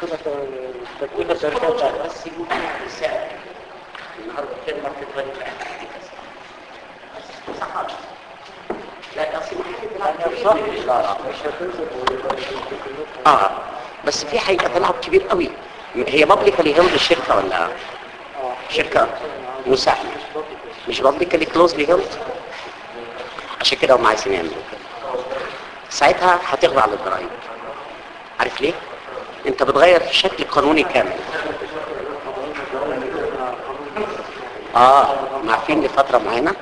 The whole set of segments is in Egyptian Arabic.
تكوين الشركات بس يقول سعر النهارده في الماركت فاليو صح لا اصل مش هتنزل اه بس في حقيقه تلعب كبير قوي هي بابليكالي هيلد الشركه ولا شركه مساهمه مش بابليكالي كلوزلي هيلد عشان كده هم عايزين يعملوا كده ساعتها هتخضع للضرايب عارف ليه انت بتغير في شكل قانوني كامل اه ما عارفين لفتره معينه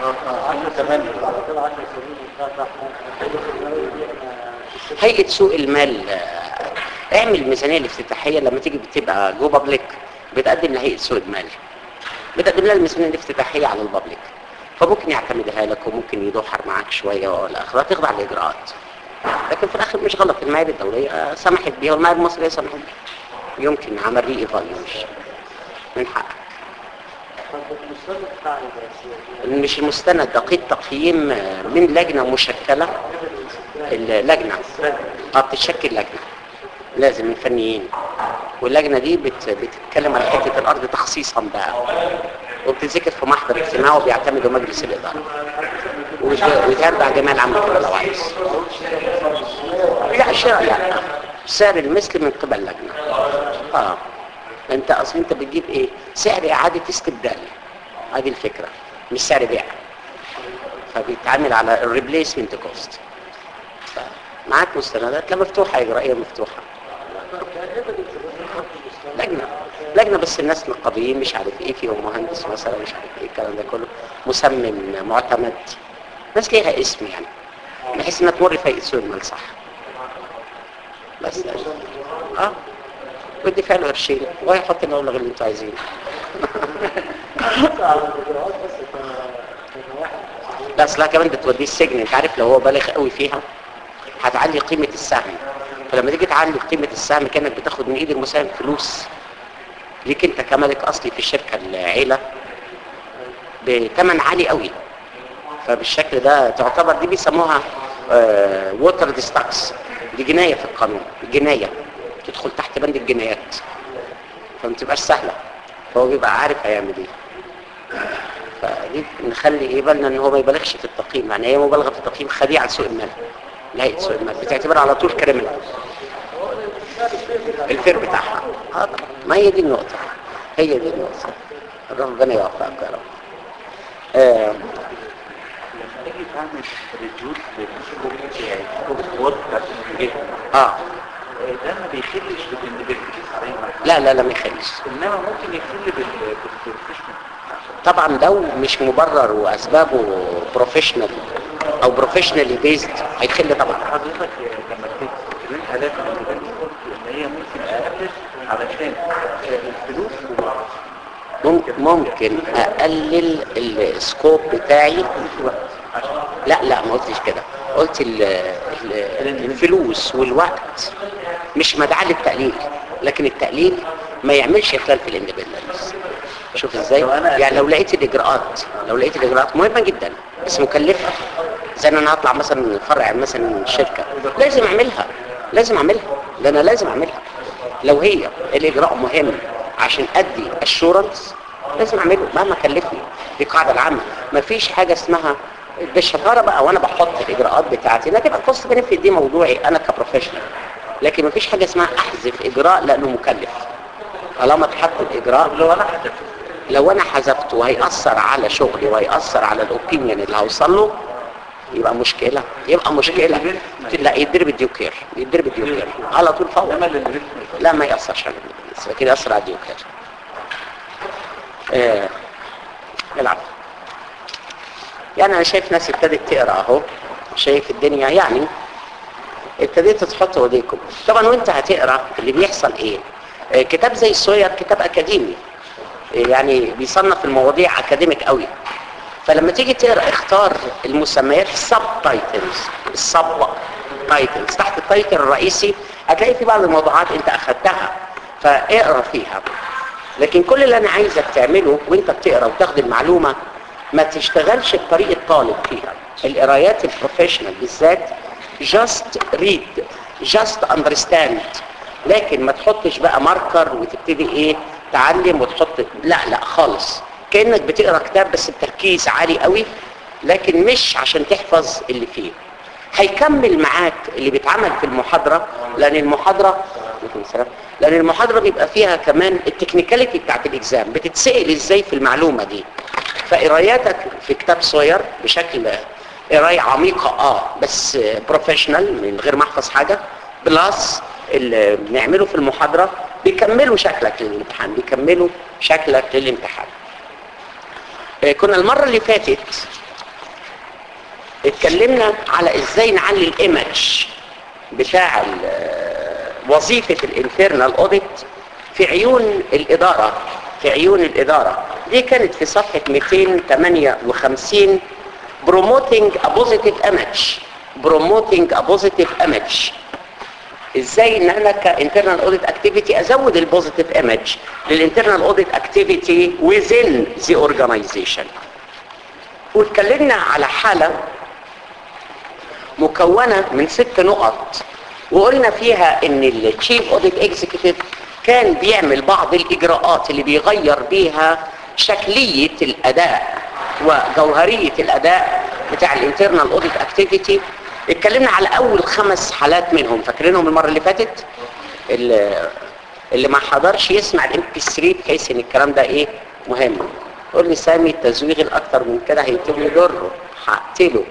هيئه سوق المال آه، اعمل الميزانيه الافتتاحيه لما تيجي بتبقى جو بابليك بتقدم لهيئه سوق المال بتقدم لها الميزانيه الافتتاحيه على البابليك فممكن يعتمدها لك وممكن يدحر معاك شويه ولا اخرى تخضع لاجراءات لكن في الاخر مش غلط المعايير الدوليه آه، سمحت بيها والمعايير المصريه سمحت بيها يمكن عمل ري ايفاليوشن من حقك مش المستند ده قيد تقييم آه، من لجنه مشكله اللجنه اه بتتشكل لجنه لازم من فنيين واللجنه دي بت... بتتكلم على حته الارض تخصيصا بقى وبتذكر في محضر اجتماع وبيعتمدوا مجلس الاداره ويت- ويتابع جميع العامة كده لو عايز لا شراء لا سعر المثل من قبل لجنه اه انت اصل انت بتجيب ايه سعر اعاده استبدال هذه الفكره مش سعر بيع فبيتعامل على الريبليسمنت كوست معاك مستندات لا مفتوحه اجرائيه مفتوحه لجنه لجنه بس الناس نقابيين مش عارف ايه فيهم مهندس مثلا مش عارف ايه الكلام ده كله مسمم معتمد ناس ليها اسم يعني بحيث انها تمر في سوق المال صح بس اه ودي فعلا قرشين وهيحط المبلغ اللي انتوا عايزينه لا اصلها كمان بتوديه السجن انت عارف لو هو بالغ قوي فيها هتعلي قيمة السهم فلما تيجي تعلي قيمة السهم كانك بتاخد من ايد المساهم فلوس ليك انت كملك اصلي في الشركة العيلة بثمن عالي قوي فبالشكل ده تعتبر دي بيسموها ووتر ديستاكس دي جناية في القانون جناية تدخل تحت بند الجنايات فما تبقاش سهلة فهو بيبقى عارف هيعمل ايه فدي نخلي ايه بالنا ان هو ما يبالغش في التقييم يعني هي مبالغه في التقييم خديعه سوق المال نهايه سوق المال بتعتبرها على طول كريمنال الفير بتاعها اه طبعا ما هي دي النقطه هي دي النقطه ربنا يوفقك يا رب آه لما تيجي تعمل ريديوس للسكوب بتاعي سكوب وورد جدا اه ده ما بيخلش بالاندبندنس زي ما احنا لا لا لا ما يخليش انما ممكن يخل بال- بالبروفيشنال طبعا لو مش مبرر واسبابه بروفيشنال او بروفيشنالي بيزد هيخل طبعا حضرتك لما اتكلمت عليها في الاندبندنس قلت ان هي ممكن اقلل علشان الفلوس مم- ممكن اقلل السكوب بتاعي لا لا ما قلتش كده قلت ال ال الفلوس والوقت مش مدعاة للتقليل لكن التقليل ما يعملش خلال في الاندبندنس شوف ازاي لو أنا- يعني لو لقيت الاجراءات لو لقيت الاجراءات مهمه جدا بس مكلفه زي ان انا هطلع مثلا فرع مثلا شركه لازم اعملها لازم اعملها ده انا لازم اعملها لو هي الاجراء مهم عشان ادي اشورنس لازم اعمله مهما كلفني دي القاعده العامه مفيش حاجه اسمها بالشطاره بقى وانا بحط الاجراءات بتاعتي لا تبقى كوست بنفيت دي موضوعي انا كبروفيشنال لكن مفيش حاجه اسمها احذف اجراء لانه مكلف طالما اتحط الاجراء لو انا حدثت لو انا حذفته وهيأثر على شغلي وهيأثر على الاوبينيون اللي هوصل له يبقى مشكلة يبقى مشكلة لا يدرب الديوكير يدرب الديوكير على طول انما فور الانفستمنت لا ما يأثرش على البيزنس لكن يأثر على الديوكير آه. العب يعني انا شايف ناس ابتدت تقرا اهو شايف الدنيا يعني ابتديتوا تحطوا ايديكم طبعا وانت هتقرا اللي بيحصل ايه آه، كتاب زي السوير كتاب اكاديمي آه، يعني بيصنف المواضيع اكاديميك قوي فلما تيجي تقرا اختار المسميات سب تايتلز السب تايتلز تحت التايتل الرئيسي هتلاقي في بعض الموضوعات انت اخدتها فاقرا فيها لكن كل اللي انا عايزك تعمله وانت بتقرا وتاخد المعلومه ما تشتغلش بطريقه طالب فيها القرايات البروفيشنال بالذات just read just understand لكن ما تحطش بقى ماركر وتبتدي ايه تعلم وتحط لا لا خالص كانك بتقرا كتاب بس بتركيز عالي قوي لكن مش عشان تحفظ اللي فيه هيكمل معاك اللي بيتعمل في المحاضره لان المحاضره عليكم السلام. لان المحاضره بيبقى فيها كمان التكنيكاليتي بتاعت الاكزام بتتسال ازاي في المعلومه دي فقراياتك في كتاب صغير بشكل قرايه عميقه اه بس بروفيشنال من غير ما احفظ حاجه بلس اللي بنعمله في المحاضره بيكملوا شكلك للامتحان بيكملوا شكلك للامتحان آه، كنا المره اللي فاتت اتكلمنا على ازاي نعلي الايمج بتاع ال- وظيفه الانترنال اوديت في عيون الاداره في عيون الاداره دي كانت في صفحه 258 promoting a positive image promoting a positive image ازاي ان انا كانترنال اوديت اكتيفيتي ازود البوزيتيف ايمج للانترنال اوديت اكتيفيتي within the organization واتكلمنا على حاله مكونه من ست نقط وقلنا فيها ان التشيف اوديت اكزيكتيف كان بيعمل بعض الاجراءات اللي بيغير بيها شكليه الاداء وجوهريه الاداء بتاع الانترنال اوديت اكتيفيتي اتكلمنا على اول خمس حالات منهم فاكرينهم المره اللي فاتت اللي, اللي ما حضرش يسمع الام بي 3 بحيث ان الكلام ده ايه مهم قول لي سامي التزويغ الاكتر من كده هيتم يضره هقتله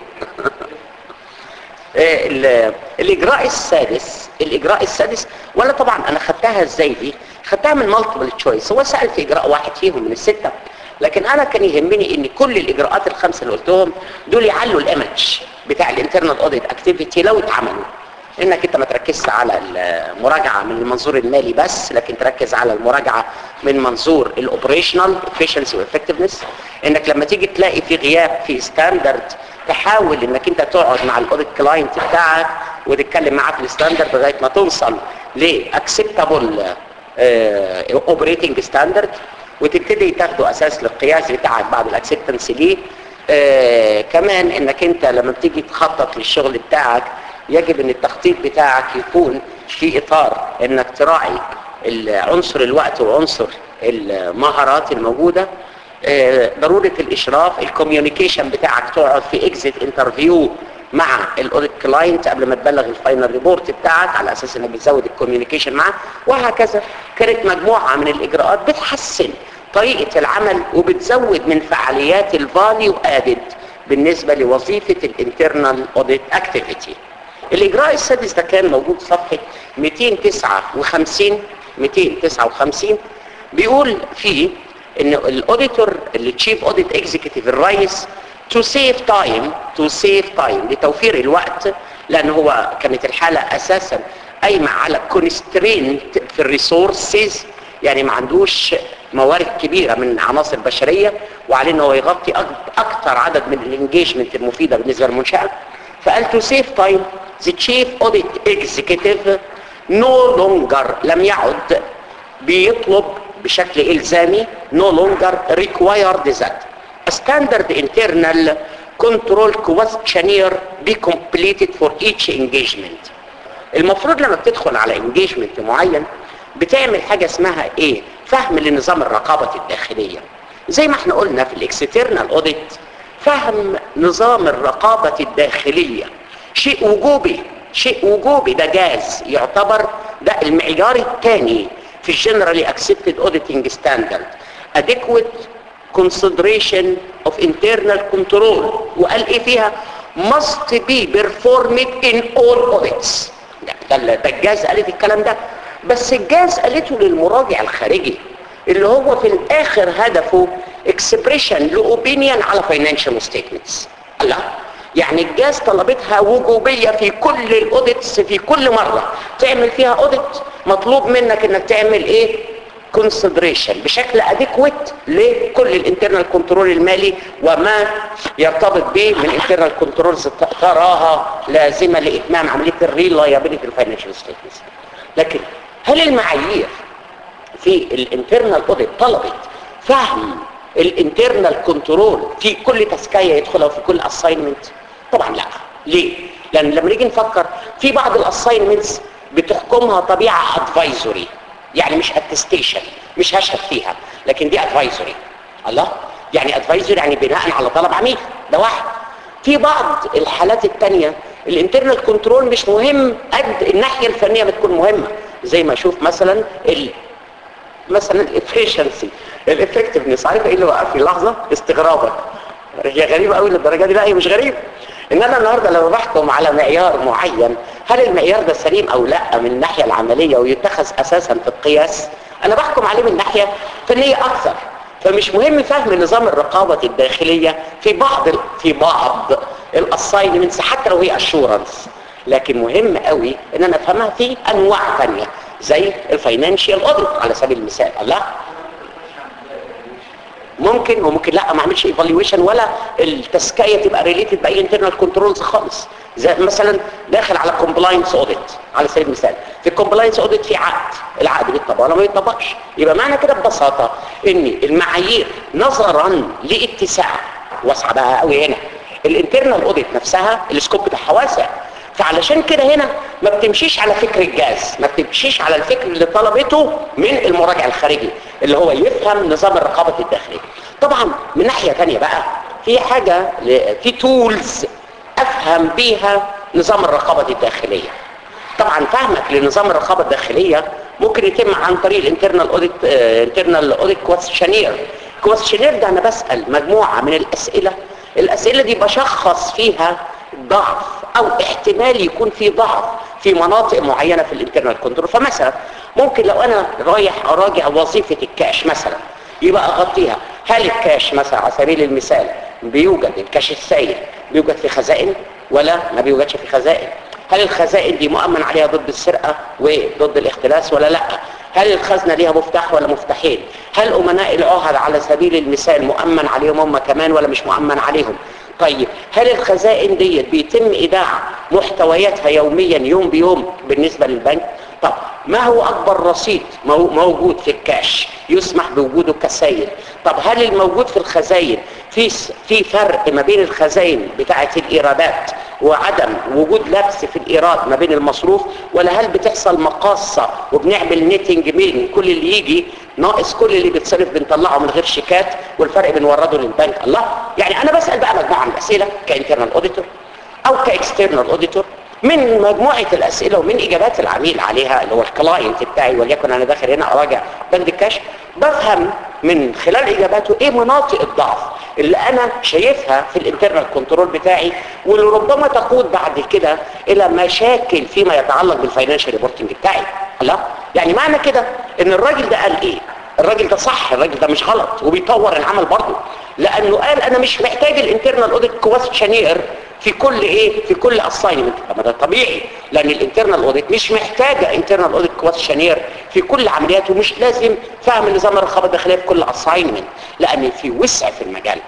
ال- الاجراء السادس الاجراء السادس ولا طبعا انا خدتها ازاي دي خدتها من مالتيبل تشويس هو سال في اجراء واحد فيهم من السته لكن انا كان يهمني ان كل الاجراءات الخمسه اللي قلتهم دول يعلوا الايمج بتاع الانترنال اوديت اكتيفيتي لو اتعملوا انك انت ما تركزش على المراجعه من المنظور المالي بس لكن تركز على المراجعه من منظور الاوبريشنال efficiency وeffectiveness انك لما تيجي تلاقي في غياب في ستاندرد تحاول انك انت تقعد مع الاوديت كلاينت بتاعك وتتكلم معاه في الستاندرد لغايه ما توصل لاكسبتابل اوبريتنج ستاندرد وتبتدي تاخده اساس للقياس بتاعك بعد الاكسبتنس ليه آه كمان انك انت لما بتيجي تخطط للشغل بتاعك يجب ان التخطيط بتاعك يكون في اطار انك تراعي عنصر الوقت وعنصر المهارات الموجوده آه، ضروره الاشراف الكوميونيكيشن بتاعك تقعد في اكزيت انترفيو مع الاوديت كلاينت قبل ما تبلغ الفاينل ريبورت بتاعك على اساس انك بتزود الكوميونيكيشن معاه وهكذا كانت مجموعه من الاجراءات بتحسن طريقه العمل وبتزود من فعاليات الفاليو ادد بالنسبه لوظيفه الانترنال اوديت اكتيفيتي الاجراء السادس ده كان موجود صفحه 259 259 بيقول فيه ان الاوديتور التشيف اوديت اكزيكتيف الرئيس تو سيف تايم تو سيف تايم لتوفير الوقت لان هو كانت الحاله اساسا قايمه على كونسترينت في الريسورسز يعني ما عندوش موارد كبيره من عناصر بشريه وعليه ان هو يغطي أك- اكتر عدد من الانجيجمنت المفيده بالنسبه للمنشاه فقال تو سيف تايم the chief audit executive no longer لم يعد بيطلب بشكل الزامي no longer required that a standard internal control questionnaire be completed for each engagement المفروض لما بتدخل على انجيجمنت معين بتعمل حاجة اسمها ايه فهم لنظام الرقابة الداخلية زي ما احنا قلنا في الاكسترنال اوديت فهم نظام الرقابة الداخلية شيء وجوبي شيء وجوبي ده جاز يعتبر ده المعيار الثاني في الجنرالي اكسبتد اوديتنج ستاندرد adequate consideration of internal control وقال ايه فيها must be performed in all audits ده, ده, ده الجاز قالت الكلام ده بس الجاز قالته للمراجع الخارجي اللي هو في الاخر هدفه اكسبريشن لاوبينيون على فاينانشال ستيتمنتس لا يعني الجاز طلبتها وجوبيه في كل الاوديتس في كل مره تعمل فيها اوديت مطلوب منك انك تعمل ايه كونسيدريشن بشكل اديكويت لكل الانترنال كنترول المالي وما يرتبط به من انترنال كنترولز تراها لازمه لاتمام عمليه الريلايابيلتي الفاينانشال ستيتمنتس لكن هل المعايير في الانترنال اوديت طلبت فهم الانترنال كنترول في كل تسكايه يدخلها وفي كل اساينمنت طبعا لا ليه لان لما نيجي نفكر في بعض الاساينمنتس بتحكمها طبيعه ادفايزوري يعني مش اتستيشن مش هشهد فيها لكن دي ادفايزوري الله يعني ادفايزوري يعني بناء على طلب عميل ده واحد في بعض الحالات التانية الانترنال كنترول مش مهم قد الناحية الفنية بتكون مهمة زي ما اشوف مثلا ال مثلا الافشنسي الافكتفنس عارف ايه اللي وقف في لحظة استغرابك هي غريبة قوي للدرجة دي لا هي مش غريبة ان انا النهاردة لما بحكم على معيار معين هل المعيار ده سليم او لا من الناحية العملية ويتخذ اساسا في القياس انا بحكم عليه من ناحية فنية اكثر فمش مهم فهم نظام الرقابة الداخلية في بعض في بعض الاساينمنتس حتى لو هي اشورنس لكن مهم قوي ان انا افهمها في انواع ثانيه زي الفاينانشال اوديت على سبيل المثال الله ممكن وممكن لا ما اعملش ايفالويشن ولا التزكيه تبقى ريليتد باي انترنال كنترولز خالص زي مثلا داخل على كومبلاينس اوديت على سبيل المثال في الكومبلاينس اوديت في عقد العقد بيطبق ولا ما يطبقش يبقى معنى كده ببساطه ان المعايير نظرا لاتساع واسعه بقى قوي هنا الانترنال اوديت نفسها السكوب بتاعها واسع فعلشان كده هنا ما بتمشيش على فكر الجاز ما بتمشيش على الفكر اللي طلبته من المراجع الخارجي اللي هو يفهم نظام الرقابة الداخلية طبعا من ناحية تانية بقى في حاجة في تولز افهم بيها نظام الرقابة الداخلية طبعا فهمك لنظام الرقابة الداخلية ممكن يتم عن طريق الانترنال اوديت انترنال اوديت كويستشنير كويستشنير ده انا بسأل مجموعة من الاسئلة الاسئلة دي بشخص فيها ضعف او احتمال يكون في ضعف في مناطق معينة في الانترنال كنترول فمثلا ممكن لو انا رايح اراجع وظيفة الكاش مثلا يبقى اغطيها هل الكاش مثلا على سبيل المثال بيوجد الكاش السائل بيوجد في خزائن ولا ما بيوجدش في خزائن هل الخزائن دي مؤمن عليها ضد السرقة وضد الاختلاس ولا لا هل الخزنة ليها مفتاح ولا مفتاحين هل امناء العهد على سبيل المثال مؤمن عليهم هم كمان ولا مش مؤمن عليهم طيب هل الخزائن ديت بيتم ايداع محتوياتها يوميا يوم بيوم بالنسبة للبنك طب ما هو اكبر رصيد موجود في الكاش يسمح بوجوده كسائل طب هل الموجود في الخزائن في في فرق ما بين الخزائن بتاعه الايرادات وعدم وجود لبس في الايراد ما بين المصروف ولا هل بتحصل مقاصه وبنعمل نيتنج بين كل اللي يجي ناقص كل اللي بيتصرف بنطلعه من غير شيكات والفرق بنورده للبنك الله يعني انا بسال بقى مجموعه من الاسئله كانترنال اوديتور او كاكسترنال اوديتور من مجموعة الأسئلة ومن إجابات العميل عليها اللي هو الكلاينت بتاعي وليكن أنا داخل هنا أراجع بند الكاش بفهم من خلال إجاباته إيه مناطق الضعف اللي أنا شايفها في الانترنال كنترول بتاعي واللي ربما تقود بعد كده إلى مشاكل فيما يتعلق بالفاينانشال ريبورتنج بتاعي لا يعني معنى كده إن الراجل ده قال إيه الراجل ده صح الراجل ده مش غلط وبيطور العمل برضه لانه قال انا مش محتاج الانترنال اوديت كويستشنير في كل ايه في كل اساينمنت طب ده طبيعي لان الانترنال اوديت مش محتاجه انترنال اوديت كويستشنير في كل عملياته مش لازم فهم نظام الرقابه الداخليه في كل اساينمنت لان في وسع في المجال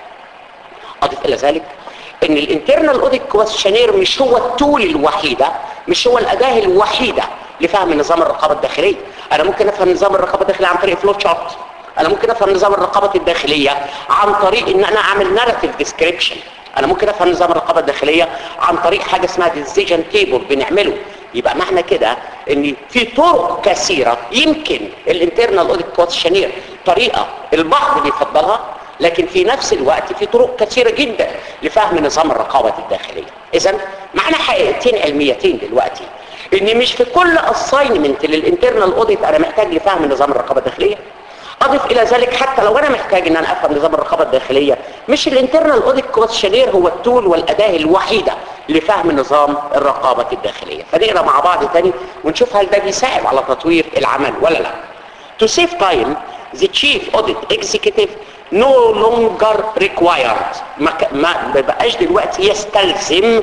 اضف الى ذلك ان الانترنال اوديت كويستشنير مش هو التول الوحيده مش هو الاداه الوحيده لفهم نظام الرقابه الداخليه انا ممكن افهم نظام الرقابه الداخليه عن طريق فلو تشارت انا ممكن افهم نظام الرقابه الداخليه عن طريق ان انا اعمل ناراتيف ديسكريبشن انا ممكن افهم نظام الرقابه الداخليه عن طريق حاجه اسمها ديسيجن تيبل بنعمله يبقى معنى كده ان في طرق كثيره يمكن الانترنال اوديت كويستشنير طريقه البعض بيفضلها لكن في نفس الوقت في طرق كثيره جدا لفهم نظام الرقابه الداخليه اذا معنا حقيقتين علميتين دلوقتي ان مش في كل اساينمنت للانترنال اوديت انا محتاج لفهم نظام الرقابه الداخليه اضف الى ذلك حتى لو انا محتاج ان انا افهم نظام الرقابه الداخليه مش الانترنال اوديت كويستشنير هو التول والاداه الوحيده لفهم نظام الرقابه الداخليه فنقرا مع بعض تاني ونشوف هل ده بيساعد على تطوير العمل ولا لا to save time the chief audit executive no longer required ما, ما بقاش دلوقتي يستلزم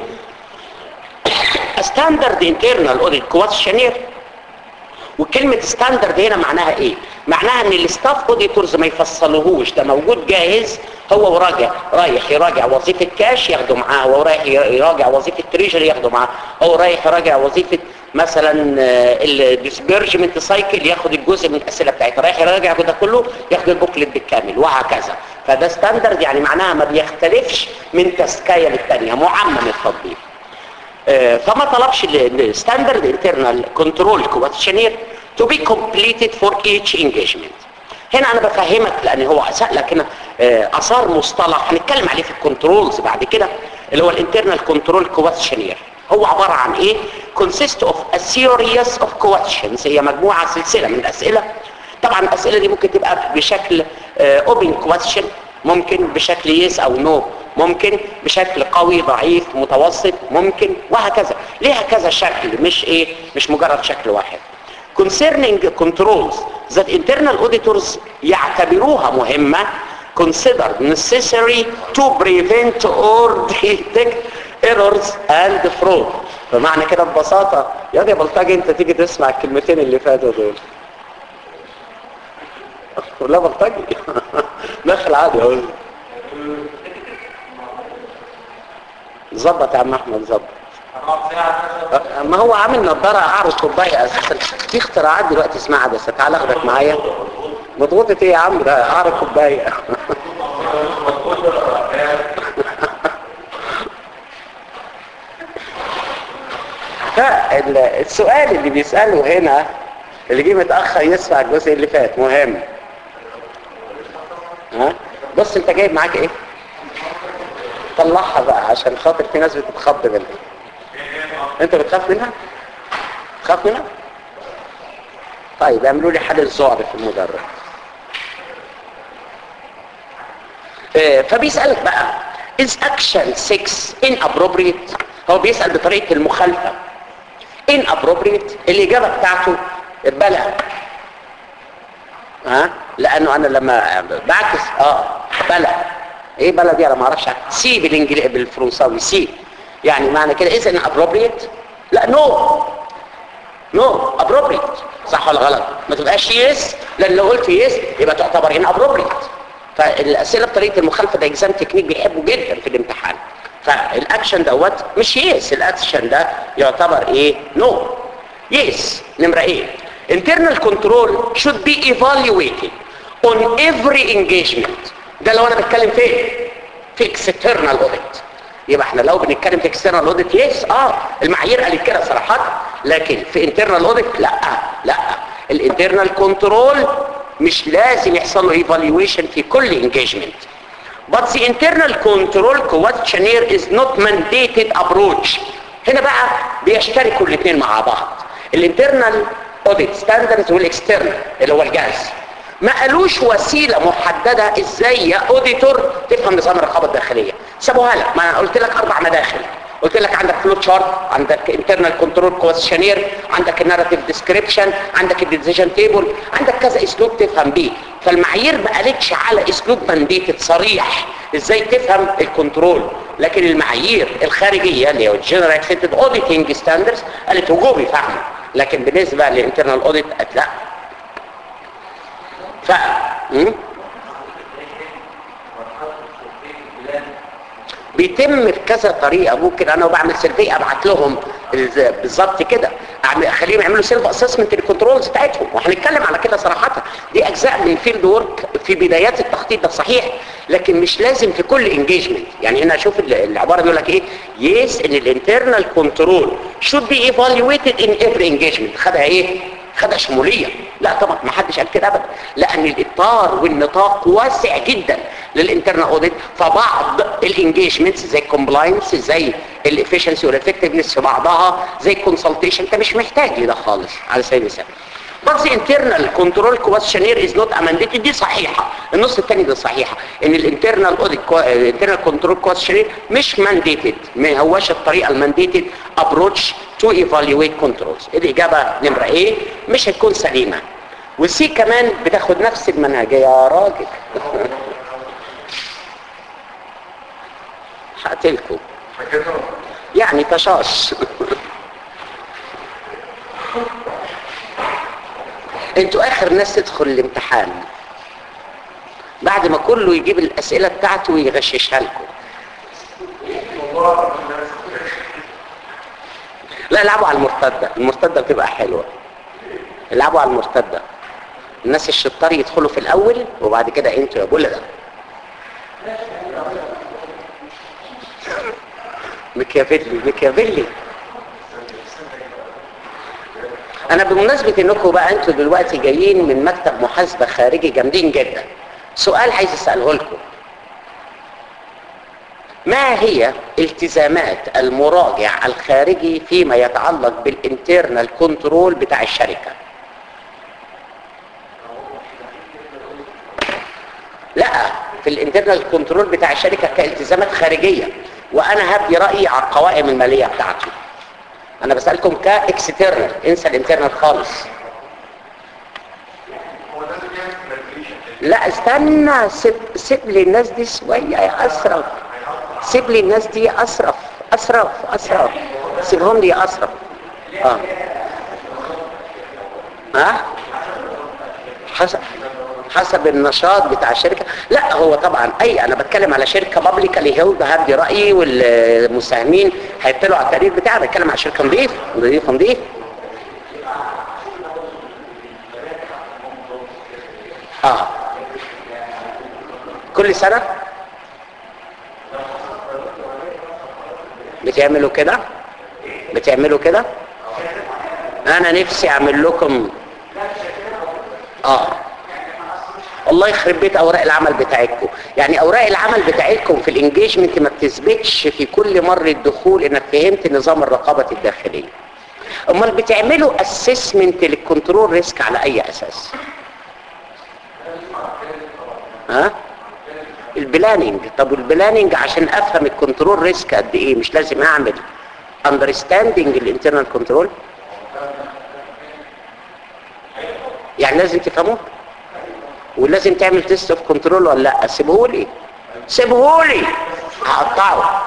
ستاندرد انترنال اوديت كويستشنير وكلمة ستاندرد هنا معناها ايه معناها ان الستاف اوديتورز ما يفصلوهوش ده موجود جاهز هو وراجع رايح يراجع وظيفة كاش ياخده معاه هو رايح يراجع وظيفة تريجري ياخده معاه هو رايح يراجع وظيفة مثلا الديسبيرجمنت سايكل ياخد الجزء من الاسئله بتاعتها رايح يراجع ده كله ياخد البوكلت بالكامل وهكذا فده ستاندرد يعني معناها ما بيختلفش من تسكايه للثانيه معمم التطبيق آه، فما طلبش الستاندرد انترنال كنترول كويشنير تو بي completed فور each engagement هنا انا بفهمك لان هو سألك هنا آه، اثار مصطلح هنتكلم عليه في الكنترولز بعد كده اللي هو الانترنال كنترول كويشنير هو عبارة عن ايه consist of a series of questions هي مجموعة سلسلة من الاسئلة طبعا الاسئلة دي ممكن تبقى بشكل آه، open question ممكن بشكل yes او no ممكن بشكل قوي ضعيف متوسط ممكن وهكذا ليها كذا شكل مش ايه مش مجرد شكل واحد concerning controls that internal auditors يعتبروها مهمة considered necessary to prevent or detect errors and fraud فمعنى كده ببساطة يا دي بلطجي انت تيجي تسمع الكلمتين اللي فاتوا دول لا بلطجي داخل عادي اهو ظبط يا عم احمد ظبط ما هو عامل نظاره اعرض كوبايه اساسا في اختراعات دلوقتي اسمها عدسه تعال اخدك معايا مضغوطه ايه يا عم ده اعرض كوبايه فالسؤال اللي بيساله هنا اللي جه متاخر يسمع الجزء اللي فات مهم ها بص انت جايب معاك ايه طلعها بقى عشان خاطر في ناس بتتخض منها انت بتخاف منها تخاف منها طيب اعملوا لي حل الذعر في المدرج اه فبيسألك بقى is action 6 inappropriate هو بيسأل بطريقة المخالفة inappropriate الإجابة بتاعته بلا ها لأنه أنا لما بعكس اه بلا ايه بلا دي انا ما اعرفش سي بالانجليزي بالفرنساوي سي يعني معنى كده اذا ابروبريت لا نو نو ابروبريت صح ولا غلط ما تبقاش يس لان لو قلت يس يبقى تعتبر ان ابروبريت فالاسئله بطريقه المخالفه ده اكزام تكنيك بيحبه جدا في الامتحان فالاكشن دوت مش يس الاكشن ده يعتبر ايه نو يس نمره ايه internal control should be evaluated on every engagement ده لو انا بتكلم فين في اكسترنال اوديت يبقى احنا لو بنتكلم في اكسترنال اوديت يس اه المعايير قالت كده صراحه لكن في انترنال اوديت لا لا الانترنال كنترول مش لازم يحصل له ايفالويشن في كل انجيجمنت but the internal control questionnaire is not mandated approach هنا بقى بيشتركوا الاثنين مع بعض الانترنال اوديت ستاندردز والاكسترنال اللي هو الجهاز ما قالوش وسيلة محددة ازاي يا اوديتور تفهم نظام الرقابة الداخلية سابوها لك ما انا قلت لك اربع مداخل قلت لك عندك فلو تشارت عندك انترنال كنترول كويشنير عندك الناراتيف ديسكريبشن عندك الديسيجن تيبل عندك كذا اسلوب تفهم بيه فالمعايير ما قالتش على اسلوب مانديتد صريح ازاي تفهم الكنترول لكن المعايير الخارجيه اللي هو الجنرال اكسبتد اوديتنج ستاندردز قالت وجوبي فهمه لكن بالنسبه للانترنال اوديت قالت لا ف م? بيتم بكذا طريقه ممكن انا وبعمل سيرفي ابعت لهم بالظبط كده اعمل اخليهم يعملوا سيلف اسسمنت للكنترولز بتاعتهم وهنتكلم على كده صراحه دي اجزاء من فيلد ورك في بدايات التخطيط ده صحيح لكن مش لازم في كل انجيجمنت يعني هنا اشوف العباره بيقول لك ايه يس ان الانترنال كنترول should be evaluated in every engagement خدها ايه خدها شمولية لا طبعا ما حدش قال كده ابدا لان الاطار والنطاق واسع جدا للانترنال اوديت فبعض الانجيجمنتس زي الكومبلاينس زي الافشنسي والافكتفنس في بعضها زي الكونسلتيشن انت مش محتاج لده خالص على سبيل المثال بس internal control questionnaire is not mandated دي صحيحة النص الثاني ده صحيحة ان الانترنال اوديت internal control questionnaire مش mandated ما هوش الطريقة المانديتد approach to evaluate controls الاجابة نمرة ايه مش هتكون سليمة والسي كمان بتاخد نفس المنهجية يا راجل هقتلكم يعني تشاش انتوا اخر ناس تدخل الامتحان بعد ما كله يجيب الاسئلة بتاعته ويغششها لكم لا العبوا على المرتدة المرتدة بتبقى حلوة العبوا على المرتدة الناس الشطار يدخلوا في الاول وبعد كده انتوا يا بلدة ميكافيلي ميكافيلي انا بمناسبة انكم بقى انتوا دلوقتي جايين من مكتب محاسبة خارجي جامدين جدا سؤال عايز اسأله لكم ما هي التزامات المراجع الخارجي فيما يتعلق بالانترنال كنترول بتاع الشركة لا في الانترنال كنترول بتاع الشركة كالتزامات خارجية وانا هبدي رأيي على القوائم المالية بتاعتي انا بسألكم كاكسترنال انسى الانترنال خالص لا استنى سيب, سيب لي الناس دي شوية يا اسرف سيب لي الناس دي اسرف اسرف اسرف سيبهم لي اسرف اه ها حسب حسب النشاط بتاع الشركة لا هو طبعا اي انا بتكلم على شركة بابليكالي هيلد هدي رأيي والمساهمين هيطلعوا على التقرير بتاعي بتكلم على شركة نظيف نظيف نظيف اه كل سنة بتعملوا كده بتعملوا كده انا نفسي اعمل لكم اه الله يخرب بيت اوراق العمل بتاعتكم يعني اوراق العمل بتاعتكم في الانجيجمنت ما بتثبتش في كل مرة دخول انك فهمت نظام الرقابة الداخلية امال بتعملوا اسسمنت للكنترول ريسك على اي اساس ها البلاننج طب والبلاننج عشان افهم الكنترول ريسك قد ايه مش لازم اعمل اندرستاندنج الانترنال كنترول يعني لازم تفهموه ولازم تعمل تيست اوف كنترول ولا لا سيبهولي سيبهولي هقطعه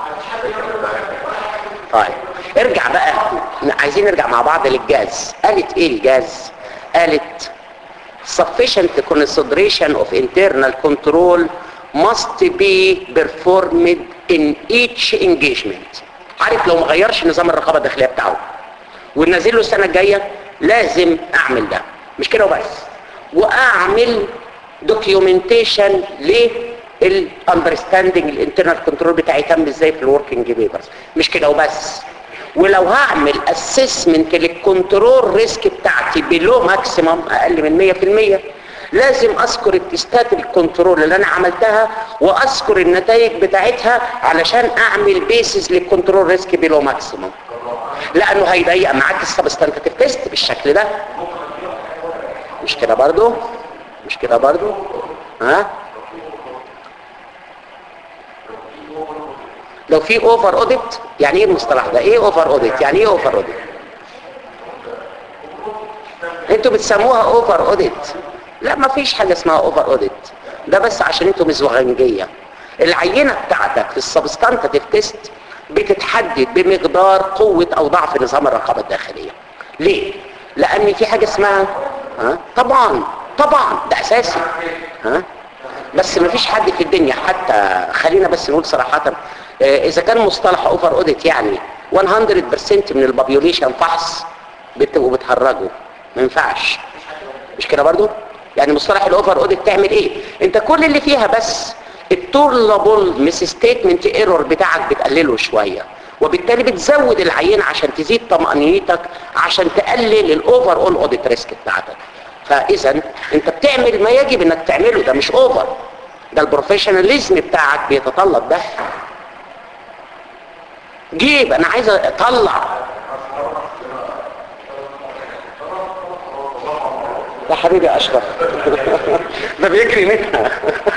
طيب ارجع بقى عايزين نرجع مع بعض للجاز قالت ايه الجاز قالت sufficient consideration of internal control must be performed in each engagement عارف لو ما غيرش نظام الرقابه الداخليه بتاعه ونازل له السنه الجايه لازم اعمل ده مش كده وبس واعمل دوكيومنتيشن للاندرستاندنج الانترنال كنترول بتاعي تم ازاي في الوركينج بيبرز مش كده وبس ولو هعمل اسسمنت للكنترول ريسك بتاعتي بلو ماكسيمم اقل من 100% لازم اذكر التستات الكنترول اللي انا عملتها واذكر النتائج بتاعتها علشان اعمل بيسز للكنترول ريسك بلو ماكسيمم لانه هيضيق معاك السبستانتيف تيست بالشكل ده مش كده برضو مش كده برضو ها لو في اوفر اوديت يعني ايه المصطلح ده ايه اوفر اوديت يعني ايه اوفر اوديت انتوا بتسموها اوفر اوديت لا ما فيش حاجه اسمها اوفر اوديت ده بس عشان انتوا مزوغنجيه العينه بتاعتك في السبستانتيف تيست بتتحدد بمقدار قوه او ضعف نظام الرقابه الداخليه ليه لان في حاجه اسمها ها طبعا طبعا ده اساسي ها بس ما فيش حد في الدنيا حتى خلينا بس نقول صراحه آه، اذا كان مصطلح اوفر اوديت يعني 100% من البابيوليشن فحص بتبقوا بتهرجوا ما ينفعش مش كده برضو يعني مصطلح الاوفر اوديت تعمل ايه انت كل اللي فيها بس التورلابل مس ستيتمنت ايرور بتاعك بتقلله شويه وبالتالي بتزود العينه عشان تزيد طمانينتك عشان تقلل الاوفر اول اوديت ريسك بتاعتك فاذا انت بتعمل ما يجب انك تعمله ده مش اوفر ده البروفيشناليزم بتاعك بيتطلب ده جيب انا عايز اطلع يا حبيبي يا اشرف ده بيجري منها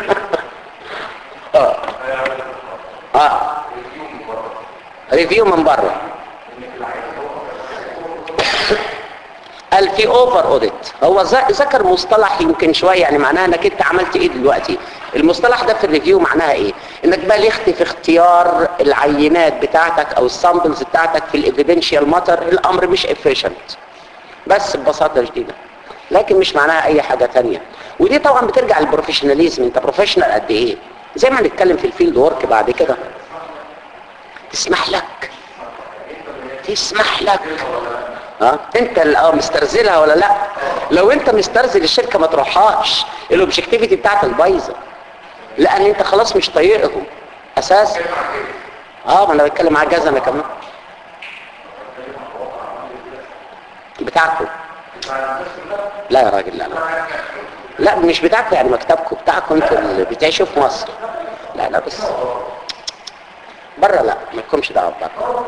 اه اه ريفيو من بره قال في اوفر اوديت هو ذ- ذكر مصطلح يمكن شويه يعني معناها انك انت عملت ايه دلوقتي المصطلح ده في الريفيو معناها ايه انك بالغت في اختيار العينات بتاعتك او السامبلز بتاعتك في الايفيدنشال ماتر الامر مش افيشنت بس ببساطه شديده لكن مش معناها اي حاجه تانية ودي طبعا بترجع للبروفيشناليزم انت بروفيشنال قد ايه زي ما هنتكلم في الفيلد وورك بعد كده تسمح لك تسمح لك ها انت اللي اه مسترزلها ولا لا لو انت مسترزل الشركه ما تروحهاش الاوبجكتيفيتي بتاعتك بايظه لان انت خلاص مش طايقهم اساسا اه ما انا بتكلم على الجزمه كمان بتاعكم لا يا راجل لا لا لا مش بتاعكم يعني مكتبكم بتاعكم انتوا اللي بتعيشوا في مصر لا لا بس بره لا ما تكونش دعوه بتاعكم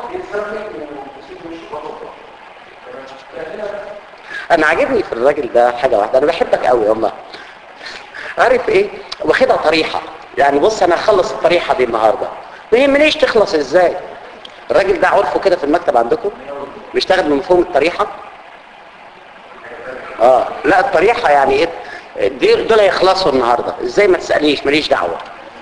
انا عاجبني في الراجل ده حاجه واحده انا بحبك قوي والله عارف ايه واخدها طريحه يعني بص انا هخلص الطريحه دي النهارده ما يهمنيش تخلص ازاي الراجل ده عرفه كده في المكتب عندكم بيشتغل بمفهوم الطريحه اه لا الطريحه يعني ايه دي دول هيخلصوا النهارده ازاي ما تسالنيش ماليش دعوه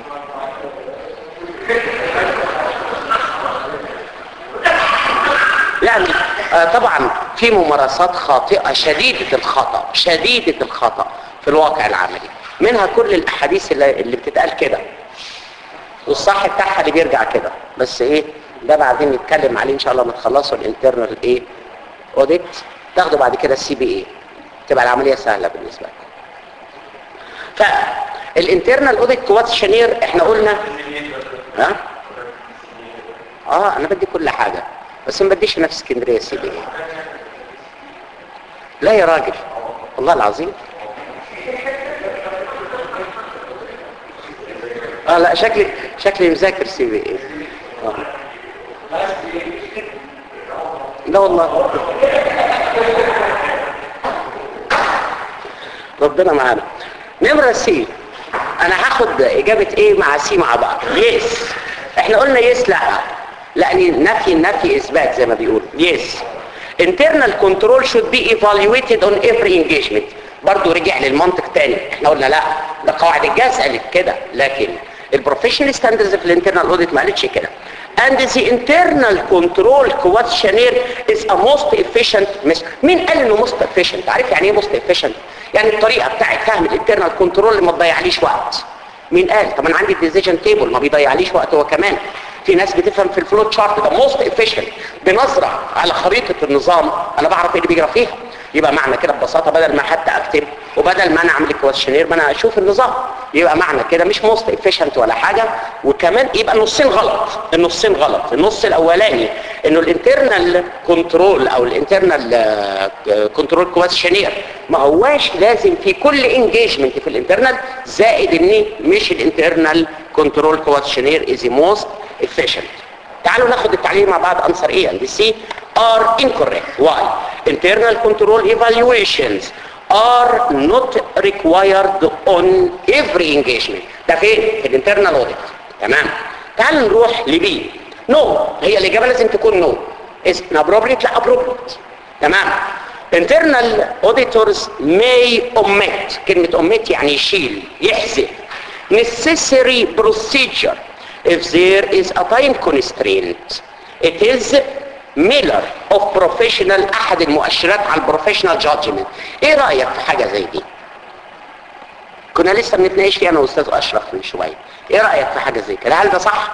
يعني آه طبعا في ممارسات خاطئه شديده الخطا شديده الخطا في الواقع العملي منها كل الاحاديث اللي, اللي بتتقال كده والصح بتاعها اللي بيرجع كده بس ايه ده بعدين نتكلم عليه ان شاء الله لما تخلصوا الانترنال ايه اوديت تاخدوا بعد كده السي بي اي تبقى العمليه سهله بالنسبه لكم فالانترنال اوديت كواتشنير احنا قلنا ها اه انا بدي كل حاجه بس ما بديش نفس اسكندريه سي بي اي لا يا راجل والله العظيم اه لا شكلي شكلي مذاكر سي بي اي آه. لا والله ربنا معانا نمرة سي انا هاخد اجابة ايه مع سي مع بعض يس احنا قلنا يس لا لان نفي نفي اثبات زي ما بيقولوا يس internal control should be evaluated on every engagement برضو رجع للمنطق تاني احنا قلنا لا ده قواعد الجاز قالت كده لكن البروفيشنال ستاندرز في الانترنال اوديت ما قالتش كده and the internal control questionnaire is a most efficient method مين قال انه most efficient عارف يعني ايه most efficient يعني الطريقه بتاعت فهم الانترنال كنترول اللي ما تضيعليش وقت مين قال طب انا عندي الديسيجن تيبل ما بيضيعليش وقت هو كمان في ناس بتفهم في الفلو تشارت ده موست افيشنت بنظره على خريطه النظام انا بعرف ايه اللي بيجرى فيها يبقى معنى كده ببساطه بدل ما حتى اكتب وبدل ما انا اعمل الكويشنير ما انا اشوف النظام يبقى معنى كده مش موست افيشنت ولا حاجه وكمان يبقى النصين غلط النصين غلط النص الاولاني انه الانترنال كنترول او الانترنال كنترول كويشنير ما هواش لازم في كل انجيجمنت في الانترنال زائد ان مش الانترنال كنترول كويشنير از موست efficient تعالوا ناخد التعليم مع بعض answer A and C are incorrect why internal control evaluations are not required on every engagement ده فين في الانترنال اوديت تمام تعالوا نروح لبي نو no. هي الاجابه لازم تكون نو no. is appropriate لا appropriate تمام internal auditors may omit كلمه omit يعني يشيل يحذف necessary procedure if there is a time constraint it is Miller of professional احد المؤشرات على البروفيشنال جادجمنت ايه رايك في حاجه زي دي كنا لسه بنتناقش فيها انا واستاذ اشرف من شويه ايه رايك في حاجه زي كده هل ده صح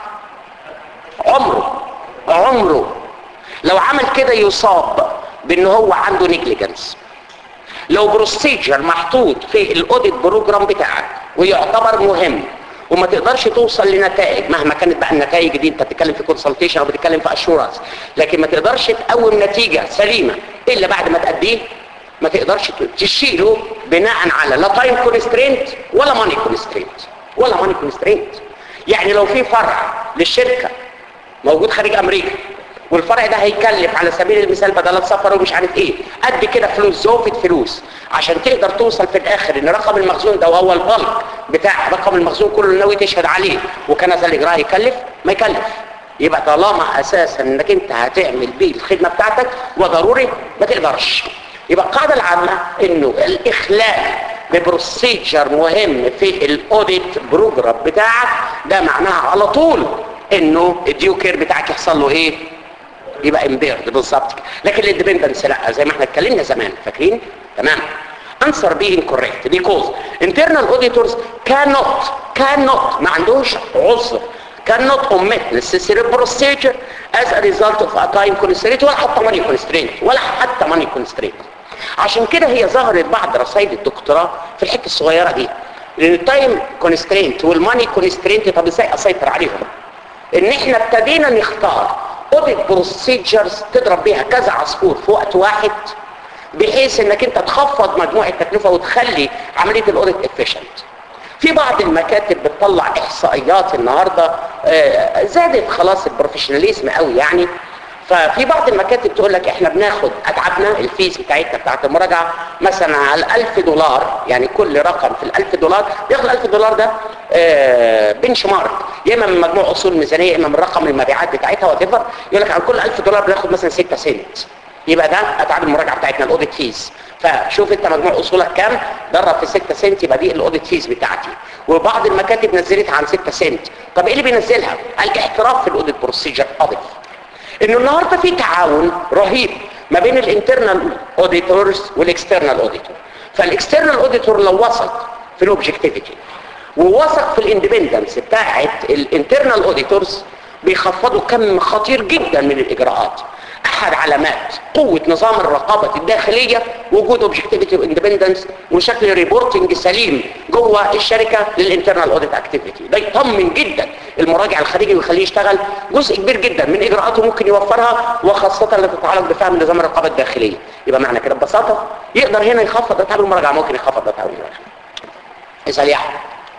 عمره عمره لو عمل كده يصاب بان هو عنده نيجليجنس لو بروسيجر محطوط في الاوديت بروجرام بتاعك ويعتبر مهم وما تقدرش توصل لنتائج مهما كانت بقى النتائج دي انت بتتكلم في كونسلتيشن او بتتكلم في اشورنس لكن ما تقدرش تقوم نتيجه سليمه الا بعد ما تأديه ما تقدرش تشيله بناء على لا تايم كونسترينت ولا ماني كونسترينت ولا ماني كونسترينت يعني لو في فرع للشركه موجود خارج امريكا والفرع ده هيكلف على سبيل المثال بدل سفر ومش عارف ايه قد كده فلوس زوفت فلوس عشان تقدر توصل في الاخر ان رقم المخزون ده وهو البلك بتاع رقم المخزون كله اللي ناوي تشهد عليه وكان هذا الاجراء يكلف ما يكلف يبقى طالما اساسا انك انت هتعمل بيه الخدمه بتاعتك وضروري ما تقدرش يبقى القاعده العامه انه الاخلال ببروسيجر مهم في الاوديت بروجرام بتاعك ده معناها على طول انه الديو كير بتاعك يحصل له ايه يبقى امبيرد بالظبط لكن الاندبندنس لا زي ما احنا اتكلمنا زمان فاكرين تمام answer be incorrect because internal auditors cannot cannot ما عندوش عذر cannot omit necessary procedure as a result of a time constraint ولا حتى money constraint ولا حتى money constraint عشان كده هي ظهرت بعض رسائل الدكتوراه في الحته الصغيره دي لان التايم كونسترينت والماني كونسترينت طب ازاي اسيطر عليهم ان احنا ابتدينا نختار اوديت بروسيجرز تضرب بيها كذا عصفور في وقت واحد بحيث انك انت تخفض مجموع التكلفه وتخلي عمليه الاوديت افيشنت في بعض المكاتب بتطلع احصائيات النهارده آه، زادت خلاص البروفيشناليزم قوي يعني ففي بعض المكاتب تقول لك احنا بناخد اتعابنا الفيز بتاعتنا بتاعت المراجعه مثلا على 1000 دولار يعني كل رقم في ال 1000 دولار بياخد ال 1000 دولار ده بنش مارك يا اما من مجموع اصول الميزانيه يا اما من رقم المبيعات بتاعتها وات يقول لك على كل 1000 دولار بناخد مثلا 6 سنت يبقى ده اتعاب المراجعه بتاعتنا الاوديت فيز فشوف انت مجموع اصولك كام ضرب في 6 سنت يبقى دي الاوديت فيز بتاعتي وبعض المكاتب نزلتها عن 6 سنت طب ايه اللي بينزلها الاحتراف في الاوديت بروسيجر اضف انه النهارده في تعاون رهيب ما بين الانترنال اوديتورز والاكسترنال اوديتور فالاكسترنال اوديتور لو وثق في الاوبجكتيفيتي ووثق في الاندبندنس بتاعه الانترنال اوديتورز بيخفضوا كم خطير جدا من الاجراءات احد علامات قوة نظام الرقابة الداخلية وجود اوبجكتيفيتي واندبندنس وشكل ريبورتنج سليم جوه الشركة للانترنال اوديت اكتيفيتي ده يطمن جدا المراجع الخارجي ويخليه يشتغل جزء كبير جدا من اجراءاته ممكن يوفرها وخاصة اللي تتعلق بفهم نظام الرقابة الداخلية يبقى معنى كده ببساطة يقدر هنا يخفض ده تعب المراجعة ممكن يخفض ده تعب المراجعة اسأل يا احمد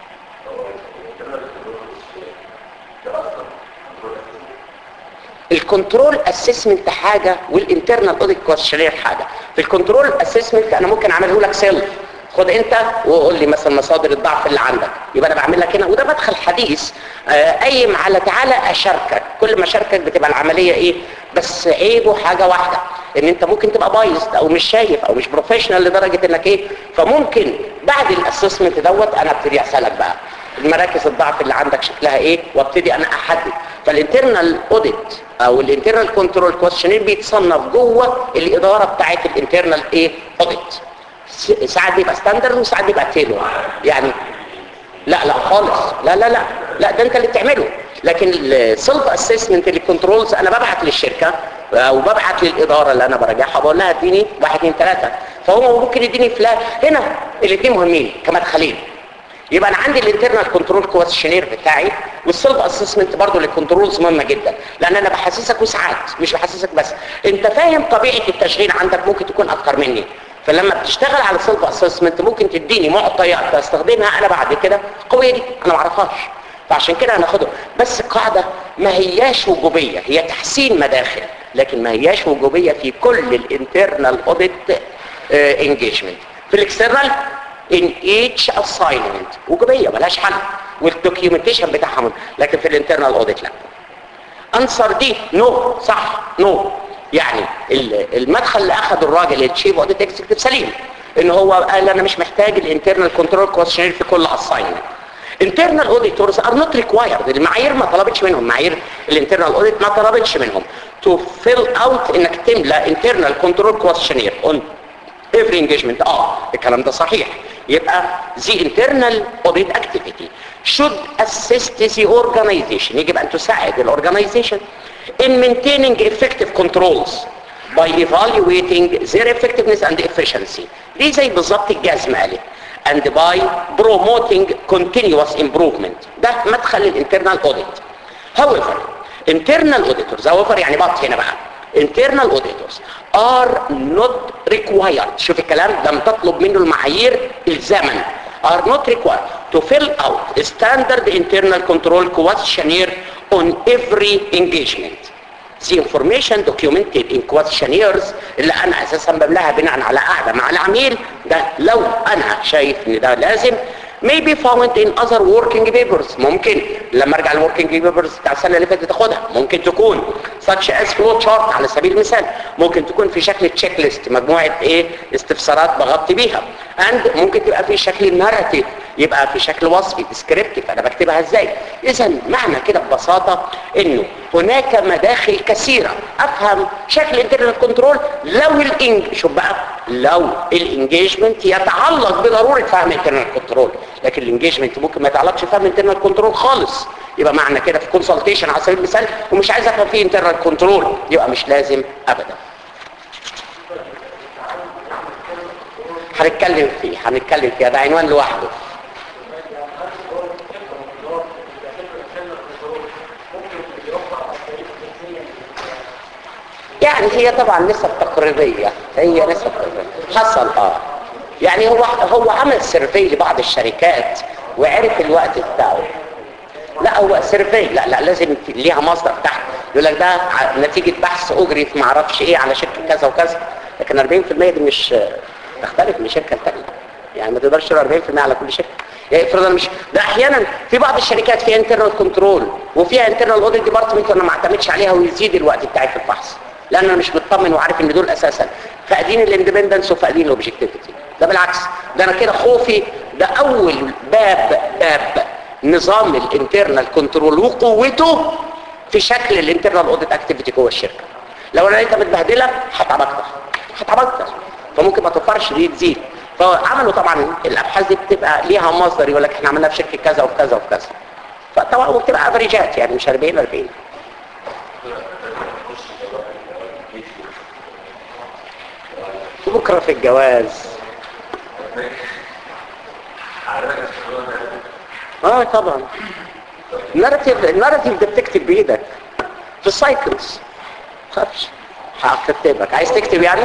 الكنترول اسسمنت حاجه والانترنال اوديت كويشنير حاجه في الكنترول اسسمنت انا ممكن اعمله لك سيلف خد انت وقول لي مثلا مصادر الضعف اللي عندك يبقى انا بعمل لك هنا وده مدخل حديث آه، قايم على تعالى اشاركك كل ما اشاركك بتبقى العمليه ايه بس عيبه حاجه واحده ان انت ممكن تبقى بايظ او مش شايف او مش بروفيشنال لدرجه انك ايه فممكن بعد الاسسمنت دوت انا ابتدي اسالك بقى المراكز الضعف اللي عندك شكلها ايه وابتدي انا احدد فالانترنال اوديت او الانترنال كنترول كويشنير بيتصنف جوه الاداره بتاعت الانترنال ايه اوديت ساعات بيبقى ستاندرد وساعات بيبقى تيلو يعني لا لا خالص لا لا لا لا ده انت اللي بتعمله لكن السيلف اسسمنت للكنترولز انا ببعت للشركه او ببعت للاداره اللي انا براجعها بقول لها اديني واحد اثنين ثلاثه فهو ممكن يديني فلان هنا الاثنين مهمين كمدخلين يبقى انا عندي الانترنال كنترول كويشنير بتاعي والسيلف اسسمنت برضه للكنترولز مهمه جدا لان انا بحسسك وساعات مش بحسسك بس انت فاهم طبيعه التشغيل عندك ممكن تكون اكتر مني فلما بتشتغل على السيلف اسسمنت ممكن تديني معطيات بستخدمها انا بعد كده قويه دي انا ما اعرفهاش فعشان كده هناخده بس القاعده ما هياش وجوبيه هي تحسين مداخل لكن ما هياش وجوبيه في كل الانترنال اوديت انجيجمنت في الاكسترنال in each assignment وجوبيه ملهاش حل والدوكيومنتيشن بتاعها من. لكن في الانترنال اوديت لا انسر دي نو no. صح نو no. يعني المدخل اللي اخذ الراجل التشيف اوديت اكزيكتيف سليم ان هو قال انا مش محتاج الانترنال كنترول كويشنير في كل اساينمنت internal auditors are not required المعايير ما طلبتش منهم معايير الانترنال اوديت ما طلبتش منهم to fill out انك تملى internal control questionnaire on every engagement اه الكلام ده صحيح يبقى the internal audit activity should assist the organization يجب ان تساعد الاورجنايزيشن in maintaining effective controls by evaluating their effectiveness and efficiency دي زي بالظبط الجزم قالت and by promoting continuous improvement ده مدخل الانترنال audit however internal auditors however يعني بط هنا بقى internal auditors are not required شوف الكلام لم تطلب منه المعايير الزمن are not required to fill out a standard internal control questionnaire on every engagement the information documented in questionnaires اللي انا اساسا بملاها بناء على قاعده مع العميل ده لو انا شايف ان ده لازم may be found in other working papers ممكن لما ارجع الوركينج بيبرز بتاع السنه اللي فاتت تاخدها ممكن تكون such as flow chart على سبيل المثال ممكن تكون في شكل تشيك ليست مجموعه ايه استفسارات بغطي بيها and ممكن تبقى في شكل ناراتيف يبقى في شكل وصفي ديسكريبتيف انا بكتبها ازاي اذا معنى كده ببساطه انه هناك مداخل كثيره افهم شكل انترنال كنترول لو الانج شوف بقى لو الانجيجمنت يتعلق بضروره فهم انترنال كنترول لكن الانجيجمنت ممكن ما يتعلقش بفهم انترنال كنترول خالص يبقى معنى كده في كونسلتيشن على سبيل المثال ومش عايز افهم فيه انترنال كنترول يبقى مش لازم ابدا هنتكلم فيه هنتكلم فيه ده عنوان لوحده يعني هي طبعا لسه التقرير تقريبيه هي نسبه تقريبيه حصل اه يعني هو هو عمل سيرفي لبعض الشركات وعرف الوقت بتاعه لا هو سيرفي لا لا لازم في- ليها مصدر تحت يقول لك ده ع- نتيجه بحث اجري في ما اعرفش ايه على شركه كذا وكذا لكن 40% دي مش تختلف من شركه لثانيه يعني ما تقدرش تقول 40% على كل شركه يعني افرض انا مش ده احيانا في بعض الشركات فيها انترنال كنترول وفيها انترنال اوديت ديبارتمنت وانا ما اعتمدش عليها ويزيد الوقت بتاعي في الفحص لان انا مش مطمن وعارف ان دول اساسا فاقدين الاندبندنس وفاقدين الاوبجكتيفيتي ده بالعكس ده انا كده خوفي ده اول باب باب نظام الانترنال كنترول وقوته في شكل الانترنال اوديت اكتيفيتي جوه الشركه لو انا لقيتها متبهدله هتعب اكتر هتعب اكتر فممكن ما توفرش دي تزيد فعملوا طبعا الابحاث دي بتبقى ليها مصدر يقول لك احنا عملنا في شركه كذا وفي كذا وفي كذا فطبعا وبتبقى افريجات يعني مش 40 40 بكره في الجواز اه طبعا الناراتيف الناراتيف ده بتكتب بايدك في السايكلز خافش هكتبك عايز تكتب يعني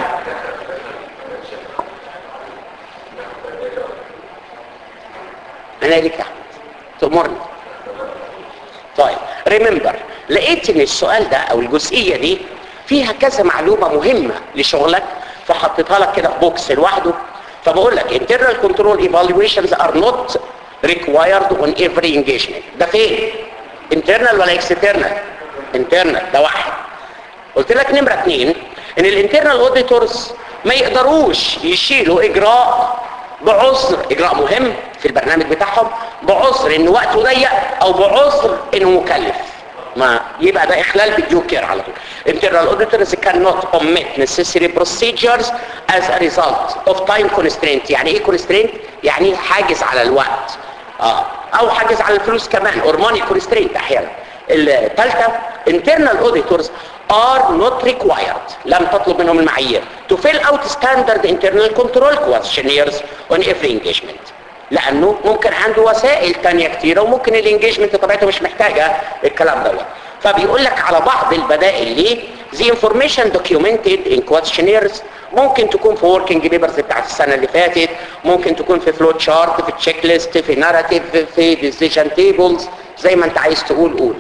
انا ليك يا احمد تأمرني طيب ريمبر لقيت ان السؤال ده او الجزئية دي فيها كذا معلومة مهمة لشغلك فحطيتها لك كده في بوكس لوحده فبقول لك internal control evaluations are not required on every engagement ده فين internal ولا external internal ده واحد قلت لك نمرة اتنين ان الانترنال اوديتورز ما يقدروش يشيلوا اجراء بعذر اجراء مهم في البرنامج بتاعهم بعذر ان وقته ضيق او بعذر انه مكلف ما يبقى ده اخلال بالديو كير على طول internal auditors cannot omit necessary procedures as a result of time constraint يعني ايه constraint يعني حاجز على الوقت اه او حاجز على الفلوس كمان or money constraint احيانا الثالثه internal auditors are not required لم تطلب منهم المعايير to fill out standard internal control questionnaires on every engagement لانه ممكن عنده وسائل تانية كتيرة وممكن الانجيجمنت طبيعته مش محتاجة الكلام دوت فبيقول لك على بعض البدائل ليه the information documented in questionnaires ممكن تكون في working papers بتاعت السنة اللي فاتت ممكن تكون في flow chart في تشيك ليست في narrative في decision tables زي ما انت عايز تقول قول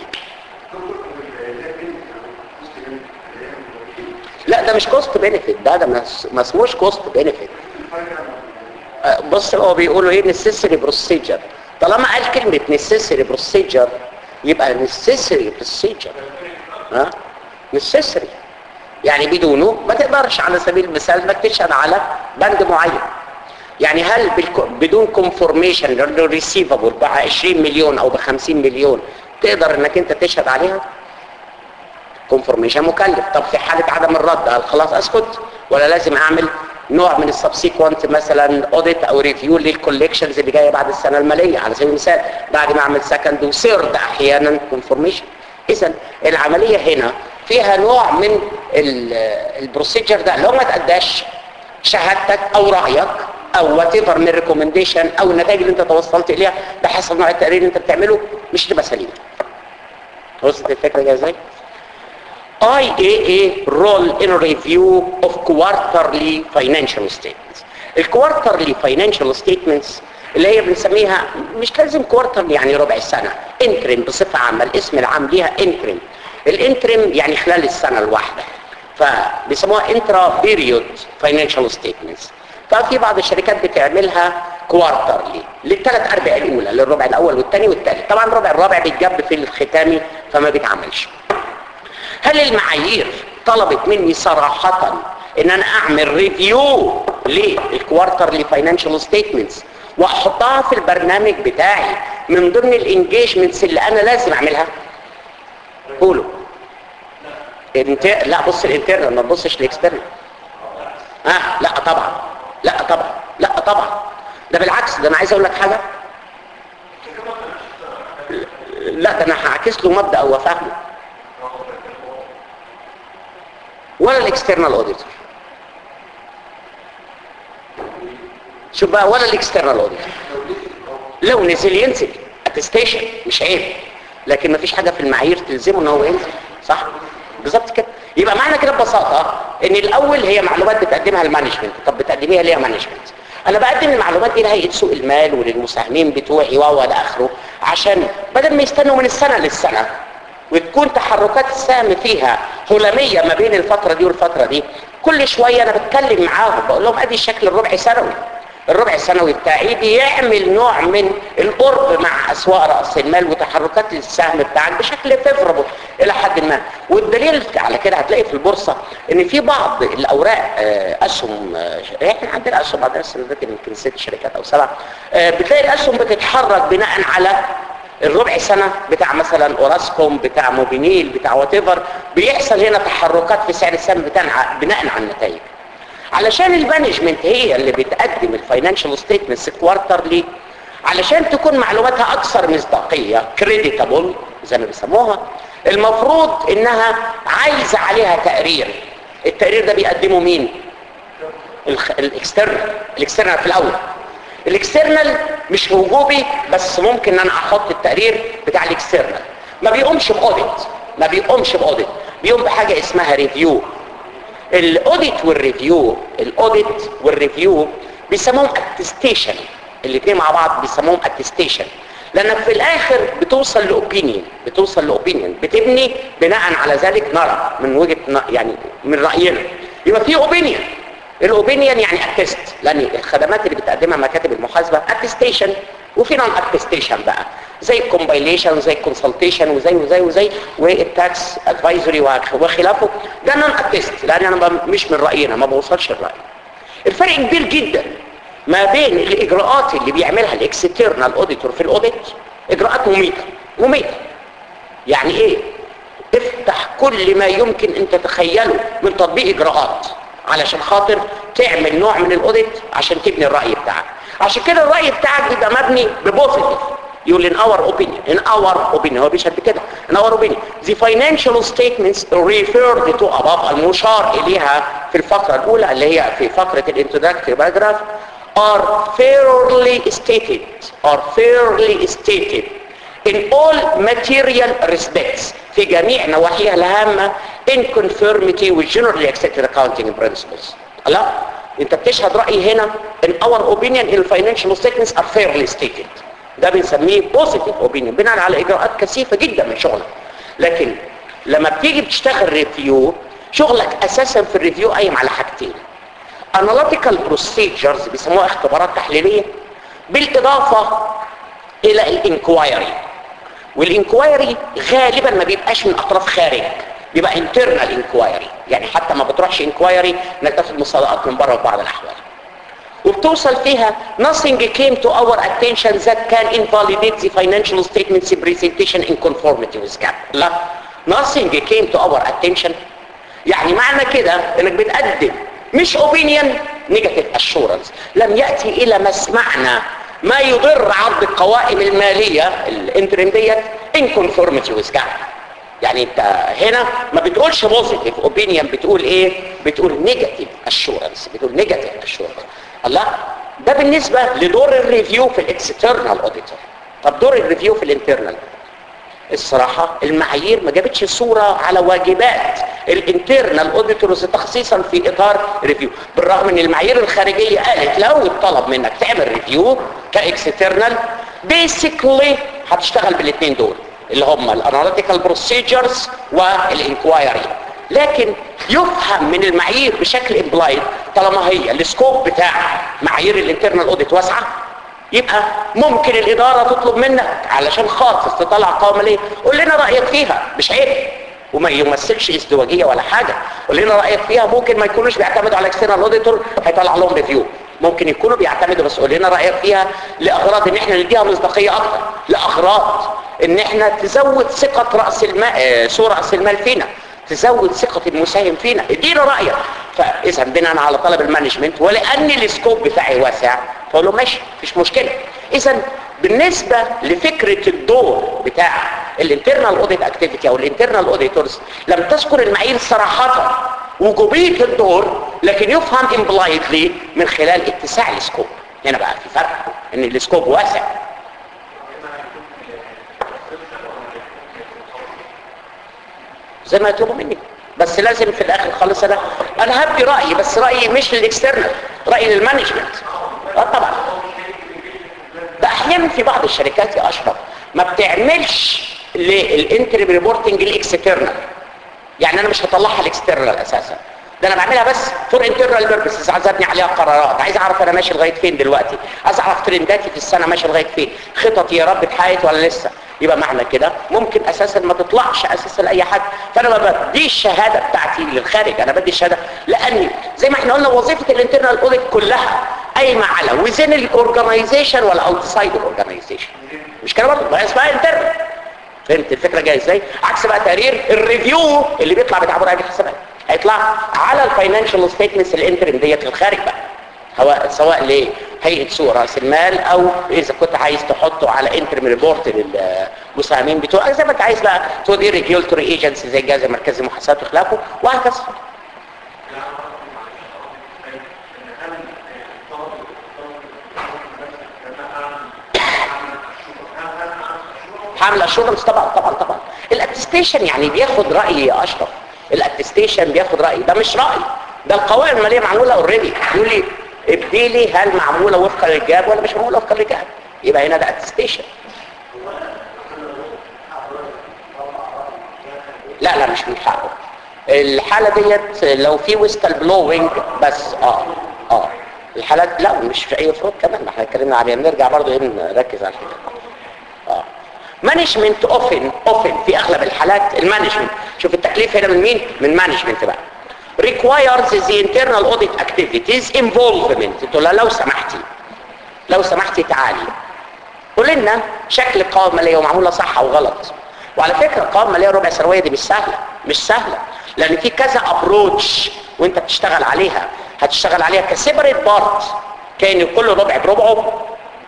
لا ده مش كوست بينيفيت ده ده ما اسموش كوست بينيفيت بص هو بيقولوا ايه necessary procedure طالما قال كلمة necessary procedure يبقى necessary procedure ها necessary يعني بدونه ما تقدرش على سبيل المثال انك تشهد على بند معين يعني هل بالك... بدون كونفورميشن للريسيفبل ب 20 مليون او ب 50 مليون تقدر انك انت تشهد عليها كونفورميشن مكلف طب في حالة عدم الرد هل خلاص اسكت ولا لازم اعمل نوع من السبسيكونت مثلا اوديت او ريفيو للكوليكشنز اللي جايه بعد السنه الماليه على سبيل المثال بعد ما اعمل سكند وسيرد احيانا كونفورميشن اذا العمليه هنا فيها نوع من البروسيجر ده لو ما تاداش شهادتك او رايك او وات ايفر من ريكومنديشن او النتائج اللي انت توصلت اليها بحسب نوع التقرير اللي انت بتعمله مش تبقى سليمه وصلت الفكره جايه ازاي؟ IAA role in review of quarterly financial statements. الكوارترلي financial statements اللي هي بنسميها مش لازم كوارترلي يعني ربع السنة انترم بصفة عامة الاسم العام ليها انترم الانترم يعني خلال السنة الواحدة فبيسموها انترا بيريود financial statements ففي بعض الشركات بتعملها كوارترلي للثلاث ارباع الاولى للربع الاول والثاني والثالث طبعا الربع الرابع بيتجاب في الختامي فما بيتعملش هل المعايير طلبت مني صراحة ان انا اعمل ريفيو للكوارترلي فاينانشال ستيتمنتس واحطها في البرنامج بتاعي من ضمن الانجيجمنتس اللي انا لازم اعملها قولوا انت لا بص الانترنال ما تبصش الاكسترنال اه لا طبعا لا طبعا لا طبعا ده بالعكس ده انا عايز اقول لك حاجه لا ده انا هعكس له مبدا او فهمه ولا الاكسترنال اوديتور شوف بقى ولا الاكسترنال اوديتور لو نزل ينزل اتستيشن مش عيب لكن ما فيش حاجه في المعايير تلزمه ان هو ينزل صح بالظبط كده يبقى معنى كده ببساطه ان الاول هي معلومات بتقدمها المانجمنت طب بتقدميها ليه يا مانجمنت انا بقدم المعلومات دي لهيئه سوق المال وللمساهمين بتوعي و الى اخره عشان بدل ما يستنوا من السنه للسنه وتكون تحركات السهم فيها هلاميه ما بين الفتره دي والفتره دي كل شويه انا بتكلم معاهم بقول لهم ادي الشكل الربع سنوي الربع السنوي بتاعي بيعمل نوع من القرب مع اسواق راس المال وتحركات السهم بتاعك بشكل فيفربل الى حد ما والدليل على كده هتلاقي في البورصه ان في بعض الاوراق آه، اسهم آه، احنا عندنا اسهم عندنا السندات يمكن ست شركات او سبع آه، بتلاقي الاسهم بتتحرك بناء على الربع سنة بتاع مثلا اوراسكوم بتاع موبينيل بتاع وات بيحصل هنا تحركات في سعر السهم بتاع بناء على النتائج علشان المانجمنت هي اللي بتقدم الفاينانشال ستيتمنتس كوارترلي علشان تكون معلوماتها اكثر مصداقيه كريديتابل زي ما بيسموها المفروض انها عايزه عليها تقرير التقرير ده بيقدمه مين الاكسترنال الاكسترنال في الاول الاكسترنال مش وجوبي بس ممكن ان انا احط التقرير بتاع الاكسترنال ما بيقومش باوديت ما بيقومش باوديت بيقوم بحاجه اسمها ريفيو الاوديت والريفيو الاوديت والريفيو بيسموهم اتستيشن الاثنين مع بعض بيسموهم اتستيشن لانك في الاخر بتوصل لاوبينيون بتوصل لاوبينيون بتبني بناء على ذلك نرى من وجهه يعني من راينا يبقى في اوبينيون الاوبينيون يعني اتست لان الخدمات اللي بتقدمها مكاتب المحاسبه اتستيشن وفي نون اتستيشن بقى زي الكومبايليشن وزي الكونسلتيشن وزي وزي وزي والتاكس ادفايزري وخلافه ده نون اتست لان انا مش من راينا ما بوصلش الراي الفرق كبير جدا ما بين الاجراءات اللي بيعملها الاكسترنال اوديتور في الاوديت اجراءات مميته مميته يعني ايه افتح كل ما يمكن ان تتخيله من تطبيق اجراءات علشان خاطر تعمل نوع من الاوديت عشان تبني الراي بتاعك عشان كده الراي بتاعك بيبقى مبني ببوزيتيف يقول in our opinion in our opinion هو بيشهد بكده in our opinion the financial statements referred to above المشار اليها في الفقرة الاولى اللي هي في فقرة الانترودكتوري باراجراف are fairly stated are fairly stated in all material respects في جميع نواحيها الهامة in conformity with generally accepted accounting principles لا انت بتشهد رأي هنا in our opinion in financial statements are fairly stated ده بنسميه positive opinion بناء على اجراءات كثيفة جدا من شغلك لكن لما بتيجي بتشتغل ريفيو شغلك اساسا في الريفيو قايم على حاجتين analytical procedures بيسموها اختبارات تحليلية بالاضافة الى الانكوايري والانكوايري غالبا ما بيبقاش من اطراف خارج بيبقى internal inquiry يعني حتى ما بتروحش inquiry انك تاخد مصادقات من بره في بعض الاحوال وبتوصل فيها nothing came to our attention that can invalidate the financial statements presentation in conformity with GAAP لا nothing came to our attention يعني معنى كده انك بتقدم مش opinion negative assurance لم يأتي الى مسمعنا ما يضر عرض القوائم المالية الانترم ديت in conformity with GAAP يعني انت هنا ما بتقولش بوزيتيف اوبينيون بتقول ايه بتقول نيجاتيف اشورنس بتقول نيجاتيف اشورنس الله ده بالنسبه لدور الريفيو في الاكسترنال اوديتور طب دور الريفيو في الانترنال الصراحه المعايير ما جابتش صوره على واجبات الانترنال اوديتورز تخصيصا في اطار ريفيو بالرغم ان المعايير الخارجيه قالت لو اتطلب منك تعمل ريفيو كاكسترنال بيسكلي هتشتغل بالاثنين دول اللي هم الاناليتيكال بروسيجرز والانكوايري لكن يفهم من المعايير بشكل امبلايد طالما هي السكوب بتاع معايير الانترنال اوديت واسعه يبقى ممكن الاداره تطلب منك علشان خاطر تطلع قوائم ماليه قول لنا رايك فيها مش عيب وما يمثلش ازدواجيه ولا حاجه قول لنا رايك فيها ممكن ما يكونوش بيعتمدوا على اكسترنال اوديتور هيطلع لهم ريفيو ممكن يكونوا بيعتمدوا بس قول لنا رايك فيها لاغراض ان احنا نديها مصداقيه اكتر لاغراض ان احنا تزود ثقه راس المال سوء راس المال فينا تزود ثقه المساهم فينا ادينا رايك فاذا بناء على طلب المانجمنت ولان السكوب بتاعي واسع فقول له ماشي مفيش مشكله اذا بالنسبه لفكره الدور بتاع الانترنال اوديت اكتيفيتي او الانترنال اوديتورز لم تذكر المعايير صراحه وجوبيه الدور لكن يفهم امبلايدلي من خلال اتساع السكوب هنا بقى في فرق ان السكوب واسع زي ما يطلبوا مني بس لازم في الاخر خالص انا انا هبدي رايي بس رايي مش للاكسترنال رايي للمانجمنت اه طبعا ده احيانا في بعض الشركات يا اشرف ما بتعملش للانتري ريبورتنج الاكسترنال يعني انا مش هطلعها الاكسترنال اساسا ده انا بعملها بس فور انترنال بيربسز عايز ابني عليها قرارات عايز اعرف انا ماشي لغايه فين دلوقتي عايز اعرف ترنداتي في السنه ماشي لغايه فين خططي يا رب اتحققت ولا لسه يبقى معنى كده ممكن اساسا ما تطلعش اساسا لاي حد فانا ما بديش الشهاده بتاعتي للخارج انا بدي الشهاده لاني زي ما احنا قلنا وظيفه الانترنال اوديت كلها قايمه على وزن الاورجنايزيشن ولا اوتسايد الاورجنايزيشن مش كده برضه ما هي اسمها انترنال فهمت الفكره جايه ازاي عكس بقى تقرير الريفيو اللي بيطلع بتاع مراقب الحسابات هيطلع على الفاينانشال ستيتمنتس الانترم ديت للخارج بقى هو سواء لهيئه سوق راس المال او اذا كنت عايز تحطه على انترم ريبورت للمساهمين بتوعك زي ما انت عايز بقى تودي ريجولتوري ايجنسي زي الجهاز المركزي للمحاسبات وخلافه وهكذا حامل اشورنس طبعا طبعا طبعا الاتستيشن يعني بياخد راي يا اشرف الاتستيشن بياخد راي ده مش راي ده القوائم الماليه معموله اوريدي يقول لي ابدي لي هل معموله وفقا للجاب ولا مش معموله وفقا للجاب يبقى هنا ده اتستيشن لا لا مش من حقه الحاله ديت لو في ويستل بلوينج بس اه اه الحالات لا مش في اي فروض كمان ما احنا اتكلمنا عليها نرجع برضه هنا نركز على الحته اه مانجمنت اوفن اوفن في اغلب الحالات المانجمنت شوف التكليف هنا من مين من مانجمنت بقى requires the internal audit activities involvement تقول لها لو سمحتي لو سمحتي تعالي قول لنا شكل القوائم الماليه ومعموله صح او غلط وعلى فكره القوائم الماليه ربع سنويه دي مش سهله مش سهله لان في كذا ابروتش وانت بتشتغل عليها هتشتغل عليها كسيبريت بارت كان كل ربع بربعه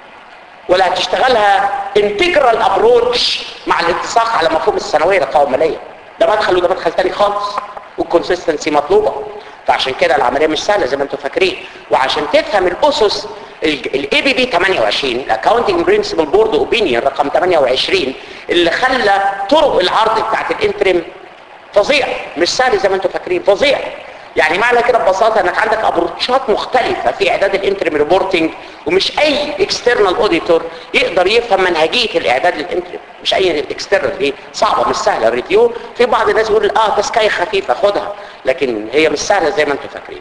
ولا هتشتغلها انتجرال ابروتش مع الاتساق على مفهوم الثانويه للقوائم الماليه ده مدخل وده مدخل تاني خالص والكونسيستنسي مطلوبه فعشان كده العمليه مش سهله زي ما انتم فاكرين وعشان تفهم الاسس الاي بي بي 28 الاكونتنج برنسبل بورد اوبينيون رقم 28 اللي خلى طرق العرض بتاعت الانترم فظيع مش سهل زي ما انتم فاكرين فظيع يعني معنى كده ببساطه انك عندك ابروتشات مختلفه في اعداد الانترم ريبورتنج ومش اي اكسترنال اوديتور يقدر يفهم منهجيه الاعداد للانترم مش اي اكسترنال دي صعبه مش سهله الريفيو في بعض الناس يقول اه تسكاي خفيفه خدها لكن هي مش سهله زي ما انتم فاكرين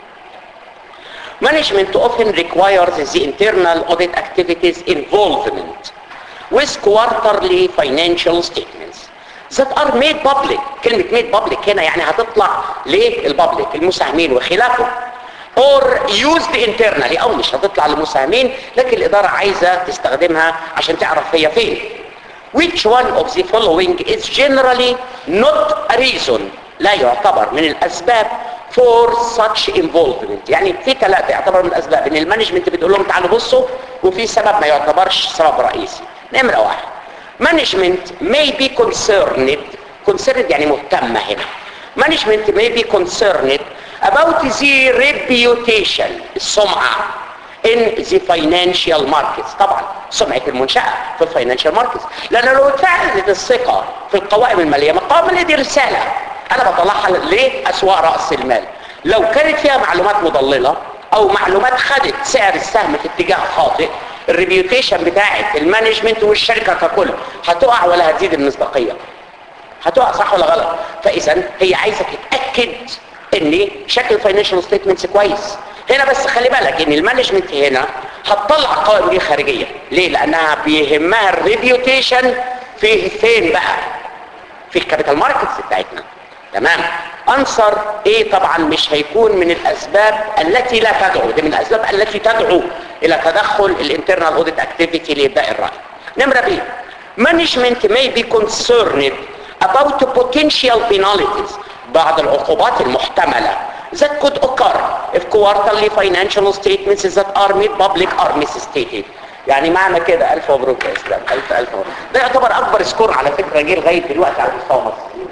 Management often requires the internal audit activities involvement with quarterly financial statements that are made public كلمة made public هنا يعني هتطلع للبابليك المساهمين وخلافه or used internally او مش هتطلع للمساهمين لكن الادارة عايزة تستخدمها عشان تعرف هي فين which one of the following is generally not a reason لا يعتبر من الاسباب for such involvement يعني في ثلاثة يعتبر من الاسباب ان المانجمنت بتقول لهم تعالوا بصوا وفي سبب ما يعتبرش سبب رئيسي نمرة واحد management may be concerned concerned يعني مهتمة هنا management may be concerned about the reputation السمعة in the financial markets طبعا سمعة المنشأة في الفاينانشال ماركتس لأن لو اتفعلت الثقة في القوائم المالية ما القوائم المالية دي رسالة أنا بطلعها لأسواق رأس المال لو كانت فيها معلومات مضللة أو معلومات خدت سعر السهم في اتجاه خاطئ الريبيوتيشن بتاعت المانجمنت والشركة ككل هتقع ولا هتزيد المصداقية هتقع صح ولا غلط فإذا هي عايزة تتأكد ان شكل الفاينانشال ستيتمنتس كويس هنا بس خلي بالك ان المانجمنت هنا هتطلع قوائم دي خارجيه ليه لانها بيهمها الريبيوتيشن في فين بقى في الكابيتال ماركتس بتاعتنا تمام انصر ايه طبعا مش هيكون من الاسباب التي لا تدعو دي من الاسباب التي تدعو الى تدخل الانترنال اوديت اكتيفيتي لابداء الراي نمره ب management may be concerned about potential penalties بعض العقوبات المحتملة that could occur if quarterly financial statements that are made public are misstated يعني معنى كده ألف مبروك يا إسلام ألف ألف مبروك ده يعتبر أكبر سكور على فكرة جه لغاية دلوقتي على مستوى مصر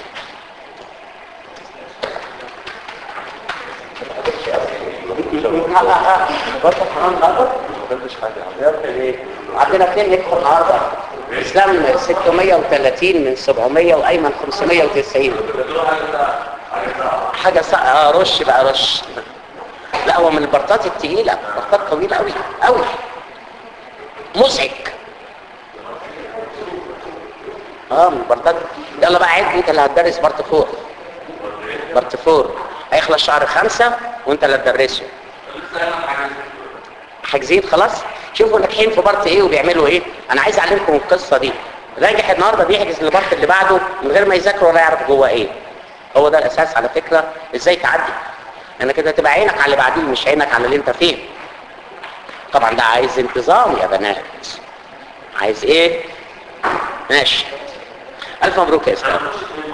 برضه حرام النهارده؟ عندنا اثنين ندخل النهارده اسلام 630 من 700 وايمن 590 حاجه ص... آه رش بقى رش لا هو من البرطات التقيله برطات طويله قوي قوي مزعج اه من البرطات يلا بقى عد انت اللي هتدرس بارت فور بارت فور هيخلص شهر خمسة وانت اللي هتدرسه حاجزين خلاص شوفوا ناجحين في بارت ايه وبيعملوا ايه انا عايز اعلمكم القصه دي راجح النهارده بيحجز البارت اللي بعده من غير ما يذاكر ولا يعرف جوه ايه هو ده الاساس على فكره ازاي تعدي انا كده تبقى عينك على اللي بعديه مش عينك على اللي انت فيه طبعا ده عايز انتظام يا بنات عايز ايه ماشي الف مبروك يا استاذ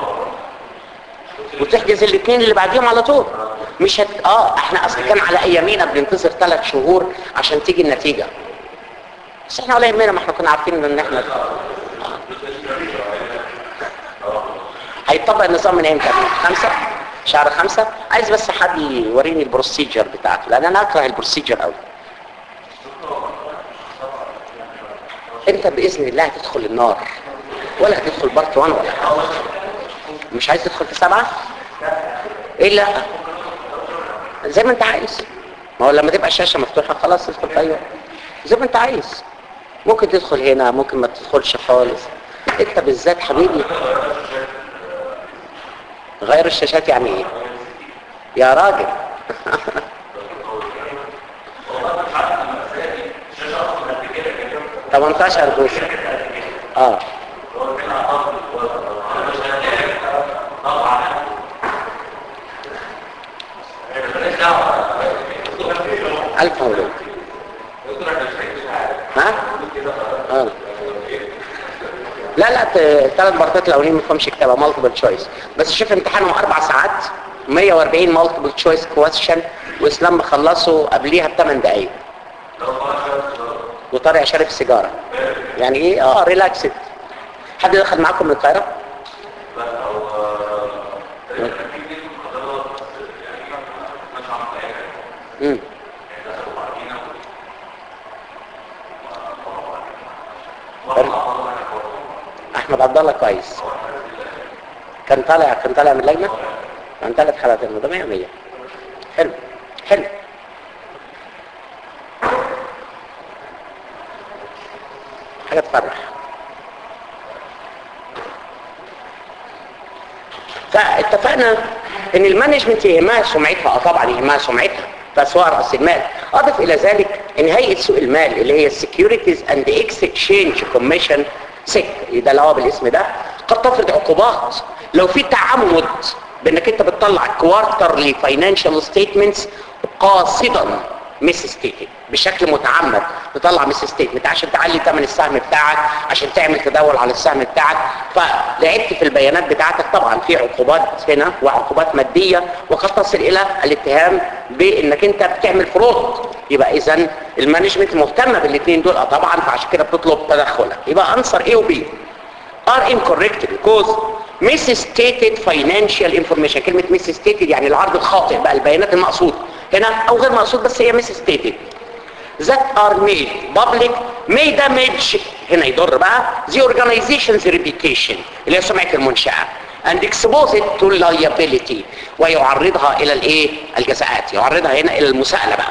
وتحجز الاثنين اللي بعديهم على طول مش هت... اه احنا اصلا كان على ايامينا بننتظر ثلاث شهور عشان تيجي النتيجه بس احنا ولا يهمنا ما احنا كنا عارفين ان احنا هيطبق النظام من امتى؟ خمسة شهر خمسة عايز بس حد يوريني البروسيجر بتاعته لان انا اكره البروسيجر قوي انت باذن الله هتدخل النار ولا هتدخل بارت 1 ولا مش عايز تدخل في سبعة ايه لا زي ما انت عايز ما هو لما تبقى الشاشة مفتوحة خلاص تدخل في اي وقت زي ما انت عايز ممكن تدخل هنا ممكن ما تدخلش خالص انت بالذات حبيبي غير الشاشات يعني ايه يا راجل تمنتاشر بوصة اه ألف مبروك ها؟ اه لا لا ثلاث بارتات الاولين ما فيهمش كتابه مالتيبل تشويس بس شوف امتحانهم اربع ساعات 140 مالتيبل تشويس كويستشن واسلام مخلصه قبليها بثمان دقايق وطارق شارب سيجاره يعني ايه اه ريلاكسد حد دخل معاكم من القاهره امم احمد عبد الله كويس كان طالع كان طالع من اللجنه كان ثلاث حالات ده 100 100 حلو حلو حاجه تفرح فاتفقنا ان المانجمنت يهمها سمعتها اه طبعا يهمها سمعتها فاسواق راس المال اضف الى ذلك ان هيئه سوق المال اللي هي السكيورتيز اند اكسشينج كوميشن سك ده اللي هو بالاسم ده قد تفرض عقوبات لو في تعمد بانك انت بتطلع كوارترلي فاينانشال ستيتمنتس قاصدا ميس ستيتد بشكل متعمد تطلع ميس ستيتمنت عشان تعلي ثمن السهم بتاعك عشان تعمل تداول على السهم بتاعك فلعبت في البيانات بتاعتك طبعا في عقوبات هنا وعقوبات ماديه وقد تصل الى الاتهام بانك انت بتعمل فرود يبقى اذا المانجمنت مهتمه بالاثنين دول طبعا فعشان كده بتطلب تدخلك يبقى انصر ايه وبي are incorrect because misstated financial information كلمة misstated يعني العرض الخاطئ بقى البيانات المقصود هنا او غير مقصود بس هي misstated that are made public may damage هنا يضر بقى the organization's reputation اللي هي سمعة المنشأة and expose it to liability ويعرضها الى الايه الجزاءات يعرضها هنا الى المساءلة بقى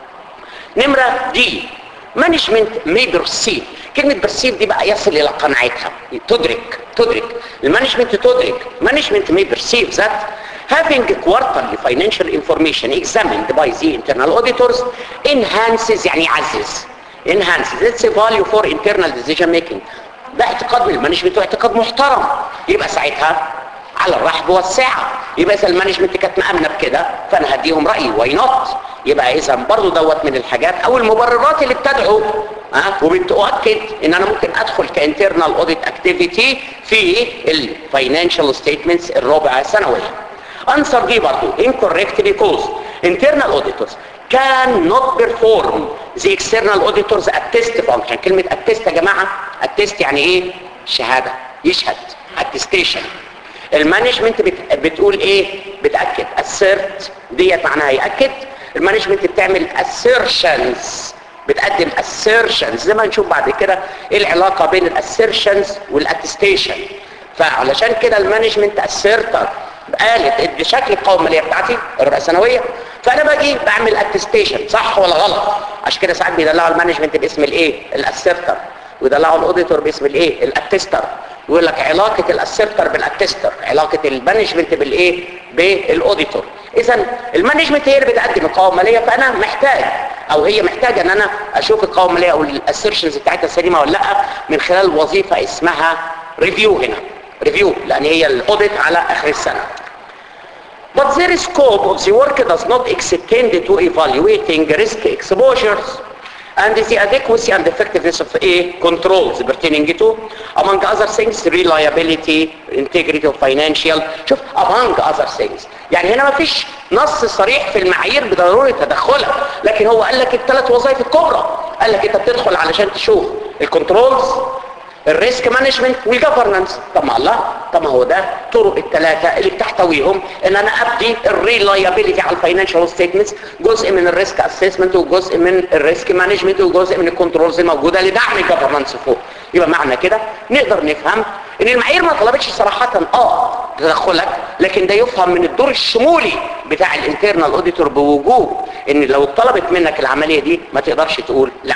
نمرة دي management may perceive كلمة perceive دي بقى يصل إلى قناعتها تدرك تدرك المانجمنت تدرك management may perceive that having quarterly financial information examined by the internal auditors enhances يعني يعزز enhances it's a value for internal decision making ده اعتقاد من المانجمنت واعتقاد محترم يبقى ساعتها على الرحب والسعة يبقى اذا المانجمنت كانت مأمنة بكده فانا هديهم رأيي واي نوت يبقى اذا برضو دوت من الحاجات او المبررات اللي بتدعو ها وبتؤكد ان انا ممكن ادخل كانترنال اوديت اكتيفيتي في الفاينانشال ستيتمنتس الربع سنوي انسر دي برضو incorrect because internal auditors cannot perform the external auditors attest function كلمة attest يا جماعة attest يعني ايه شهادة يشهد attestation المانجمنت بت... بتقول ايه بتاكد assert ديت معناها ياكد المانجمنت بتعمل assertions بتقدم assertions زي ما نشوف بعد كده ايه العلاقه بين الاسيرشنز والاتستيشن فعلشان كده المانجمنت asserter قالت دي شكل القوائم الماليه بتاعتي الربع سنويه فانا باجي بعمل اتستيشن صح ولا غلط عشان كده ساعات بيدلعوا المانجمنت باسم الايه الاسيرتر ويدلعوا الاوديتور باسم الايه الاتستر ويقول لك علاقه الاسيرتر بالاتستر علاقه المانجمنت بالايه بالاوديتور اذا المانجمنت هي اللي بتقدم القوائم الماليه فانا محتاج او هي محتاجه ان انا اشوف القوائم الماليه او الاسيرشنز بتاعتها سليمه ولا لا من خلال وظيفه اسمها ريفيو هنا ريفيو لان هي الاوديت على اخر السنه But their scope of the work does not extend to evaluating risk exposures and the adequacy and effectiveness of a controls pertaining to, among other things, reliability, integrity of financial, شوف among other things. يعني هنا ما فيش نص صريح في المعايير بضرورة تدخلها لكن هو قال لك الثلاث وظائف الكبرى قال لك انت بتدخل علشان تشوف الكنترولز الريسك مانجمنت والجفرنس طب ما الله طب ما هو ده طرق الثلاثه اللي بتحتويهم ان انا ابدي الريلايابيلتي على الفاينانشال ستيتمنتس جزء من الريسك اسسمنت وجزء من الريسك مانجمنت وجزء من الكنترولز الموجوده لدعم الجفرنس فوق يبقى معنى كده نقدر نفهم ان المعايير ما طلبتش صراحه اه تدخلك لكن ده يفهم من الدور الشمولي بتاع الانترنال اوديتور بوجوب ان لو طلبت منك العمليه دي ما تقدرش تقول لا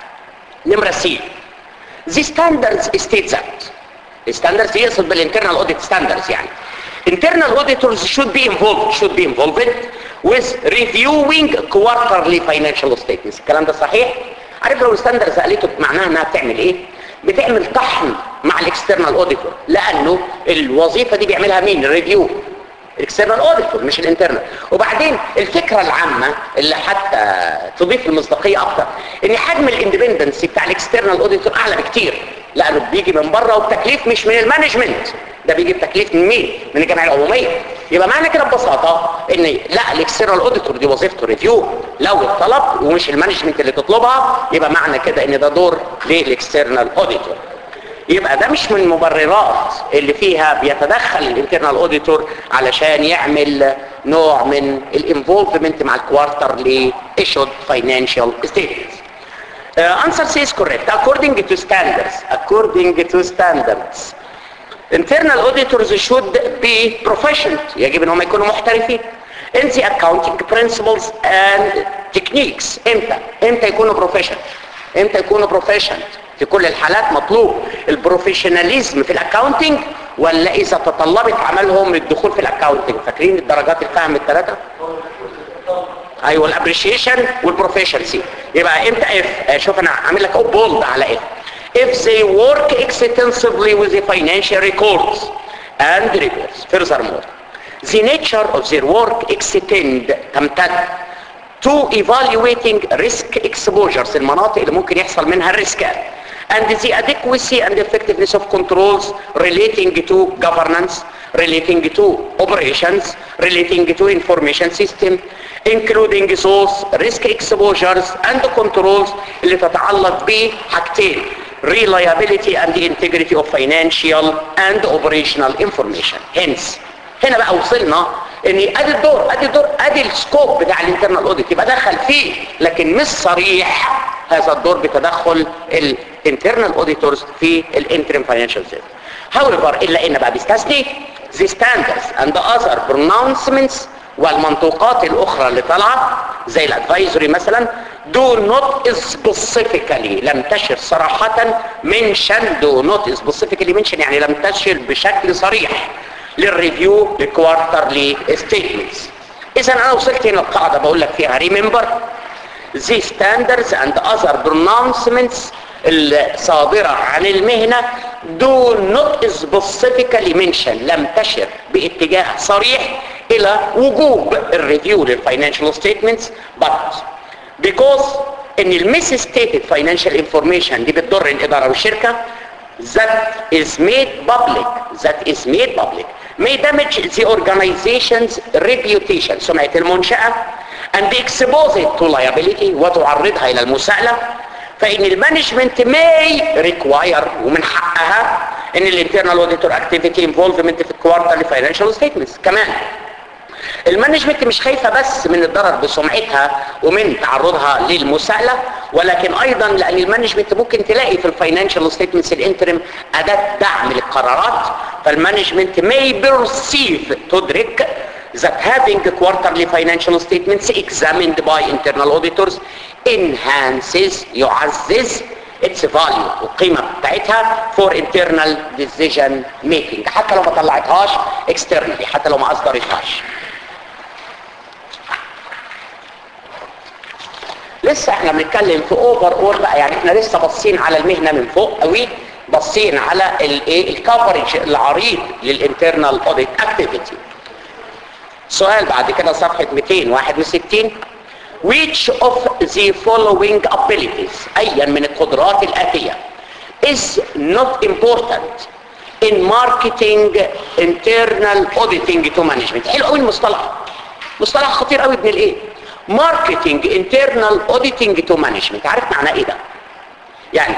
نمره سي The standards state that الستاندرز يقصد بالinternal audit standards يعني internal auditors should be involved should be involved with reviewing quarterly financial statements الكلام ده صحيح عارف لو الستاندرز قالته معناها انها بتعمل ايه بتعمل طحن مع الاكسترنال اوديتور لانه الوظيفه دي بيعملها مين الريفيو الاكسترنال اوديتور مش الانترنال وبعدين الفكره العامه اللي حتى تضيف المصداقيه اكتر ان حجم الاندبندنس بتاع الاكسترنال اوديتور اعلى بكتير لانه بيجي من بره والتكليف مش من المانجمنت ده بيجي بتكليف من مين من الجمعيه العموميه يبقى معنى كده ببساطه ان لا الاكسترنال اوديتور دي وظيفته ريفيو لو الطلب ومش المانجمنت اللي تطلبها يبقى معنى كده ان ده دور للاكسترنال اوديتور يبقى ده مش من المبررات اللي فيها بيتدخل الانترنال اوديتور علشان يعمل نوع من الانفولفمنت مع الكوارتر لايشود فاينانشال ستيتمنتس Uh, answer C is correct. According to standards, according to standards, internal auditors should be proficient. يجب ان هم يكونوا محترفين. In the accounting principles and techniques. امتى؟ امتى يكونوا proficient؟ امتى يكونوا proficient؟ في كل الحالات مطلوب البروفيشناليزم في الاكاونتنج ولا اذا تطلبت عملهم الدخول في الاكاونتنج فاكرين الدرجات الفهم الثلاثه ايوه الابريشيشن والبروفيشنسي يبقى امتى اف شوف انا عامل لك بولد على اف if they work extensively with the financial records and reports furthermore the nature of their work extend تمتد to evaluating risk exposures المناطق اللي ممكن يحصل منها الريسكات and the adequacy and effectiveness of controls relating to governance relating to operations relating to information system including those risk exposures and controls اللي تتعلق بحاجتين reliability and the integrity of financial and operational information hence هنا بقى وصلنا ان ادي الدور ادي الدور ادي السكوب بتاع الانترنال اوديت يبقى دخل فيه لكن مش صريح هذا الدور بتدخل الانترنال اوديتورز في الانترم فاينانشال سيستم however الا ان بقى بيستثني the standards and the other pronouncements والمنطوقات الاخرى اللي طالعه زي الادفايزري مثلا do not specifically لم تشر صراحه mention do not specifically mention يعني لم تشر بشكل صريح للريفيو للكوارترلي ستيتمنتس اذا انا وصلت هنا القاعده بقول لك فيها ريمبر the standards and other pronouncements الصادرة عن المهنة do not specifically mention لم تشر باتجاه صريح الى وجوب الريفيو للفاينانشال ستيتمنتس but because ان الميس ستيتد فاينانشال انفورميشن دي بتضر الاداره والشركه that is made public that is made public may damage the organization's reputation سمعة المنشأة and expose it to liability وتعرضها إلى المساءلة فإن المانجمنت may require ومن حقها إن الانترنال auditor activity involvement في الكوارترلي financial statements كمان المانجمنت مش خايفة بس من الضرر بسمعتها ومن تعرضها للمساءلة ولكن ايضا لان المانجمنت ممكن تلاقي في الفاينانشال ستيتمنتس الانترم اداة دعم للقرارات فالمانجمنت may perceive تدرك that having quarterly financial statements examined by internal auditors enhances يعزز its value القيمة بتاعتها for internal decision making حتى لو ما طلعتهاش externally حتى لو ما اصدرتهاش لسه احنا بنتكلم في اوفر اول بقى يعني احنا لسه باصين على المهنه من فوق قوي باصين على الايه الكفرج العريض للانترنال اوديت اكتيفيتي سؤال بعد كده صفحه 261 which of the following abilities ايا من القدرات الاتيه is not important in marketing internal auditing to management حلو قوي المصطلح مصطلح خطير قوي ابن الايه marketing internal auditing to management عارف معناه ايه ده يعني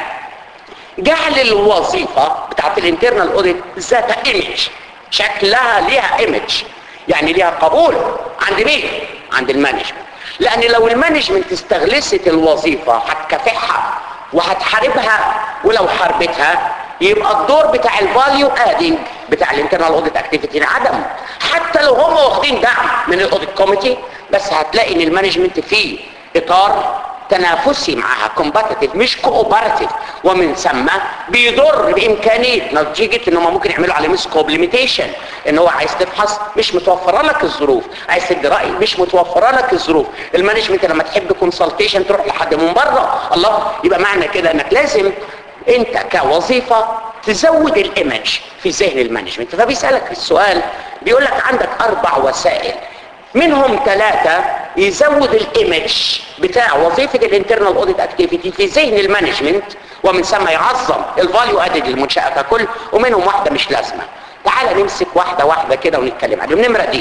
جعل الوظيفة بتاعت الانترنال اوديت ذات ايمج شكلها ليها ايمج يعني ليها قبول عند مين عند المانجمنت لان لو المانجمنت استغلست الوظيفة هتكافحها وهتحاربها ولو حاربتها يبقى الدور بتاع الفاليو ادنج بتاع الانترنال اوديت اكتيفيتي انعدم حتى لو هم واخدين دعم من الاوديت كوميتي بس هتلاقي ان المانجمنت فيه اطار تنافسي معها كومباتيتيف مش كوبراتيف ومن ثم بيضر بامكانيه نتيجه ان هم ممكن يعملوا عليه سكوب ليميتيشن ان هو عايز تفحص مش متوفره لك الظروف عايز تدي راي مش متوفره لك الظروف المانجمنت لما تحب كونسلتيشن تروح لحد من بره الله يبقى معنى كده انك لازم انت كوظيفه تزود الايمج في ذهن المانجمنت فبيسالك السؤال بيقول لك عندك اربع وسائل منهم ثلاثة يزود الايمج بتاع وظيفة الانترنال اوديت اكتيفيتي في ذهن المانجمنت ومن ثم يعظم الفاليو ادد للمنشأة ككل ومنهم واحدة مش لازمة تعال نمسك واحدة واحدة كده ونتكلم عليهم النمرة دي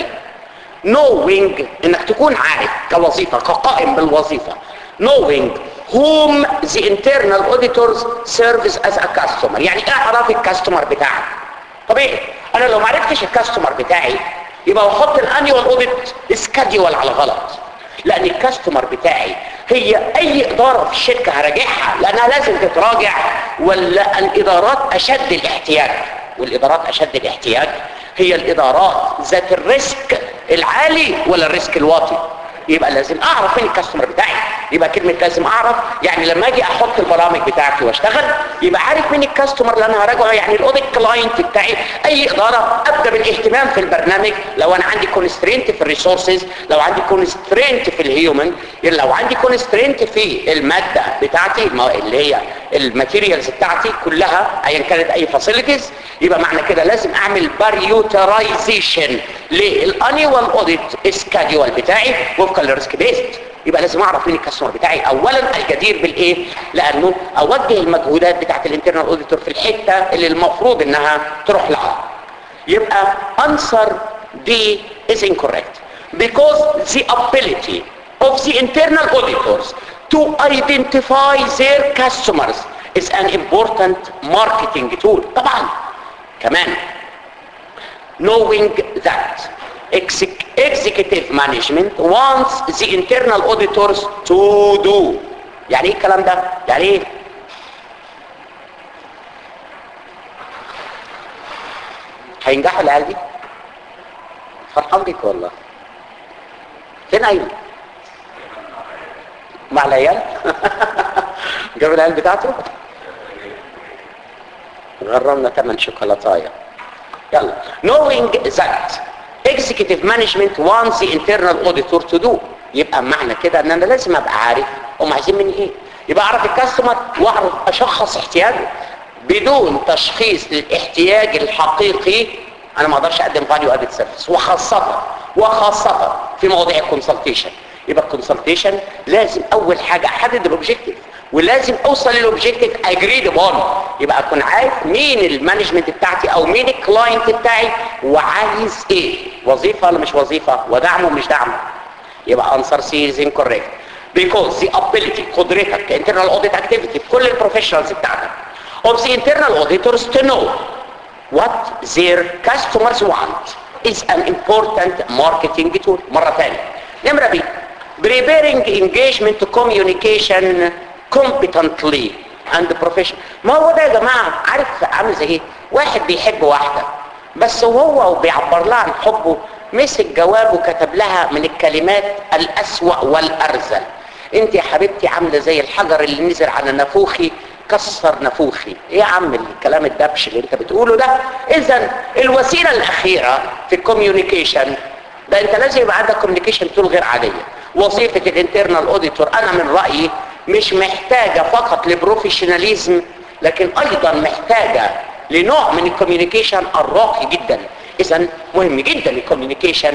knowing انك تكون عارف كوظيفة كقائم بالوظيفة knowing whom the internal auditors serves as a customer يعني اعرف الكاستمر بتاعك طبيعي انا لو ما عرفتش الكاستمر بتاعي يبقى احط الانيوال اوديت سكاديول على غلط لان الكاستمر بتاعي هي اي اداره في الشركه هراجعها لانها لازم تتراجع ولا الادارات اشد الاحتياج والادارات اشد الاحتياج هي الادارات ذات الريسك العالي ولا الريسك الواطي يبقى لازم اعرف مين الكاستمر بتاعي يبقى كلمة لازم اعرف يعني لما اجي احط البرامج بتاعتي واشتغل يبقى عارف مين الكاستمر اللي انا هراجعه يعني الاوديت كلاينت بتاعي اي ادارة ابدا بالاهتمام في البرنامج لو انا عندي كونسترينت في الريسورسز لو عندي كونسترينت في الهيومن لو عندي كونسترينت في المادة بتاعتي اللي هي الماتيريالز بتاعتي كلها ايا كانت اي فاسيلتيز يبقى معنى كده لازم اعمل باريوترايزيشن للانيوال اوديت سكادول بتاعي وفقا للريسك بيست يبقى لازم اعرف مين الكاستمر بتاعي اولا الجدير بالايه لانه اوجه المجهودات بتاعت الانترنال اوديتور في الحته اللي المفروض انها تروح لها يبقى answer D is incorrect because the ability of the internal auditors to identify their customers is an important marketing tool طبعا كمان knowing that executive management wants the internal auditors to do يعني ايه الكلام ده يعني ايه هينجحوا العيال دي فرحان بيك والله فين ايمن مع العيال جاب العيال بتاعته غرمنا ثمن شوكولاتايه يلا knowing that executive management wants the internal auditor to do يبقى معنى كده ان انا لازم ابقى عارف هم عايزين مني ايه يبقى اعرف الكاستمر واعرف اشخص احتياجه بدون تشخيص للاحتياج الحقيقي انا ما اقدرش اقدم فاليو ادد سيرفيس وخاصه وخاصه في مواضيع الكونسلتيشن يبقى الكونسلتيشن لازم اول حاجه احدد الاوبجيكتيف ولازم اوصل للاوبجيكتيف اجريد ابون يبقى اكون عارف مين المانجمنت بتاعتي او مين الكلاينت بتاعي وعايز ايه وظيفه ولا مش وظيفه ودعمه مش دعمه يبقى answer C is incorrect because the ability قدرتك internal audit activity كل البروفيشنالز بتاعتك of the internal auditors to know what their customers want is an important marketing tool مرة ثانية نمرة بي preparing engagement communication competently and professional ما هو ده يا جماعة عارف عامل زي ايه واحد بيحب واحدة بس وهو وبيعبر لها عن حبه مسك جواب وكتب لها من الكلمات الأسوأ والأرذل انت يا حبيبتي عاملة زي الحجر اللي نزل على نافوخي كسر نافوخي ايه يا عم الكلام الدبش اللي انت بتقوله ده اذا الوسيلة الاخيرة في الكوميونيكيشن ده انت لازم يبقى عندك كوميونيكيشن تول غير عادية وظيفة الانترنال اوديتور انا من رأيي مش محتاجة فقط لبروفيشناليزم لكن ايضا محتاجة لنوع من الكوميونيكيشن الراقي جدا اذا مهم جدا الكوميونيكيشن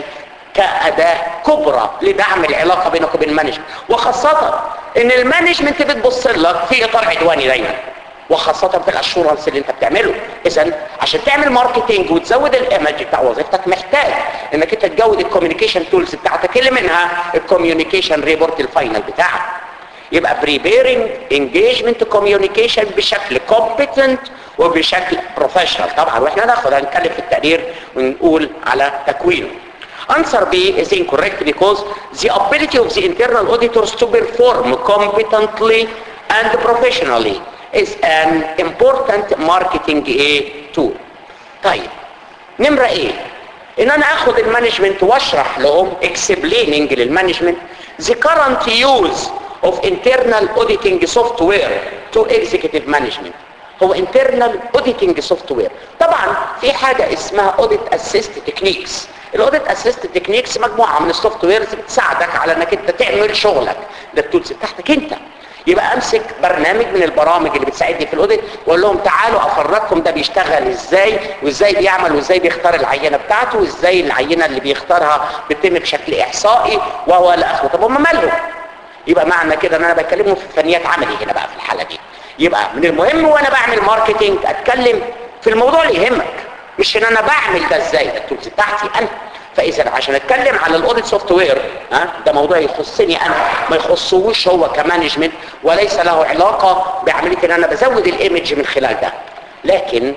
كأداة كبرى لدعم العلاقة بينك وبين المانجمنت وخاصة ان المانجمنت بتبص لك في اطار عدواني دايما وخاصة في الاشورنس اللي انت بتعمله اذا عشان تعمل ماركتينج وتزود الايمج بتاع وظيفتك محتاج انك انت تجود الكوميونيكيشن تولز بتاعتك اللي منها الكوميونيكيشن ريبورت الفاينل بتاعك يبقى preparing engagement communication بشكل competent وبشكل professional طبعا واحنا ناخد هنتكلم في التقرير ونقول على تكوينه Answer B is incorrect because the ability of the internal auditors to perform competently and professionally is an important marketing A tool. طيب نمرة ايه؟ ان انا اخد المانجمنت واشرح لهم explaining للمانجمنت the current use of internal auditing software to executive management هو internal auditing software طبعا في حاجة اسمها audit assist techniques الاوديت اسيست تكنيكس مجموعه من السوفت ويرز بتساعدك على انك انت تعمل شغلك ده التولز بتاعتك انت يبقى امسك برنامج من البرامج اللي بتساعدني في الاوديت واقول لهم تعالوا افرجكم ده بيشتغل ازاي وازاي بيعمل وازاي بيختار العينه بتاعته وازاي العينه اللي بيختارها بتتم بشكل احصائي وهو الى اخره طب هم مالهم يبقى معنى كده ان انا بكلمهم في فنيات عملي هنا بقى في الحاله دي يبقى من المهم وانا بعمل ماركتينج اتكلم في الموضوع اللي يهمك مش ان انا بعمل ده ازاي ده التولز بتاعتي انا فاذا عشان اتكلم على الاوديت سوفت وير ها ده موضوع يخصني انا ما يخصوش هو كمانجمنت وليس له علاقه بعمليه ان انا بزود الايمج من خلال ده لكن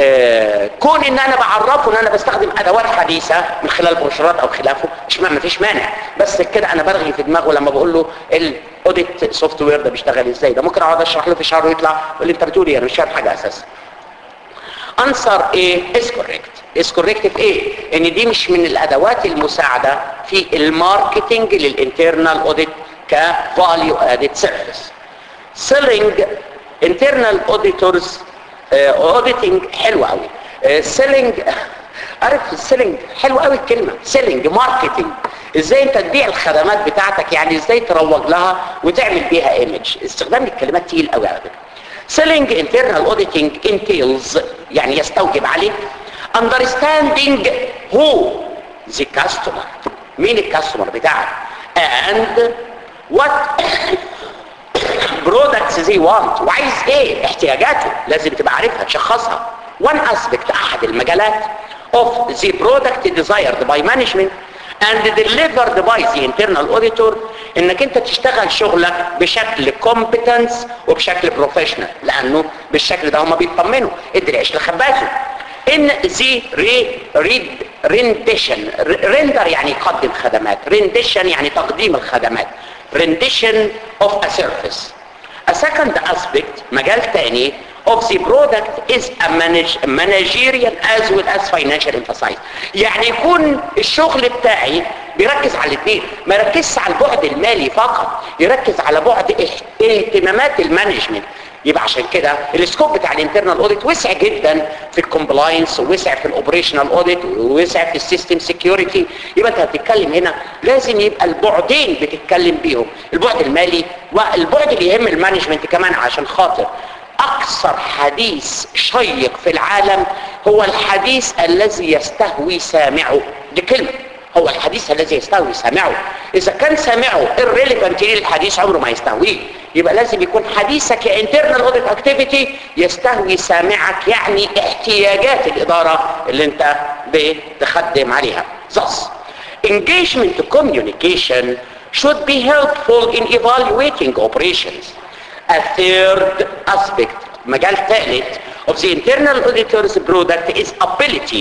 آه كون ان انا بعرفه ان انا بستخدم ادوات حديثه من خلال بروشورات او خلافه مش ما فيش مانع بس كده انا برغي في دماغه لما بقول له الاوديت سوفت وير ده بيشتغل ازاي ده ممكن اقعد اشرح له في شهر ويطلع يقول لي انت بتقول ايه انا مش فاهم حاجه اساسا answer A is correct is correct في ايه ان دي مش من الادوات المساعدة في الماركتينج للانترنال اوديت كفاليو ادد سيرفيس selling internal auditors auditing حلو قوي selling عارف السيلينج حلو قوي الكلمة سيلينج ماركتينج ازاي انت تبيع الخدمات بتاعتك يعني ازاي تروج لها وتعمل بيها ايمج استخدام الكلمات تقيل قوي على فكره selling internal auditing entails يعني يستوجب عليه understanding who the customer مين الكاستمر بتاعك and what products they want وعايز ايه احتياجاته لازم تبقى عارفها تشخصها one aspect احد المجالات of the product desired by management and delivered by the internal auditor انك انت تشتغل شغلك بشكل competence وبشكل professional لانه بالشكل ده هما بيطمنوا ادري ايش لخباته ان زي ري ريد رينديشن ريندر يعني يقدم خدمات رينديشن يعني تقديم الخدمات رينديشن of a service a second aspect مجال تاني of the product is a manage, managerial as well as financial emphasize يعني يكون الشغل بتاعي بيركز على الاثنين ما يركزش على البعد المالي فقط يركز على بعد اهتمامات المانجمنت يبقى عشان كده السكوب بتاع الانترنال اوديت وسع جدا في الكومبلاينس ووسع في الاوبريشنال اوديت ووسع في السيستم سيكيورتي يبقى انت هتتكلم هنا لازم يبقى البعدين بتتكلم بيهم البعد المالي والبعد اللي يهم المانجمنت كمان عشان خاطر اكثر حديث شيق في العالم هو الحديث الذي يستهوي سامعه دي كلمه هو الحديث الذي يستهوي سامعه اذا كان سامعه irrelevant للحديث عمره ما يستهويه يبقى لازم يكون حديثك يا internal audit activity يستهوي سامعك يعني احتياجات الاداره اللي انت بتخدم عليها thus engagement communication should be helpful in evaluating operations a third aspect مجال ثالث of the internal auditor's product is ability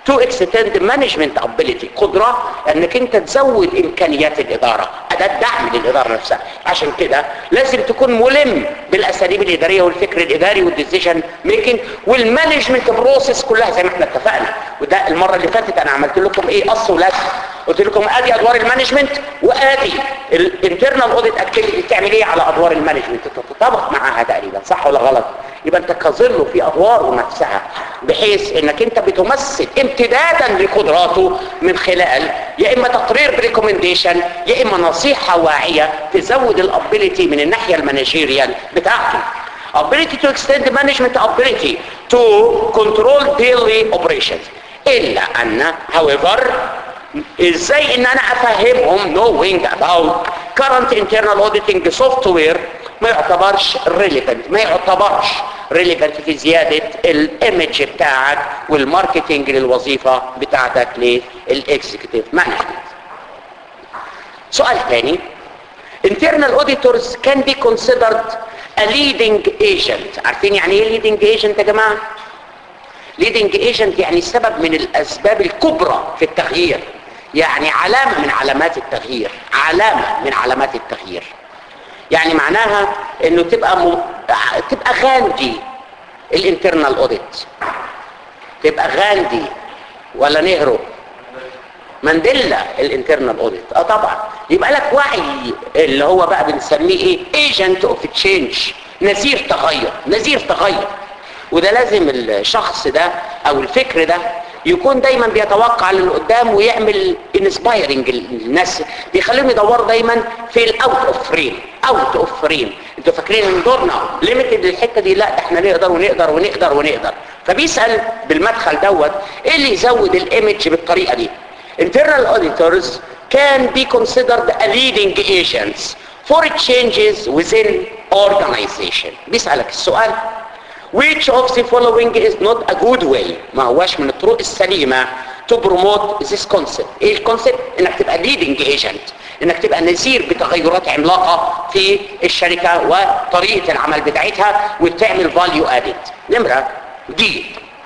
to extend management ability قدرة انك انت تزود امكانيات الادارة اداة دعم للادارة نفسها عشان كده لازم تكون ملم بالاساليب الادارية والفكر الاداري والديسيجن ميكنج والمانجمنت بروسيس كلها زي ما احنا اتفقنا وده المرة اللي فاتت انا عملت لكم ايه قص ولزق قلت لكم ادي ادوار المانجمنت وادي الانترنال اوديت اكتيفيتي بتعمل ايه على ادوار المانجمنت تتطابق معاها تقريبا صح ولا غلط يبقى انت كظله في ادواره نفسها بحيث انك انت بتمثل امتدادا لقدراته من خلال يا اما تقرير بريكومنديشن يا اما نصيحه واعيه تزود الابيليتي من الناحيه المانجيريال بتاعته ability to extend the management ability to control daily operations الا ان however ازاي ان انا افهمهم knowing about current internal auditing software ما يعتبرش relevant ما يعتبرش relevant في زيادة الايمج بتاعك والماركتينج للوظيفة بتاعتك للاكزيكتيف مانجمنت سؤال تاني internal auditors can be considered a leading agent عارفين يعني ايه leading agent يا جماعة leading agent يعني سبب من الاسباب الكبرى في التغيير يعني علامة من علامات التغيير علامة من علامات التغيير يعني معناها انه تبقى م... تبقى غاندي الانترنال اوديت تبقى غاندي ولا نهرو مانديلا الانترنال اوديت اه طبعا يبقى لك وعي اللي هو بقى بنسميه ايه ايجنت اوف تشينج نذير تغير نذير تغير وده لازم الشخص ده او الفكر ده يكون دايما بيتوقع للقدام ويعمل انسبايرنج الناس بيخليهم يدوروا دايما في الاوت اوف فريم اوت اوف فريم انتوا فاكرين ان دورنا ليميتد للحته دي لا احنا نقدر ونقدر ونقدر ونقدر فبيسال بالمدخل دوت ايه اللي يزود الايمج بالطريقه دي internal auditors can be considered a leading agents for changes within organization بيسالك السؤال which of the following is not a good way ما هواش من الطرق السليمة to promote this concept ايه الكونسبت انك تبقى leading agent انك تبقى نذير بتغيرات عملاقة في الشركة وطريقة العمل بتاعتها وتعمل value added نمرة دي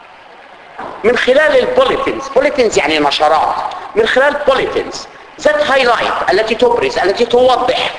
من خلال البوليتنز بوليتنز يعني نشرات من خلال بوليتنز ذات هايلايت التي تبرز التي توضح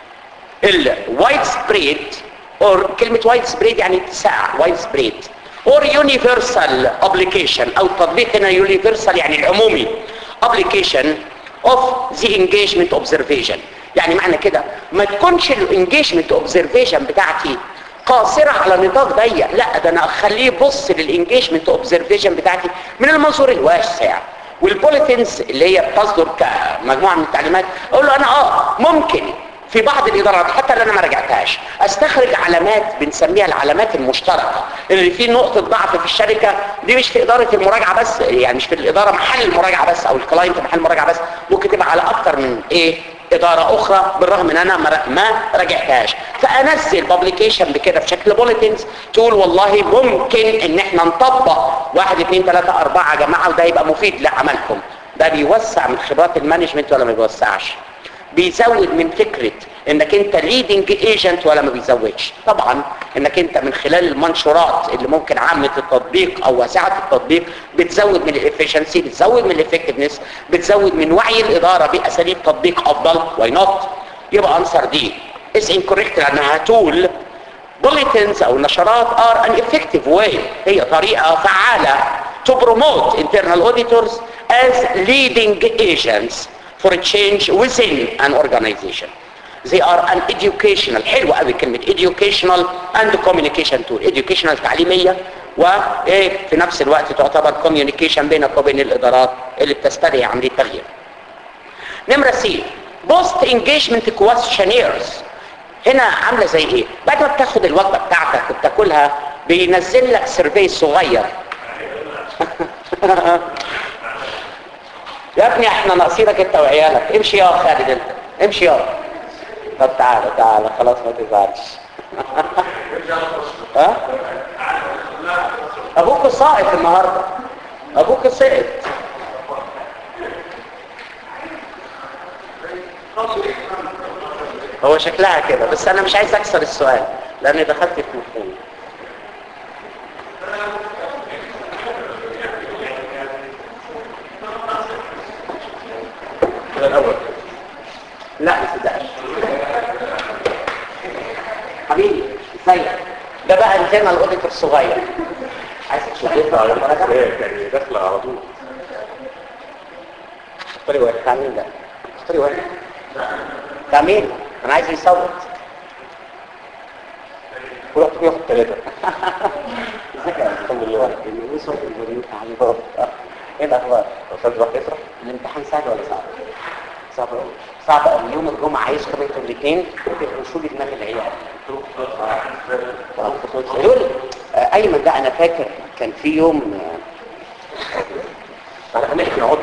الوايد سبريد or كلمة وايد سبريد يعني اتساع وايد سبريد or universal application او التطبيق هنا universal يعني العمومي application of the engagement observation يعني معنى كده ما تكونش الانجيجمنت observation بتاعتي قاصرة على نطاق ضيق لا ده انا اخليه يبص للانجيجمنت observation بتاعتي من المنظور الواسع والبوليتنز اللي هي بتصدر كمجموعة من التعليمات اقول له انا اه ممكن في بعض الادارات حتى اللي انا ما رجعتهاش استخرج علامات بنسميها العلامات المشتركه اللي في نقطه ضعف في الشركه دي مش في اداره المراجعه بس يعني مش في الاداره محل المراجعه بس او الكلاينت محل المراجعه بس ممكن تبقى على اكتر من ايه اداره اخرى بالرغم ان انا ما راجعتهاش فانزل بابليكيشن بكده بشكل بوليتنز تقول والله ممكن ان احنا نطبق واحد اثنين ثلاثة اربعة يا جماعة وده يبقى مفيد لعملكم ده بيوسع من خبرات المانجمنت ولا ما بيوسعش بيزود من فكرة انك انت ليدنج ايجنت ولا ما بيزودش طبعا انك انت من خلال المنشورات اللي ممكن عامة التطبيق او واسعة التطبيق بتزود من الافشنسي بتزود من الافكتفنس بتزود من وعي الادارة باساليب تطبيق افضل واي نوت يبقى انسر دي is incorrect لانها تول bulletins او نشرات are an effective way هي طريقة فعالة to promote internal auditors as leading agents for a change within an organization. They are an educational حلوة قوي كلمة educational and communication tool educational تعليمية وفي نفس الوقت تعتبر communication بينك وبين الإدارات اللي بتستدعي عملية تغيير. نمرة سي post engagement questionnaires هنا عاملة زي ايه؟ بعد ما بتاخد الوجبة بتاعتك وبتاكلها بينزل لك سيرفي صغير يا ابني احنا ناقصينك انت وعيالك امشي يا خالد انت امشي يا طب تعالى تعالى خلاص ما تزعلش ها ابوك ساقط النهارده ابوك سقط هو شكلها كده بس انا مش عايز اكسر السؤال لاني دخلت في مفهوم انترنال اوديتور صغير عايز تشوف بتطلع على الأسئلة، يعني داخله على طول اختاري واحد بتاع مين ده؟ اختاري واحد بتاع مين؟ انا عايز يصوت ورحت ياخد ثلاثة ازيك يا الحمد لله يوسف الوليد علي ايه الاخبار؟ أستاذ راح يسرح الامتحان سهل ولا صعب؟ صعب قوي صعب قوي يوم الجمعه عايزكم انتوا الاثنين تفرشوا لي دماغ العيال دول آه، ايمن ده انا فاكر كان في يوم آه، أنا هنحكي نقعد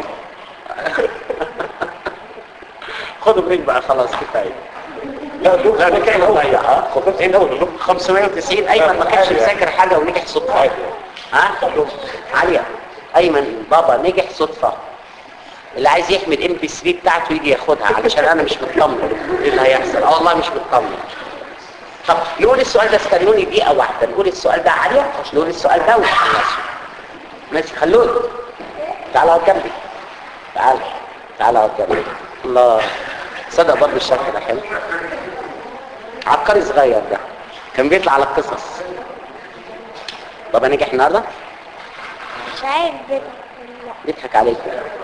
خدوا بريك بقى خلاص كفايه لا دول لا ده كان هو ها خد ايه الاول دول 590 ايمن ما كانش مذاكر حاجه ونجح صدفه ها عاليه ايمن بابا نجح صدفه اللي عايز يحمل ام بي 3 بتاعته يجي ياخدها علشان انا مش مطمن ايه اللي هيحصل اه والله مش مطمن طب نقول السؤال ده استنوني دقيقه واحده نقول السؤال ده عاليه عشان نقول السؤال ده ونخلصه ماشي خلوني تعالى اقعد جنبي تعالى تعالى اقعد جنبي الله صدق برضه الشكل ده حلو عبقري صغير ده كان بيطلع على القصص طب نجح النهارده مش عارف بت- بيضحك عليك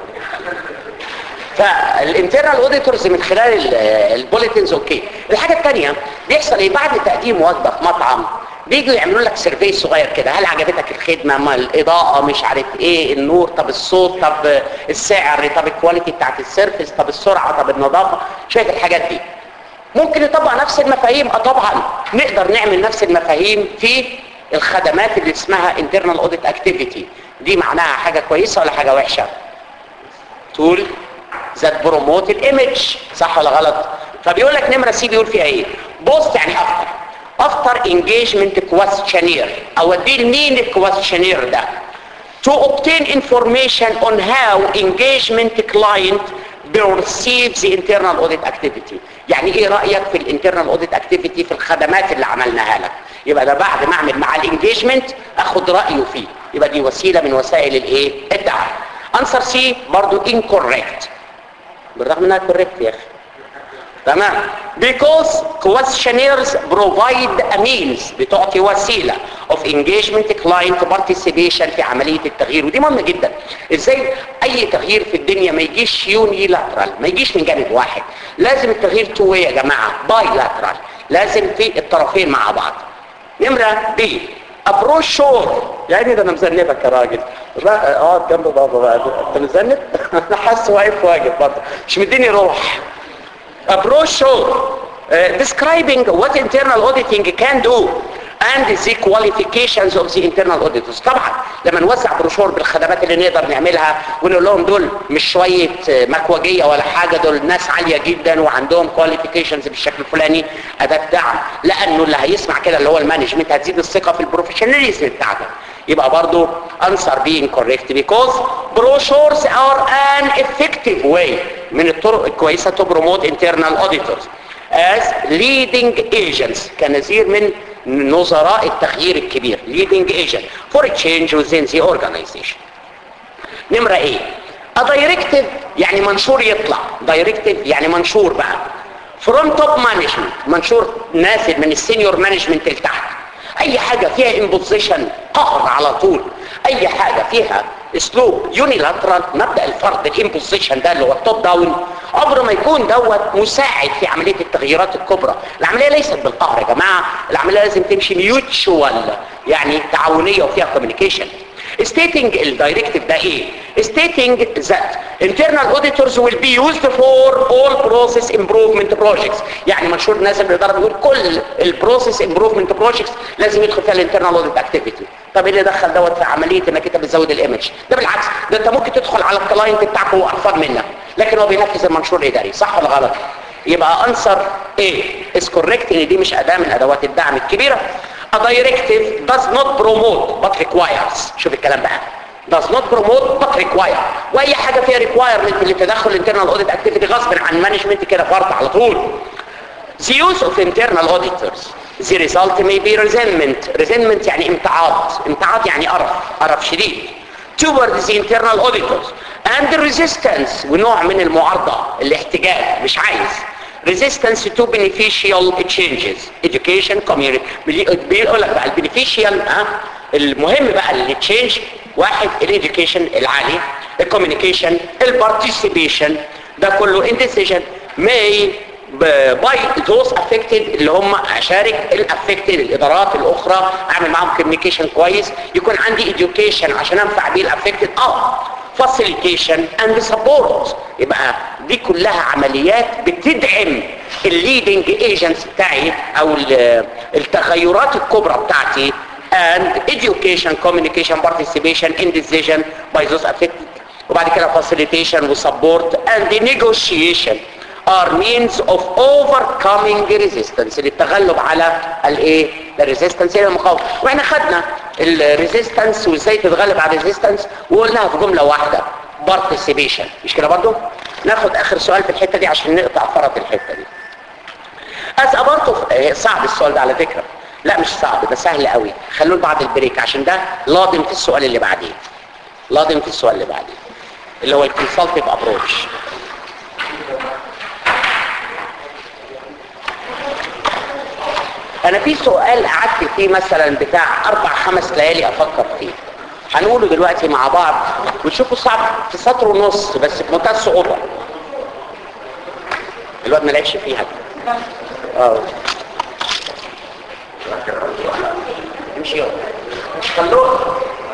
فالانترنال اوديتورز من خلال البوليتنز اوكي الحاجه الثانيه بيحصل ايه بعد تقديم وجبه في مطعم بيجوا يعملوا لك سيرفي صغير كده هل عجبتك الخدمه ما الاضاءه مش عارف ايه النور طب الصوت طب السعر طب الكواليتي بتاعت السيرفيس طب السرعه طب النظافه شويه الحاجات دي ممكن نطبق نفس المفاهيم اه طبعا نقدر نعمل نفس المفاهيم في الخدمات اللي اسمها internal audit activity دي معناها حاجة كويسة ولا حاجة وحشة تقول ذات بروموت الايمج صح ولا غلط فبيقول لك نمرة سي بيقول فيها ايه بوست يعني افتر افتر انجيجمنت كويستشنير او اديه لمين الكويستشنير ده to obtain information on how engagement client perceives the internal audit activity يعني ايه رأيك في الانترنال اوديت اكتيفيتي في الخدمات اللي عملناها لك يبقى ده بعد ما اعمل مع الانجيجمنت اخد رأيه فيه يبقى دي وسيلة من وسائل الايه الدعم انسر سي برضو incorrect بالرغم انها correct يا اخي تمام because questionnaires provide a means بتعطي وسيلة of engagement client participation في عملية التغيير ودي مهمة جدا ازاي اي تغيير في الدنيا ما يجيش يونيلاترال ما يجيش من جانب واحد لازم التغيير تو يا جماعة بايلاترال لازم في الطرفين مع بعض نمرة بي ابروش شور يعني ده انا مذنبك يا راجل لا اقعد جنب بابا بقى انت مذنب انا حاسس واقف واجب برضه مش مديني روح a brochure uh, describing what internal auditing can do and the qualifications of the internal auditors طبعا لما نوزع بروشور بالخدمات اللي نقدر نعملها ونقول لهم دول مش شوية آه، مكوجية ولا حاجة دول ناس عالية جدا وعندهم qualifications بالشكل الفلاني أداة دعم لأنه اللي هيسمع كده اللي هو المانجمنت هتزيد الثقة في البروفيشناليزم بتاعته يبقى برضو answer being correct because brochures are an effective way من الطرق الكويسة to promote internal auditors as leading agents كنظير من نظراء التغيير الكبير leading agent for a change within the organization نمرة ايه a directive يعني منشور يطلع directive يعني منشور بقى from top management منشور نازل من السينيور مانجمنت لتحت اي حاجة فيها imposition قهر على طول اي حاجة فيها اسلوب يونيلاترال مبدأ الفرض الامبوزيشن ده اللي هو التوب داون عمره ما يكون دوت مساعد في عملية التغييرات الكبرى العملية ليست بالقهر يا جماعة العملية لازم تمشي ميوتشوال يعني تعاونية وفيها كوميونيكيشن stating الدايركتيف ده ايه stating that internal auditors will be used for all process improvement projects يعني منشور نازل بالاداره بيقول كل البروسيس امبروفمنت بروجكتس لازم يدخل فيها الانترنال اوديت اكتيفيتي طب ايه اللي دخل دوت في عمليه انك انت بتزود الايمج ده بالعكس ده انت ممكن تدخل على الكلاينت بتاعك وهو قرفان منك لكن هو بينفذ المنشور الاداري صح ولا غلط يبقى انسر ايه is correct ان دي مش اداه من ادوات الدعم الكبيره A directive does not promote but requires شوف الكلام بقى does not promote but require واي حاجة فيها requirement لتدخل internal audit activity غصب عن management كده فرض على طول the use of internal auditors the result may be resentment resentment يعني امتعاض امتعاض يعني قرف قرف شديد towards the internal auditors and the resistance ونوع من المعارضة الاحتجاج مش عايز resistance to beneficial changes education community بيقول بيقول لك بقى البينيفيشال ها المهم بقى التشينج واحد الاديوكيشن العالي الكوميونيكيشن البارتيسيبيشن ده كله indecision may باي those affected اللي هم اشارك الافكتد الادارات الاخرى اعمل معاهم كوميونيكيشن كويس يكون عندي education عشان انفع بيه الافكتد اه facilitation and support يبقى دي كلها عمليات بتدعم الليدنج ايجنتس بتاعي او ال- التغيرات الكبرى بتاعتي and education communication participation in decision by those affected وبعد كده facilitation وsupport and the negotiation are means of overcoming resistance للتغلب على الايه الريزيستنس هي المقاومه واحنا خدنا الريزيستنس وازاي تتغلب على الريزيستنس وقلناها في جمله واحده participation مش كده برضو ناخد اخر سؤال في الحته دي عشان نقطع فرط الحته دي as a part of آه، صعب السؤال ده على فكره لا مش صعب ده سهل قوي خلوه بعد البريك عشان ده لازم في السؤال اللي بعديه لازم في السؤال اللي بعديه اللي هو الكونسلتيف ابروتش انا في سؤال قعدت فيه مثلا بتاع اربع خمس ليالي افكر فيه هنقوله دلوقتي مع بعض وتشوفوا صعب في سطر ونص بس في منتهى الصعوبه الواد ما لعبش فيها اه امشي يلا خلوه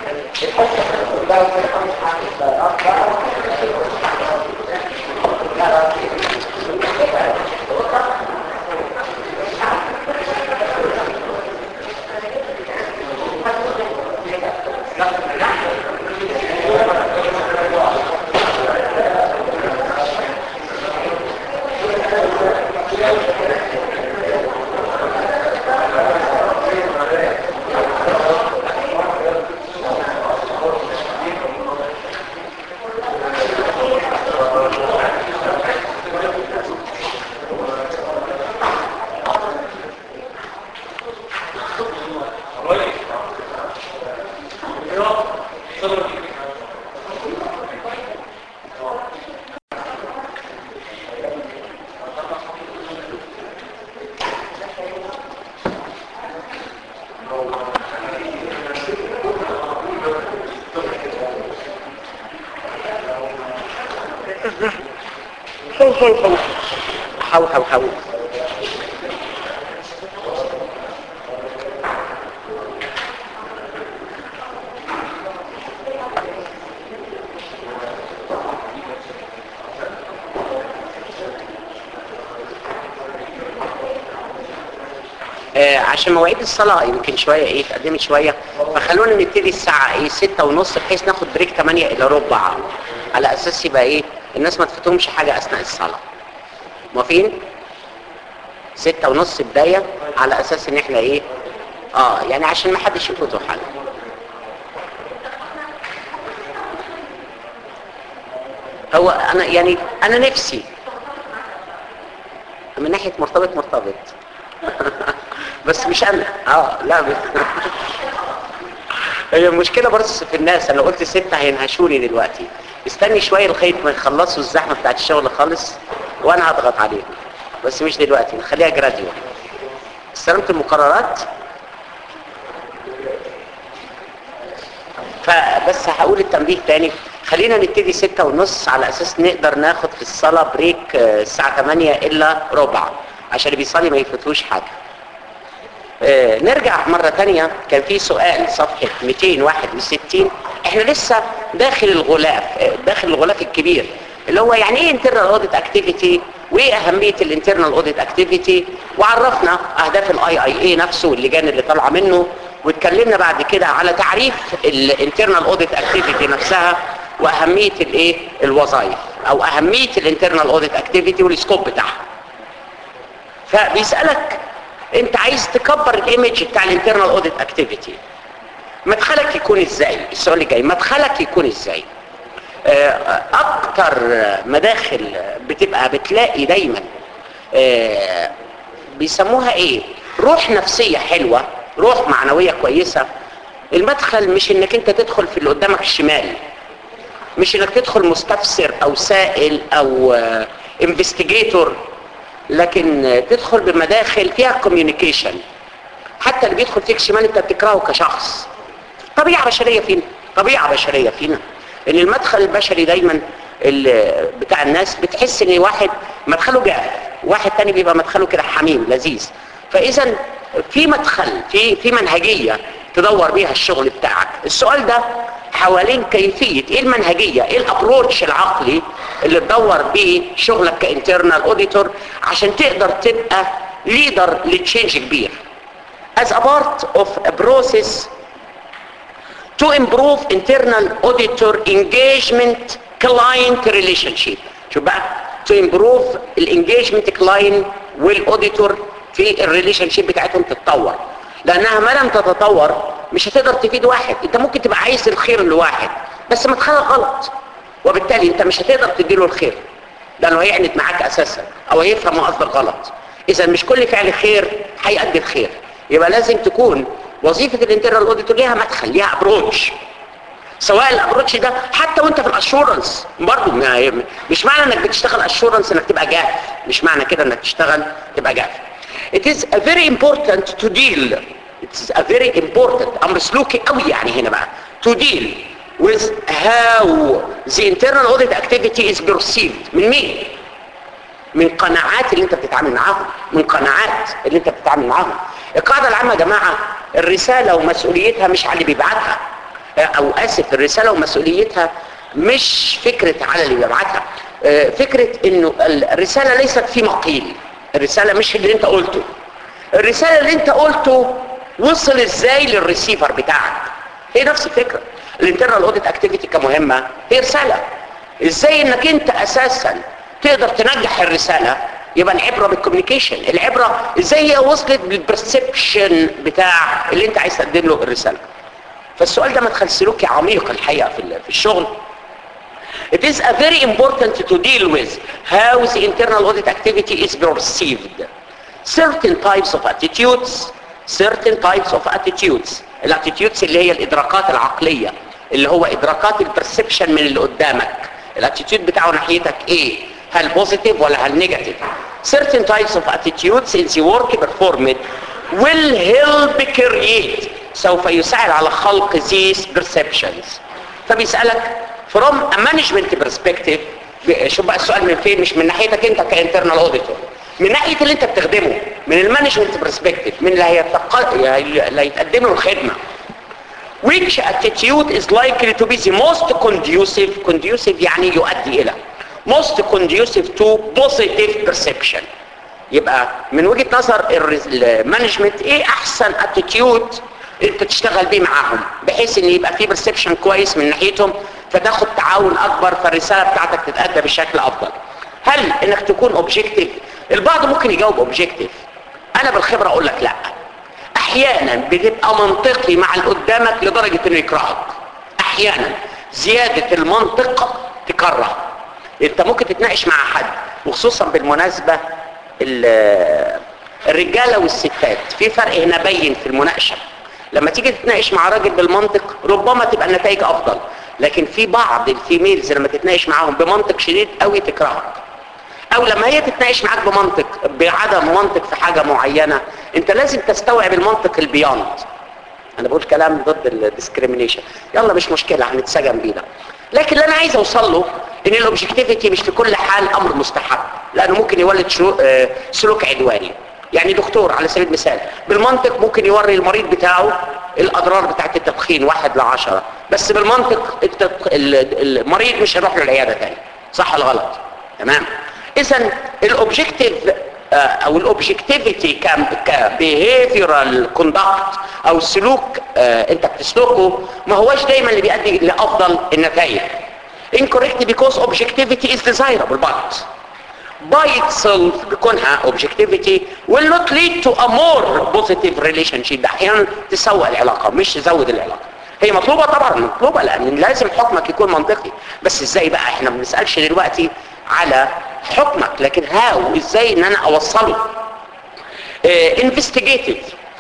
حو حو حو حو حو حو آه، عشان مواعيد الصلاة يمكن شوية ايه اتقدمت شوية فخلونا نبتدي الساعة ايه ستة ونص بحيث ناخد بريك 8 الى ربع على اساس يبقى ايه الناس ما تفوتهمش حاجة اثناء الصلاة موافقين؟ ستة ونص بداية على اساس ان احنا ايه اه يعني عشان ما حدش يفوته حاجة هو انا يعني انا نفسي من ناحية مرتبط مرتبط بس مش انا اه لا بس هي المشكلة برضه في الناس انا قلت ستة هينهشوني دلوقتي استني شوية لغاية ما يخلصوا الزحمة بتاعت الشغل خالص وانا هضغط عليهم بس مش دلوقتي نخليها جراديوال استلمت المقررات فبس هقول التنبيه تاني خلينا نبتدي ستة ونص على اساس نقدر ناخد في الصلاة بريك آه، الساعة 8 الا ربع عشان اللي بيصلي ما يفوتوش حاجة آه، نرجع مرة تانية كان في سؤال صفحة 261 احنا لسه داخل الغلاف آه، داخل الغلاف الكبير اللي هو يعني ايه internal audit activity وايه اهمية الانترنال audit activity وعرفنا اهداف الاي اي اي نفسه واللجان اللي طالعه منه واتكلمنا بعد كده على تعريف الانترنال audit activity نفسها واهمية الايه الوظائف او اهمية الانترنال audit activity والسكوب بتاعها فبيسألك انت عايز تكبر الايمج بتاع الانترنال اوديت اكتيفيتي مدخلك يكون ازاي السؤال اللي جاي مدخلك يكون ازاي آه، اكتر مداخل بتبقى بتلاقي دايما آه، بيسموها ايه روح نفسية حلوة روح معنوية كويسة المدخل مش انك انت تدخل في اللي قدامك الشمال مش انك تدخل مستفسر او سائل او انفستيجيتور لكن آه، تدخل بمداخل فيها كوميونيكيشن حتى اللي بيدخل فيك شمال انت بتكرهه كشخص طبيعة بشرية فينا طبيعة بشرية فينا ان المدخل البشري دايما ال- بتاع الناس بتحس ان واحد مدخله جاف واحد تاني بيبقى مدخله كده حميم لذيذ فاذا في مدخل في في منهجية تدور بيها الشغل بتاعك السؤال ده حوالين كيفية ايه المنهجية ايه الابروتش العقلي اللي تدور بيه شغلك كانترنال اوديتور عشان تقدر تبقى ليدر لتشينج كبير as a part of a process to improve internal auditor engagement client relationship شوف بقى to improve الانجيجمنت client والاوديتور في الريليشن شيب بتاعتهم تتطور لانها ما لم تتطور مش هتقدر تفيد واحد انت ممكن تبقى عايز الخير لواحد بس مدخلك غلط وبالتالي انت مش هتقدر تديله الخير لانه هيعند معاك اساسا او هيفهم قصدك غلط اذا مش كل فعل خير هيؤدي الخير يبقى لازم تكون وظيفه الانترنال اوديتور ليها مدخل ليها ابروتش سواء الابروتش ده حتى وانت في الاشورنس برضه ما- مش معنى انك بتشتغل اشورنس انك تبقى جاف مش معنى كده انك تشتغل تبقى جاف it is a very important to deal it is a very important امر سلوكي قوي يعني هنا بقى to deal with how the internal audit activity is perceived من مين من قناعات اللي انت بتتعامل معاهم من قناعات اللي انت بتتعامل معاهم القاعدة العامة يا جماعة الرسالة ومسؤوليتها مش على اللي بيبعتها او اسف الرسالة ومسؤوليتها مش فكرة على اللي بيبعتها اه، فكرة انه الرسالة ليست في مقيل الرسالة مش اللي انت قلته الرسالة اللي انت قلته وصل ازاي للريسيفر بتاعك هي نفس الفكرة الانترنال اوديت اكتيفيتي كمهمة هي رسالة ازاي انك انت اساسا تقدر تنجح الرسالة يبقى العبرة بالكوميونيكيشن العبرة ازاي هي وصلت بالبرسبشن بتاع اللي انت عايز تقدم له الرسالة فالسؤال ده مدخل سلوكي عميق الحقيقة في ال- في الشغل It is a very important to deal with how the internal audit activity is perceived. Certain types of attitudes, certain types of attitudes. الاتيتيودز اللي هي الادراكات العقلية اللي هو ادراكات البرسبشن من اللي قدامك الاتيتيود بتاعه ناحيتك ايه هل بوزيتيف ولا هل نيجاتيف certain types of attitudes in the work performed will help create سوف يساعد على خلق these perceptions فبيسألك from a management perspective ب- شوف بقى السؤال من فين مش من ناحيتك انت كانترنال اوديتور من ناحية اللي انت بتخدمه من المانجمنت برسبكتيف من اللي هيتق... اللي هيتقدم له الخدمة which attitude is likely to be the most conducive conducive يعني يؤدي الى most conducive to positive perception يبقى من وجهة نظر المانجمنت ايه احسن اتيتيود انت تشتغل بيه معاهم بحيث ان يبقى في برسبشن كويس من ناحيتهم فتاخد تعاون اكبر فالرسالة بتاعتك تتأدى بشكل افضل هل انك تكون اوبجيكتيف البعض ممكن يجاوب اوبجيكتيف انا بالخبرة اقول لك لا احيانا بتبقى منطقي مع اللي قدامك لدرجة انه يكرهك احيانا زيادة المنطق تكره انت ممكن تتناقش مع حد وخصوصا بالمناسبة ال- الرجالة والستات في فرق هنا بين في المناقشة لما تيجي تتناقش مع راجل بالمنطق ربما تبقى النتائج افضل لكن في بعض الفيميلز لما تتناقش معاهم بمنطق شديد قوي تكرهك او لما هي تتناقش معاك بمنطق بعدم منطق في حاجة معينة انت لازم تستوعب المنطق البياند انا بقول كلام ضد الديسكريميشن يلا مش مشكلة هنتسجن بيه ده لكن اللي انا عايز اوصل له ان الاوبجكتيفيتي مش في كل حال امر مستحب لانه ممكن يولد شرو- آه، سلوك عدواني يعني دكتور على سبيل المثال بالمنطق ممكن يوري المريض بتاعه الاضرار بتاعت التدخين واحد لعشرة بس بالمنطق التدخ... ال- المريض مش هيروح له العيادة تاني صح ولا غلط تمام اذا الاوبجكتيف آه، او الاوبجكتيفيتي كبيهيفيرال كوندكت او سلوك آه، انت بتسلكه ما هوش دايما اللي بيؤدي لافضل النتائج incorrect because objectivity is desirable but by itself بكونها objectivity will not lead to a more positive relationship ده احيانا تسوء العلاقة مش تزود العلاقة هي مطلوبة طبعا مطلوبة لان لازم حكمك يكون منطقي بس ازاي بقى احنا ما بنسألش دلوقتي على حكمك لكن هاو ازاي ان انا اوصله انفستيجيتيف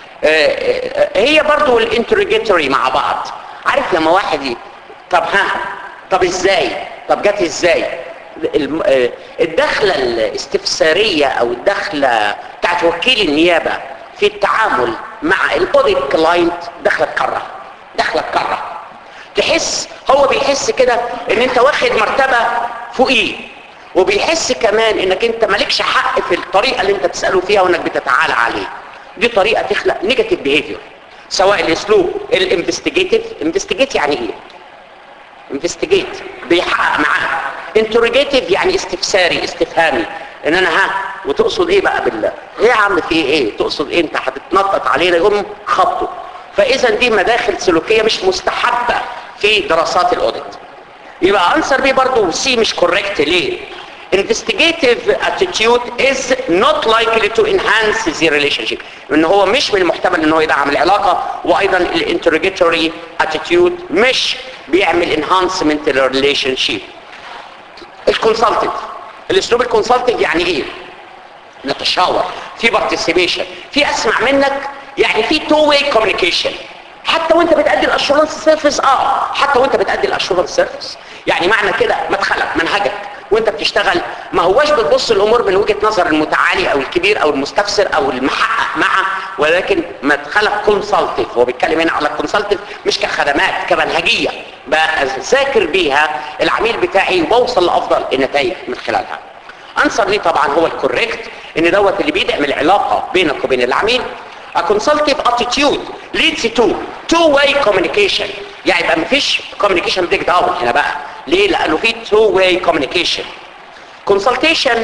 هي برضو الانتروجيتوري مع بعض عارف لما واحد ي- طب ها طب ازاي طب جت ازاي الم- آه، الدخلة الاستفسارية او الدخلة بتاعت وكيل النيابة في التعامل مع الاوديت كلاينت دخلة كرة دخلة كرة تحس هو بيحس كده ان انت واخد مرتبة فوقيه وبيحس كمان انك انت مالكش حق في الطريقة اللي انت تسأله فيها وانك بتتعالى عليه دي طريقة تخلق نيجاتيف بيهيفير سواء الاسلوب الانفستيجيتيف انفستيجيت يعني ايه انفستيجيت بيحقق معاه انتروجيتيف يعني استفساري استفهامي ان انا ها وتقصد ايه بقى بالله ايه يا عم في ايه تقصد ايه انت هتتنطط علينا يقوم خبطه فاذا دي مداخل سلوكيه مش مستحبه في دراسات الاوديت يبقى انسر بي برضو سي مش كوريكت ليه investigative attitude is not likely to enhance the relationship ان هو مش من المحتمل ان هو يدعم العلاقة وايضا الانتروجيتوري attitude مش بيعمل enhancement للريليشنشيب الكونسلتنت الاسلوب الكونسلتنت يعني ايه نتشاور في بارتيسيبيشن في اسمع منك يعني في تو واي كوميونيكيشن حتى وانت بتأدي الاشورنس سيرفيس اه حتى وانت بتأدي الاشورنس سيرفيس يعني معنى كده مدخلك منهجك وانت بتشتغل ما هواش بتبص الامور من وجهة نظر المتعالي او الكبير او المستفسر او المحقق معه ولكن مدخلك كونسلتيف هو بيتكلم هنا على الكونسلتيف مش كخدمات كمنهجية بذاكر بيها العميل بتاعي وبوصل لافضل النتائج من خلالها انسر ليه طبعا هو الكوريكت ان دوت اللي بيدعم العلاقة بينك وبين العميل A consultative attitude leads to two-way communication يعني يبقى مفيش communication break down هنا بقى ليه؟ لأنه في two-way communication consultation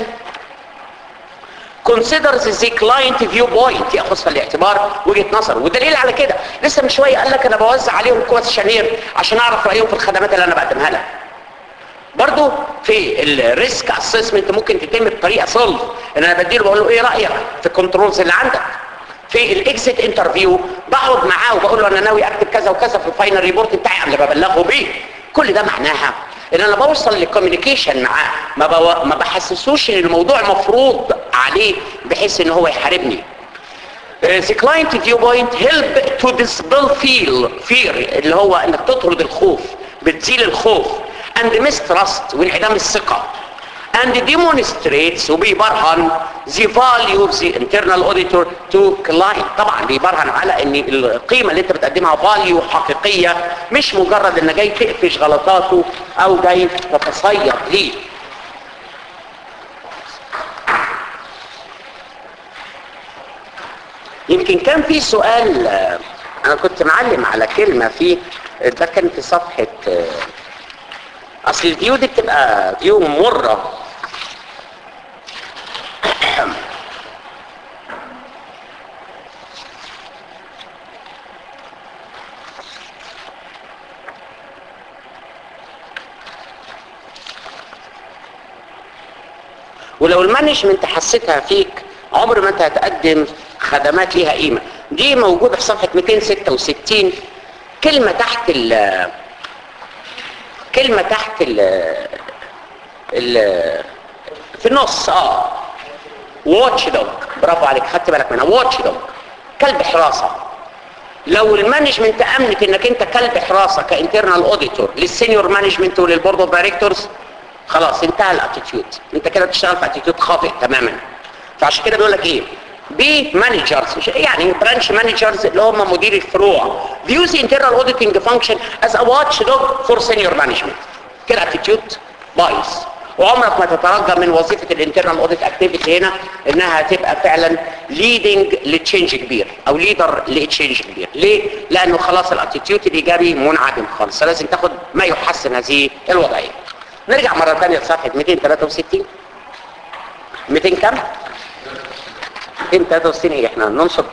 considers the client viewpoint يأخذ في الاعتبار وجهة نظر ودليل على كده لسه من شوية قال لك أنا بوزع عليهم كويشنير عشان أعرف رأيهم في الخدمات اللي أنا بقدمها لها برضو في الريسك اسسمنت ممكن تتم بطريقه صلب ان انا بديله بقول له ايه رايك في الكنترولز اللي عندك في الاكزيت انترفيو بقعد معاه وبقول له انا ناوي اكتب كذا وكذا في الفاينل ريبورت بتاعي قبل ما ابلغه بيه كل ده معناها ان انا بوصل للكوميونيكيشن معاه ما, بو... ما بحسسوش ان الموضوع مفروض عليه بحيث ان هو يحاربني the client viewpoint help to dispel fear fear اللي هو انك تطرد الخوف بتزيل الخوف and mistrust وانعدام الثقة and demonstrates وبيبرهن the value of the internal auditor to client طبعا بيبرهن على ان القيمة اللي انت بتقدمها value حقيقية مش مجرد ان جاي تقفش غلطاته او جاي تتصيد ليه يمكن كان في سؤال آه، انا كنت معلم على كلمة فيه ده كان في صفحة آه، اصل الفيو دي بتبقى فيو مرة ولو المانجمنت حسيتها فيك عمر ما انت هتقدم خدمات ليها قيمة دي موجودة في صفحة 266 كلمة تحت ال كلمة تحت ال ال في النص اه واتش دوج برافو عليك خدت بالك منها واتش دوج كلب حراسة لو المانجمنت امنت انك انت كلب حراسة كانترنال اوديتور للسينيور مانجمنت وللبورد اوف دايركتورز خلاص انتهى الاتيتيود انت كده بتشتغل في اتيتيود خاطئ تماما فعشان كده بيقول لك ايه بي مانجرز يعني برانش مانجرز اللي هم مدير الفروع views internal auditing function as a watchdog for senior management كده اتيتيود بايظ وعمرك ما تترجى من وظيفة الانترنال اوديت اكتيفيتي هنا انها هتبقى فعلا ليدنج لتشينج كبير او ليدر لتشينج كبير ليه؟ لانه خلاص الاتيتيود الايجابي منعدم خالص فلازم تاخد ما يحسن هذه الوضعية نرجع مرة ثانية لصفحة 263 200 كم؟ 263 ايه احنا ننصب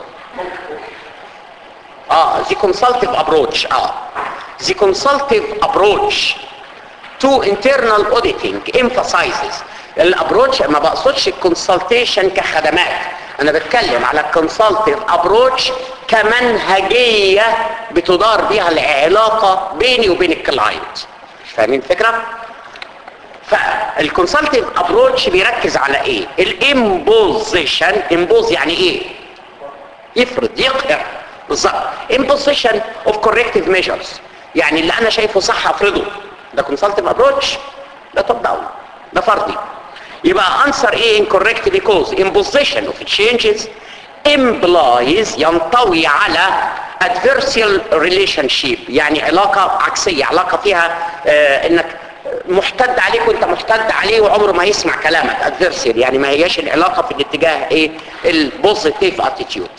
اه the consultative approach اه the consultative approach to internal auditing emphasizes الابروتش ما بقصدش الكونسلتيشن كخدمات انا بتكلم على الكونسلتيف ابروتش كمنهجيه بتدار بيها العلاقه بيني وبين الكلاينت فاهمين الفكره فالكونسلتيف ابروتش بيركز على ايه الامبوزيشن امبوز يعني ايه يفرض يقهر بالظبط imposition of corrective measures يعني اللي انا شايفه صح افرضه ده كونسلتيف ابروتش ده توب داون ده فرضي يبقى answer A incorrect because imposition of changes implies ينطوي على adversarial relationship يعني علاقة عكسية علاقة فيها آه انك محتد عليك وانت محتد عليه وعمره ما يسمع كلامك adversarial يعني ما هياش العلاقة في الاتجاه ايه البوزيتيف اتيتيود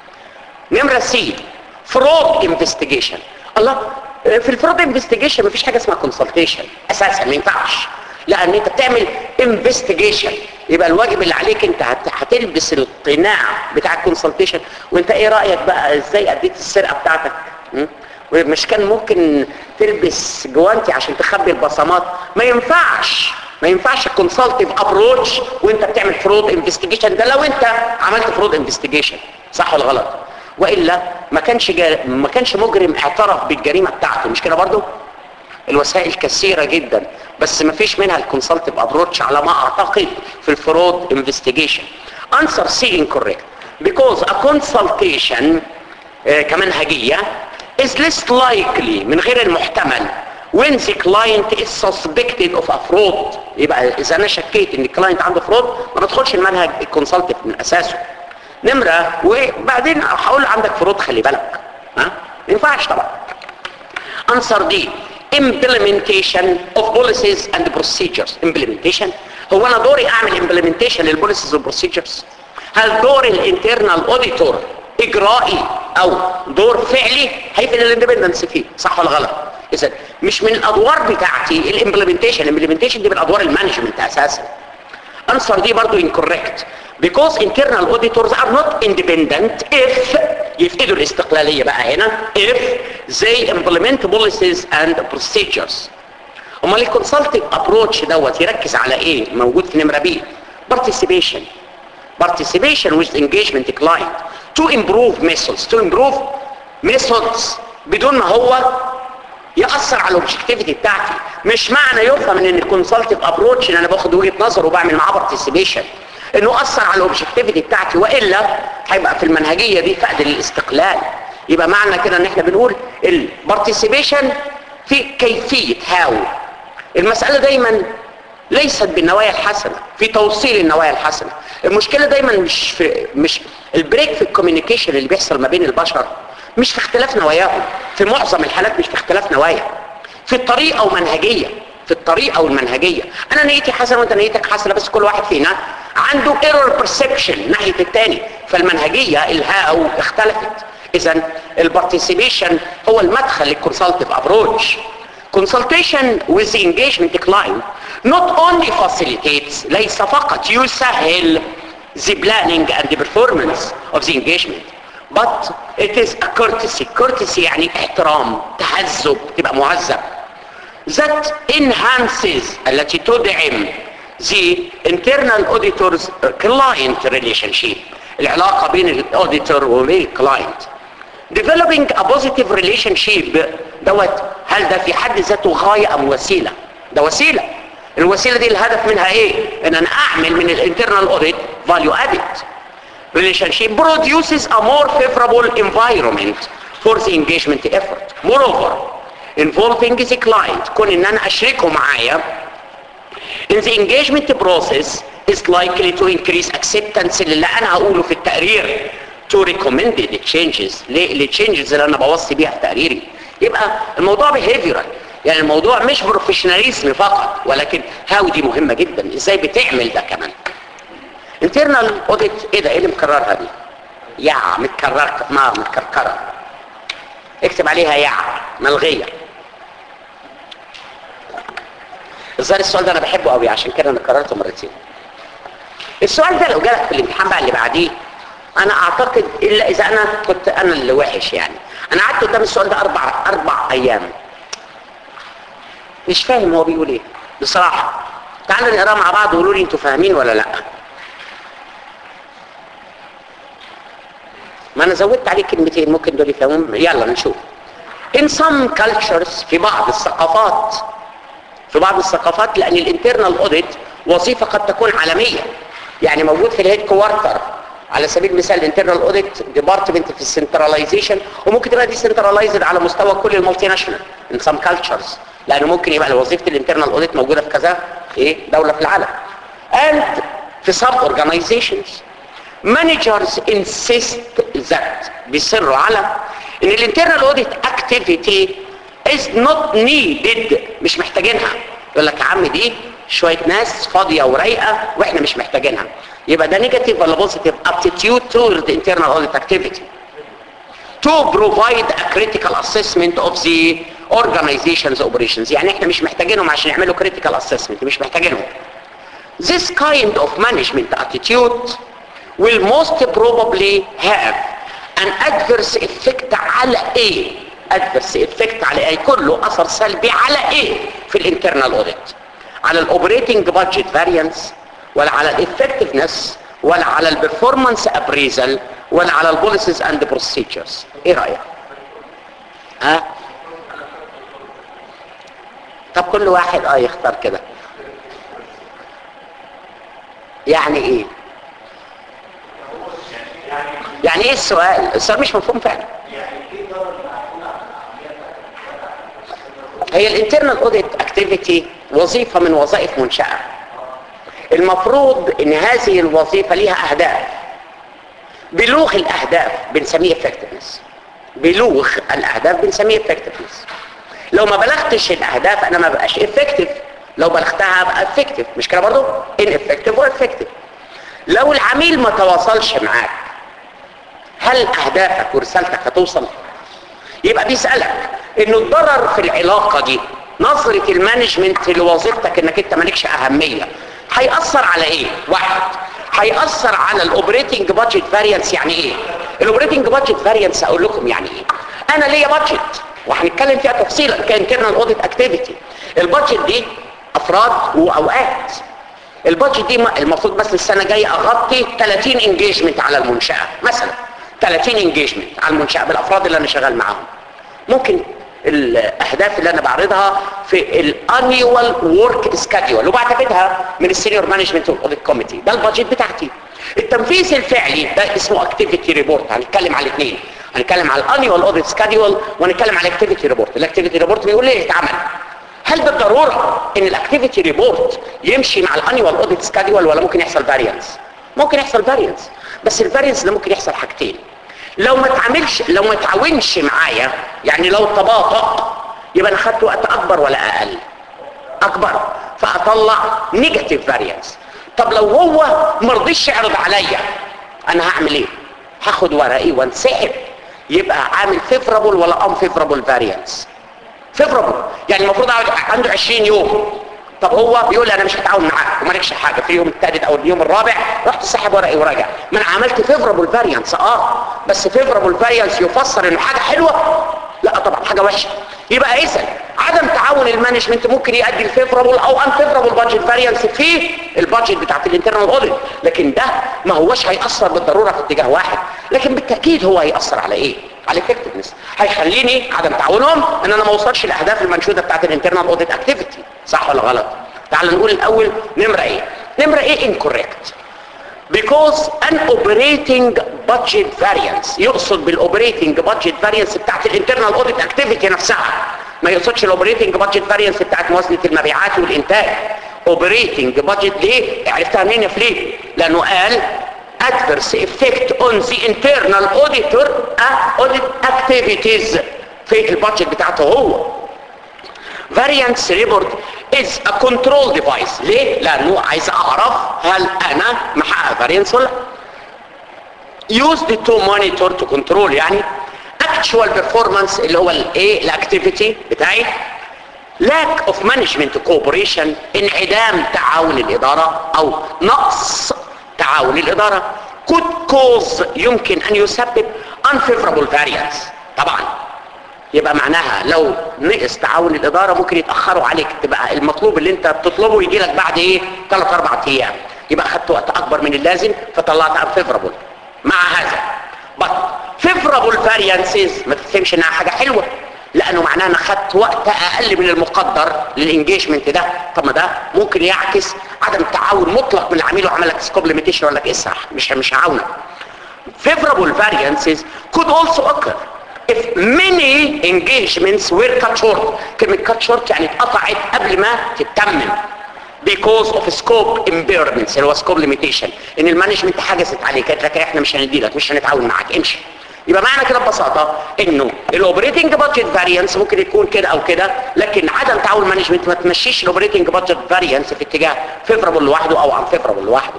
نمرة سي فرود انفستيجيشن الله في الفرود انفستيجيشن مفيش حاجة اسمها كونسلتيشن اساسا ما ينفعش لان انت بتعمل انفستيجيشن يبقى الواجب اللي عليك انت هت- هتلبس القناع بتاع الكونسلتيشن وانت ايه رايك بقى ازاي اديت السرقه بتاعتك م? مش كان ممكن تلبس جوانتي عشان تخبي البصمات ما ينفعش ما ينفعش الكونسلتيف ابروتش وانت بتعمل فرود انفستيجيشن ده لو انت عملت فرود انفستيجيشن صح ولا غلط والا ما كانش جا... ما كانش مجرم اعترف بالجريمه بتاعته مش كده برضه الوسائل كثيرة جدا بس ما فيش منها الكونسلتيف ابروتش على ما اعتقد في الفرود انفستيجيشن answer C incorrect because a consultation آه، كمنهجية is less likely من غير المحتمل when the client is suspected of a fraud يبقى اذا انا شكيت ان الكلاينت عنده فرود ما بدخلش المنهج الكونسلتيف من اساسه نمرة وبعدين هقول عندك فروض خلي بالك ها ما ينفعش طبعا answer D implementation of policies and procedures implementation هو انا دوري اعمل implementation للبوليسيز والبروسيجرز هل دور الانترنال اوديتور اجرائي او دور فعلي هيفرق الاندبندنس فيه صح ولا غلط اذا مش من الادوار بتاعتي الامبلمنتيشن الامبلمنتيشن دي من ادوار المانجمنت اساسا answer دي برضو incorrect because internal auditors are not independent if يفقدوا الاستقلالية بقى هنا if they implement policies and procedures امال الكونسلتنج ابروتش دوت يركز على ايه موجود في نمرة بي participation participation with engagement client to improve methods to improve methods بدون ما هو يأثر على الاوبجكتيفيتي بتاعتي مش معنى يفهم ان الكونسلتيف ابروتش ان انا باخد وجهه نظر وبعمل معاه بارتيسيبيشن انه اثر على الاوبجكتيفيتي بتاعتي والا هيبقى في المنهجيه دي فقد للاستقلال يبقى معنى كده ان احنا بنقول البارتيسيبيشن في كيفيه هاو المساله دايما ليست بالنوايا الحسنه في توصيل النوايا الحسنه المشكله دايما مش في مش البريك في الكوميونيكيشن اللي بيحصل ما بين البشر مش في اختلاف نواياهم في معظم الحالات مش في اختلاف نوايا في الطريقه ومنهجيه في الطريقه والمنهجيه انا نيتي حسنه وانت نيتك حسنه بس كل واحد فينا عنده ايرور بيرسبشن ناحيه الثاني فالمنهجيه الهاو اختلفت اذا البارتيسيبيشن هو المدخل للكونسلتيف ابروتش consultation with the engagement client not only facilitates ليس فقط يسهل the planning and the performance of the engagement but it is a courtesy courtesy يعني احترام تهذب تبقى مهذب that enhances التي تدعم the internal auditor's client relationship العلاقة بين الاوديتور وبين الكلاينت developing a positive relationship دوت هل ده في حد ذاته غاية ام وسيلة ده وسيلة الوسيلة دي الهدف منها ايه ان انا اعمل من الانترنال اوديت value added relationship produces a more favorable environment for the engagement effort moreover involving the client كون ان انا اشركه معايا in the engagement process is likely to increase acceptance اللي انا هقوله في التقرير to recommended changes ليه changes اللي انا بوصي بيها في تقريري يبقى الموضوع behavioral يعني الموضوع مش بروفيشناليزم فقط ولكن هاو دي مهمة جدا ازاي بتعمل ده كمان internal audit ايه ده ايه اللي مكررها دي يا متكرر ما متكركرة اكتب عليها يا ملغية الظاهر السؤال ده انا بحبه قوي عشان كده انا كررته مرتين السؤال ده لو جالك في الامتحان بقى اللي بعديه انا اعتقد الا اذا انا كنت انا اللي وحش يعني انا قعدت قدام السؤال ده اربع اربع ايام مش فاهم هو بيقول ايه بصراحة تعالوا نقراه مع بعض وقولوا لي انتوا فاهمين ولا لا ما انا زودت عليه كلمتين ممكن دول يفهمون يلا نشوف in some cultures في بعض الثقافات في بعض الثقافات لان الانترنال اوديت وظيفة قد تكون عالمية يعني موجود في الهيد كوارتر على سبيل المثال الانترنال اوديت ديبارتمنت في السنتراليزيشن وممكن تبقى دي سنتراليزد على مستوى كل المالتي ناشونال ان سام كالتشرز لانه ممكن يبقى وظيفه الانترنال اوديت موجوده في كذا ايه دولة في العالم and في some organizations managers insist that بيصروا على ان الانترنال اوديت activity is not needed مش محتاجينها يقول لك يا عم دي شوية ناس فاضية ورايقة واحنا مش محتاجينها يبقى ده نيجاتيف ولا بوزيتيف aptitude toward the internal audit activity to provide a critical assessment of the organization's operations يعني احنا مش محتاجينهم عشان يعملوا critical assessment مش محتاجينهم this kind of management attitude will most probably have an adverse effect على ايه adverse effect على ايه كله اثر سلبي على ايه في الانترنال اوديت على الاوبريتنج بادجت فاريانس ولا على الافكتفنس ولا على البرفورمانس ابريزل ولا على البوليسيز اند بروسيجرز ايه رايك ها طب كل واحد اه يختار كده يعني ايه يعني ايه السؤال السؤال مش مفهوم فعلا هي الانترنال اوديت اكتيفيتي وظيفه من وظائف منشاه المفروض ان هذه الوظيفه ليها اهداف بلوغ الاهداف بنسميه effectiveness بلوغ الاهداف بنسميه effectiveness لو ما بلغتش الاهداف انا ما بقاش effective لو بلغتها ابقى effective مش كده برضو ineffective وeffective لو العميل ما تواصلش معاك هل اهدافك ورسالتك هتوصل يبقى بيسألك انه الضرر في العلاقة دي نظرة المانجمنت لوظيفتك انك انت مالكش اهمية هيأثر على ايه واحد هيأثر على الاوبريتنج بادجت فاريانس يعني ايه الاوبريتنج بادجت فاريانس اقول لكم يعني ايه انا ليا بادجت وهنتكلم فيها تفصيلا كانترنال اوديت اكتيفيتي البادجت دي افراد واوقات البادجت دي المفروض بس السنه الجايه اغطي 30 انجيجمنت على المنشاه مثلا 30 انجيجمنت على المنشاه بالافراد اللي انا شغال معاهم ممكن الاهداف اللي انا بعرضها في الانيوال ورك سكادول وبعتمدها من السينيور مانجمنت والاوديت كوميتي ده البادجت بتاعتي التنفيذ الفعلي ده اسمه اكتيفيتي ريبورت هنتكلم على الاثنين هنتكلم على الانيوال اوديت سكادول ونتكلم على الاكتيفيتي ريبورت الاكتيفيتي ريبورت بيقول لي اتعمل هل بالضروره ان الاكتيفيتي ريبورت يمشي مع الانيوال اوديت سكادول ولا ممكن يحصل فاريانس ممكن يحصل فاريانس بس الفاريانس ده ممكن يحصل حاجتين لو ما تعملش لو ما تعاونش معايا يعني لو تباطأ يبقى انا خدت وقت اكبر ولا اقل اكبر فاطلع نيجاتيف فاريانس طب لو هو ما رضيش يعرض عليا انا هعمل ايه هاخد ورقي وانسحب يبقى عامل فيفرابل ولا ان فيفرابل فاريانس فيفرابل يعني المفروض اقعد عنده 20 يوم طب هو بيقول لي انا مش هتعاون معاك ومالكش حاجه في اليوم الثالث او اليوم الرابع رحت سحب ورقي وراجع ما انا عملت فيفرابل فاريانس اه بس فيفرابل فاريانس يفسر انه حاجه حلوه لا طبعا حاجه وحشه يبقى اذا عدم تعاون المانجمنت ممكن يؤدي لفيفرابل او ان فيفرابل بادجت فاريانس في البادجت بتاعت الانترنال اوديت لكن ده ما هوش هياثر بالضروره في اتجاه واحد لكن بالتاكيد هو هياثر على ايه على الافكتفنس هيخليني عدم تعاونهم ان انا ما اوصلش الاهداف المنشوده بتاعت الانترنال اوديت اكتيفيتي صح ولا غلط تعال نقول الاول نمره ايه نمره ايه incorrect because an operating budget variance يقصد بالاوبريتنج budget variance بتاعت الانترنال اوديت اكتيفيتي نفسها ما يقصدش الاوبريتنج budget variance بتاعت موازنه المبيعات والانتاج اوبريتنج budget ليه عرفتها منين يا فليب لانه قال adverse effect on the internal auditor uh, audit activities في البادجت بتاعته هو variance report is a control device ليه؟ لأنه عايز أعرف هل أنا محقق variance ولا used to monitor to control يعني actual performance اللي هو الايه الاكتيفيتي بتاعي lack of management cooperation انعدام تعاون الإدارة أو نقص تعاون الإدارة could cause يمكن أن يسبب unfavorable variance طبعا يبقى معناها لو نقص تعاون الإدارة ممكن يتأخروا عليك تبقى المطلوب اللي انت بتطلبه يجي لك بعد ايه 3 4 ايام يبقى خدت وقت اكبر من اللازم فطلعت unfavorable مع هذا but favorable variances ما تفهمش انها حاجة حلوة لانه معناه انا خدت وقت اقل من المقدر للانجيجمنت ده طب ما ده ممكن يعكس عدم تعاون مطلق من العميل وعمل لك سكوب ليميتيشن ولا لك اسرح مش مش هعاونك favorable variances could also occur if many engagements were cut short كلمة cut short يعني اتقطعت قبل ما تتمم because of scope impairments اللي هو scope limitation ان المانجمنت حجزت عليك قالت لك احنا مش هندي لك مش هنتعاون معاك امشي يبقى معنى كده ببساطه انه الاوبريتنج بادجت فاريانس ممكن يكون كده او كده لكن عدم تعاون مانجمنت ما تمشيش الاوبريتنج بادجت فاريانس في اتجاه فيفربل لوحده او ان فيفربل لوحده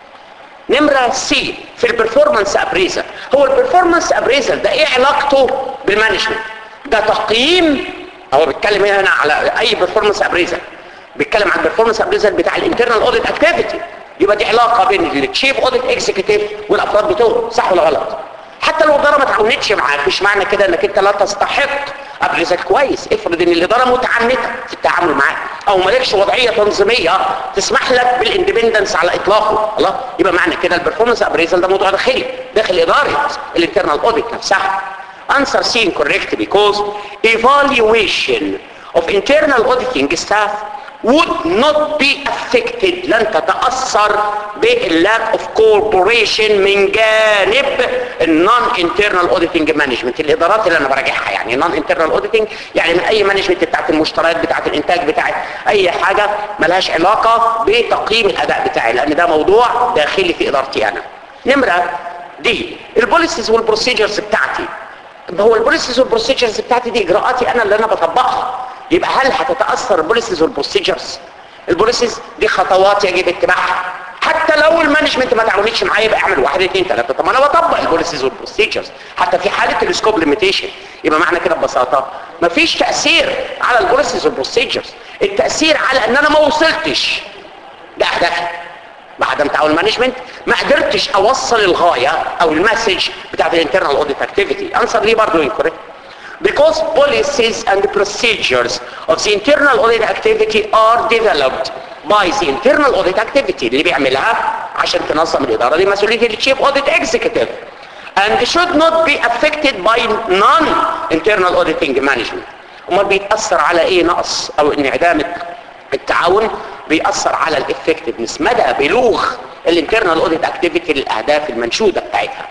نمرة سي في البرفورمانس ابريزل هو البرفورمانس ابريزل ده ايه علاقته بالمانجمنت ده تقييم هو بيتكلم هنا على اي برفورمانس ابريزل بيتكلم عن البرفورمانس ابريزل بتاع الانترنال اوديت اكتيفيتي يبقى دي علاقه بين التشيف اوديت اكزيكتيف والافراد بتوعه صح ولا غلط حتى لو الاداره ما تعاونتش معاك مش معنى كده انك انت لا تستحق ابريزل كويس افرض ان الاداره متعنته في التعامل معاك او مالكش وضعيه تنظيميه تسمح لك بالاندبندنس على اطلاقه الله يبقى معنى كده البرفورمانس ابريزل ده موضوع داخلي داخل اداره الانترنال اوديت نفسها answer C incorrect because evaluation of internal auditing staff would not be affected لن تتأثر باللاك of cooperation من جانب النون internal auditing management الإدارات اللي أنا براجعها يعني non internal auditing يعني من أي مانجمنت بتاعت المشتريات بتاعت الإنتاج بتاعت أي حاجة ملهاش علاقة بتقييم الأداء بتاعي لأن ده موضوع داخلي في إدارتي أنا نمرة دي البوليسيز والبروسيجرز بتاعتي هو البوليسيز والبروسيجرز بتاعتي دي اجراءاتي انا اللي انا بطبقها يبقى هل هتتاثر البوليسيز والبروسيجرز البوليسيز دي خطوات يجب اتباعها حتى لو المانجمنت ما تعاونتش معايا يبقى اعمل واحد اثنين ثلاثه طب ما انا بطبق البوليسيز والبروسيجرز حتى في حاله السكوب ليميتيشن يبقى معنى كده ببساطه مفيش تاثير على البوليسيز والبروسيجرز التاثير على ان انا ما وصلتش لاهدافي بعدم تعاون مانجمنت ما قدرتش اوصل الغايه او المسج بتاعت الانترنال اوديت اكتيفيتي انسر ليه برضه incorrect because policies and procedures of the internal audit activity are developed by the internal audit activity اللي بيعملها عشان تنظم الاداره دي مسؤوليه التشيف اوديت اكزيكتيف and should not be affected by non-internal auditing management امال بيتاثر على ايه نقص او انعدام التعاون بيأثر على الافكتفنس مدى بلوغ الانترنال اوديت اكتيفيتي للاهداف المنشوده بتاعتها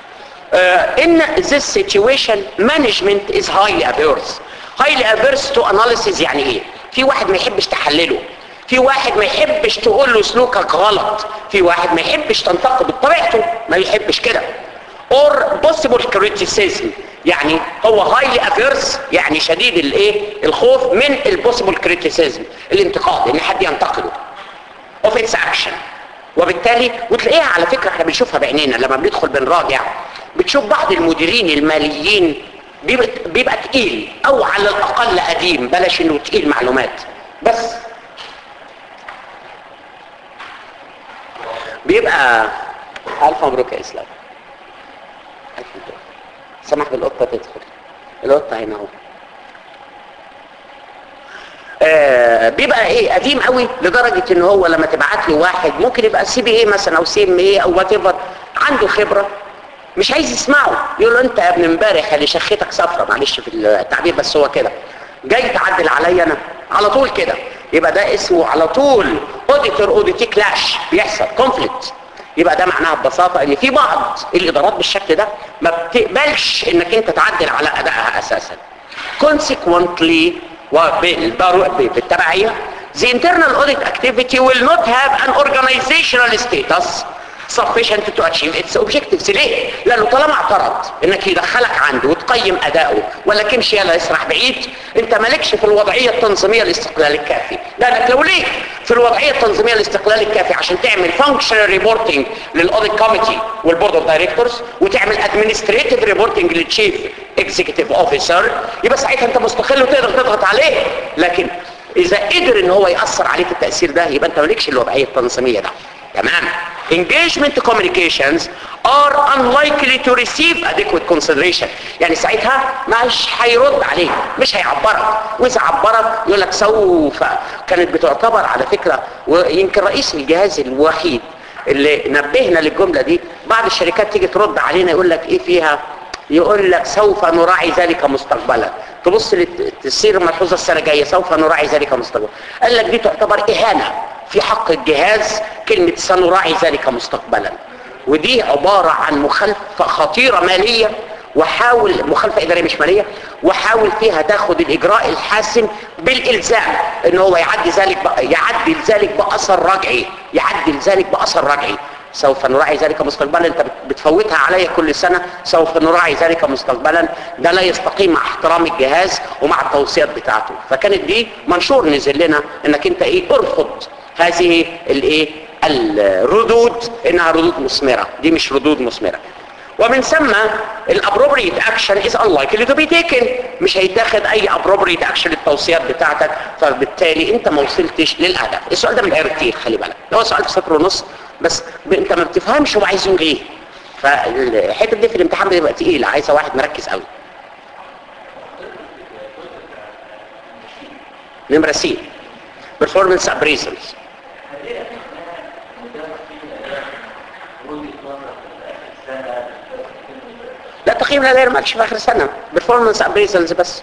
uh, in this situation management is highly averse highly averse to analysis يعني ايه في واحد ما يحبش تحلله في واحد ما يحبش تقول له سلوكك غلط في واحد ما يحبش تنتقده بطبيعته ما يحبش كده or possible criticism يعني هو highly averse يعني شديد الايه الخوف من البوسيبل criticism الانتقاد ان حد ينتقده of its action وبالتالي وتلاقيها على فكرة احنا بنشوفها بعينينا لما بندخل بنراجع بتشوف بعض المديرين الماليين بيبقى, بيبقى تقيل او على الاقل قديم بلاش انه تقيل معلومات بس بيبقى الف مبروك يا اسلام الف مبروك سمح بالقطه تدخل القطه هنا اهو آه بيبقى ايه قديم قوي لدرجه ان هو لما تبعت له واحد ممكن يبقى سي بي اي مثلا او سي ام اي او وات ايفر عنده خبره مش عايز يسمعه يقول له انت يا ابن امبارح اللي شختك صفرة معلش في التعبير بس هو كده جاي تعدل عليا انا على طول كده يبقى ده اسمه على طول اوديتور اوديتي كلاش بيحصل كونفليكت يبقى ده معناها ببساطة ان في بعض الادارات بالشكل ده ما بتقبلش انك انت تعدل على ادائها اساسا consequently وبالتبعية the internal audit activity will not have an organizational status sufficient to achieve its objectives ليه؟ لانه طالما اعترض انك يدخلك عنده وتقيم اداؤه ولا كمشي يلا يسرح بعيد انت مالكش في الوضعية التنظيمية الاستقلال الكافي لانك لو ليك في الوضعية التنظيمية الاستقلال الكافي عشان تعمل functional reporting للاوديت كوميتي والبورد اوف دايركتورز وتعمل administrative reporting للتشيف اكزيكتيف اوفيسر يبقى ساعتها انت مستقل وتقدر تضغط عليه لكن اذا قدر ان هو ياثر عليك التاثير ده يبقى انت مالكش الوضعيه التنظيميه ده تمام engagement communications are unlikely to receive adequate consideration يعني ساعتها مش هيرد عليك مش هيعبرك واذا عبرك يقول لك سوف كانت بتعتبر على فكره ويمكن رئيس الجهاز الوحيد اللي نبهنا للجمله دي بعض الشركات تيجي ترد علينا يقول لك ايه فيها يقول لك سوف نراعي ذلك مستقبلا تبص للسير الملحوظه السنه الجايه سوف نراعي ذلك مستقبلا قال لك دي تعتبر اهانه في حق الجهاز كلمه سنراعي ذلك مستقبلا ودي عباره عن مخالفه خطيره ماليه وحاول مخالفه اداريه مش ماليه وحاول فيها تاخد الاجراء الحاسم بالالزام ان هو يعدي ذلك بقى يعدل ذلك باثر رجعي يعدل ذلك باثر رجعي سوف نراعي ذلك مستقبلا انت بتفوتها عليا كل سنة سوف نراعي ذلك مستقبلا ده لا يستقيم مع احترام الجهاز ومع التوصيات بتاعته فكانت دي منشور نزل لنا انك انت ايه ارفض هذه الايه الردود انها ردود مثمرة دي مش ردود مثمرة ومن ثم الابروبريت اكشن از unlikely to be taken مش هيتاخد اي ابروبريت اكشن للتوصيات بتاعتك فبالتالي انت ما وصلتش للهدف السؤال ده من العيار كتير خلي بالك ده هو سؤال في سطر ونص بس ب... انت ما بتفهمش هو عايز يقول ايه فالحته دي في الامتحان بتبقى تقيله عايزه واحد مركز قوي نمره سي performance appraisals لا تقييم الاداء ما في اخر السنه performance appraisals بس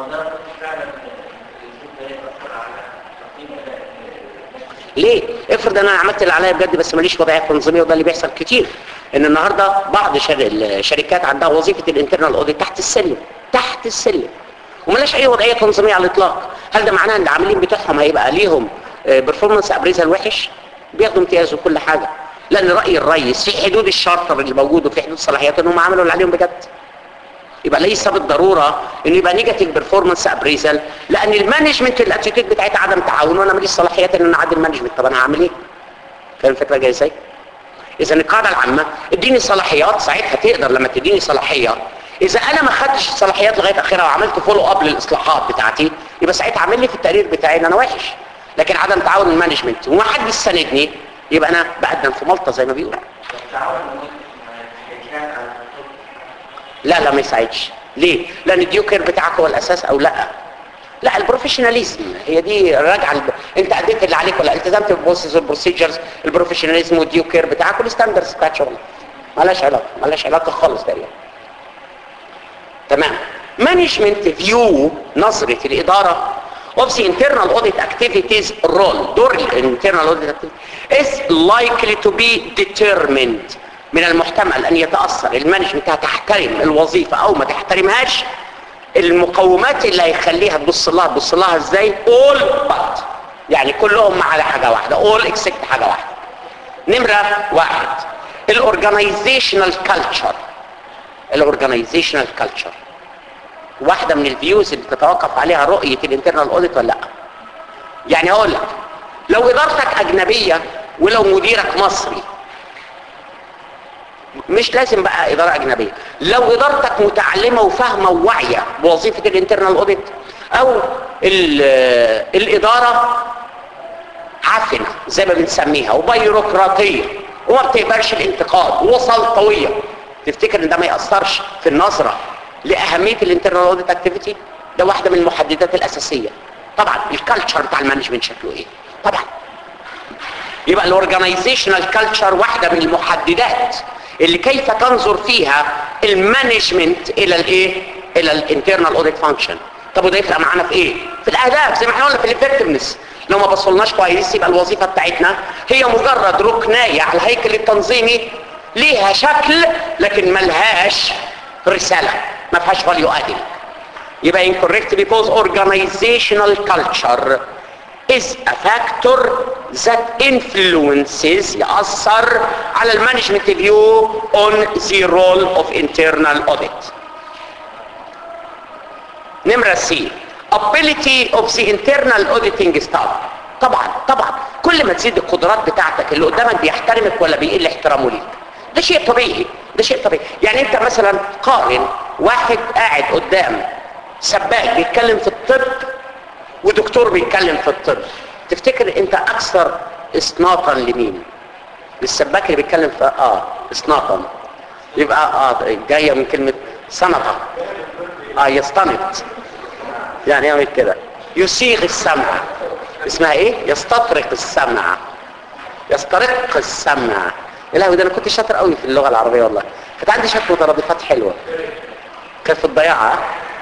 ليه افرض انا عملت اللي عليا بجد بس ماليش وضعيه تنظيميه وده اللي بيحصل كتير ان النهارده بعض شر... الشركات عندها وظيفه الانترنال اوديت تحت السلم تحت السلم وملاش اي وضعيه تنظيميه على الاطلاق هل ده معناه ان العاملين بتوعهم هيبقى ليهم بيرفورمانس ابريزال وحش بياخدوا امتياز وكل حاجه لان راي الرئيس في حدود الشارتر اللي موجود وفي حدود صلاحياته انهم عملوا اللي عليهم بجد يبقى ليس بالضروره انه يبقى نيجاتيف بيرفورمانس ابريزال لان المانجمنت الاتيتيود بتاعتها عدم تعاون وانا ماليش صلاحيات ان انا اعدل المانجمنت طب انا هعمل ايه فاهم الفكره جايه ازاي اذا القاعده العامه اديني صلاحيات ساعتها تقدر لما تديني صلاحيه اذا انا ما خدتش الصلاحيات لغايه اخرها وعملت فولو اب للاصلاحات بتاعتي يبقى ساعتها عامل لي في التقرير بتاعي ان انا وحش لكن عدم تعاون المانجمنت وما حدش ساندني يبقى انا بقدم في ملطه زي ما بيقولوا لا لا ما يساعدش ليه لان الديوكير بتاعك هو الاساس او لا لا البروفيشناليزم هي دي راجعه الب... انت اديت اللي عليك ولا التزمت بالبروسيس والبروسيجرز البروفيشناليزم والديوكير بتاعك والستاندردز بتاعت شغلك مالهاش علاقه مالهاش علاقه خالص تقريبا تمام مانجمنت فيو نظره الاداره of the internal audit activities role دور ال internal audit activities is likely to be determined من المحتمل ان يتأثر المانجمنت هتحترم الوظيفة او ما تحترمهاش المقومات اللي هيخليها تبص لها تبص لها ازاي all but يعني كلهم على حاجة واحدة all except حاجة واحدة نمرة واحد الاورجانيزيشنال كلتشر الاورجانيزيشنال كلتشر واحدة من الفيوز اللي تتوقف عليها رؤية الانترنال اوديت ولا لا يعني هقول لك لو ادارتك اجنبية ولو مديرك مصري مش لازم بقى ادارة اجنبية لو ادارتك متعلمة وفاهمة وواعية بوظيفة الانترنال اوديت او الادارة عفنة زي ما بنسميها وبيروقراطية وما بتقبلش الانتقاد وسلطوية تفتكر ان ده ما يأثرش في النظرة لأهمية الانترنال اوديت اكتيفيتي ده واحدة من المحددات الأساسية طبعا الكالتشر بتاع المانجمنت شكله ايه طبعا يبقى الاورجانيزيشنال كالتشر واحدة من المحددات اللي كيف تنظر فيها المانجمنت الى الايه الى الانترنال اوديت فانكشن طب وده يفرق معانا في ايه في الاهداف زي ما احنا قلنا في الافكتفنس لو ما بصلناش كويس يبقى الوظيفه بتاعتنا هي مجرد ركنايه على الهيكل التنظيمي ليها شكل لكن ملهاش رساله ما فيهاش فاليو ادد يبقى incorrect because organizational culture is a factor that influences يأثر على المانجمنت view on the role of internal audit نمرة سي ability of the internal auditing staff طبعا طبعا كل ما تزيد القدرات بتاعتك اللي قدامك بيحترمك ولا بيقل احترامه ليك ده شيء طبيعي ده شيء طبيعي يعني انت مثلا قارن واحد قاعد قدام سباك بيتكلم في الطب ودكتور بيتكلم في الطب تفتكر انت اكثر اصناطا لمين للسباك اللي بيتكلم في اه اصناطا يبقى اه جايه من كلمه سنطه اه يستنط يعني يعمل كده يصيغ السمع اسمها ايه يستطرق السمع يسترق السمع يا لهوي ده انا كنت شاطر قوي في اللغه العربيه والله كانت عندي شويه مترادفات حلوه كانت في الضياعه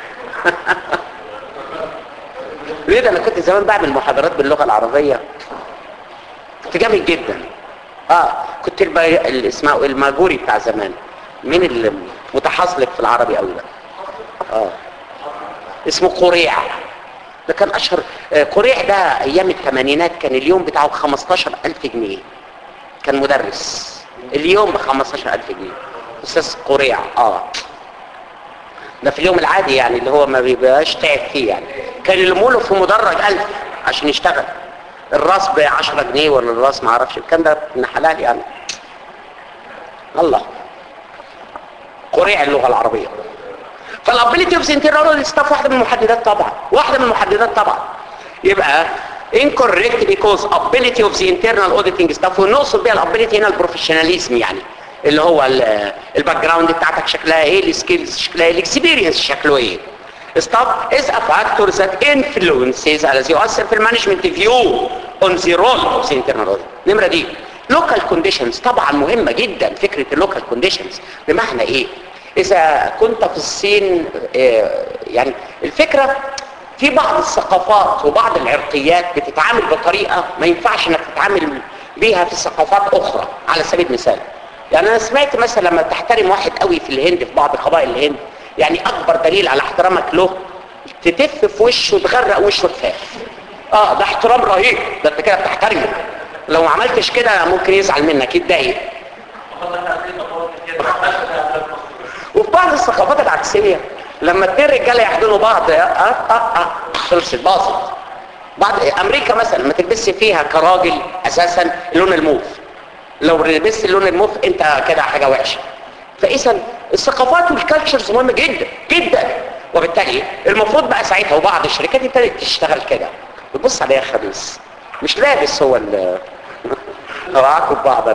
ليه ده انا كنت زمان بعمل محاضرات باللغه العربيه كنت جامد جدا اه كنت البي... اللي اسمه الماجوري بتاع زمان مين اللي متحصلك في العربي قوي ده اه اسمه قريع ده كان اشهر آه، قريع ده ايام الثمانينات كان اليوم بتاعه ب 15000 جنيه كان مدرس اليوم ب 15000 جنيه استاذ قريع اه ده في اليوم العادي يعني اللي هو ما بيبقاش تعب فيه يعني كان يلموله في مدرج 1000 عشان يشتغل الراس ب 10 جنيه ولا الراس ما اعرفش كان ده ابن حلال يعني الله قريع اللغه العربيه فالابيليتي اوف انترنال ستاف واحده من المحددات طبعا واحده من المحددات طبعا يبقى incorrect because ability of the internal auditing staff ونقصد بيها الابيليتي هنا البروفيشناليزم يعني اللي هو الباك جراوند بتاعتك شكلها ايه السكيلز شكلها ايه الاكسبيرينس شكله ايه staff is a factor that influences الذي يؤثر في المانجمنت فيو on the role of the internal audit نمرة دي local conditions طبعا مهمة جدا فكرة اللوكال conditions بمعنى ايه اذا كنت في الصين آه، يعني الفكرة في بعض الثقافات وبعض العرقيات بتتعامل بطريقة ما ينفعش انك تتعامل بيها في ثقافات اخرى على سبيل المثال يعني انا سمعت مثلا لما تحترم واحد قوي في الهند في بعض قبائل الهند يعني اكبر دليل على احترامك له تتف في وشه تغرق وشه كفاف اه ده احترام رهيب ده انت كده بتحترمه لو ما عملتش كده ممكن يزعل منك يتضايق وفي بعض الثقافات العكسيه لما اتنين رجاله يحضنوا بعض اه اه اه خلصت باظت بعض امريكا مثلا ما تلبسش فيها كراجل اساسا لون الموف لو لبست اللون الموف انت كده حاجه وحشه فاذا الثقافات والكالتشرز مهمه جدا جدا وبالتالي المفروض بقى ساعتها وبعض الشركات ابتدت تشتغل كده بتبص عليها خبيث مش لابس هو ال رعاكم بعض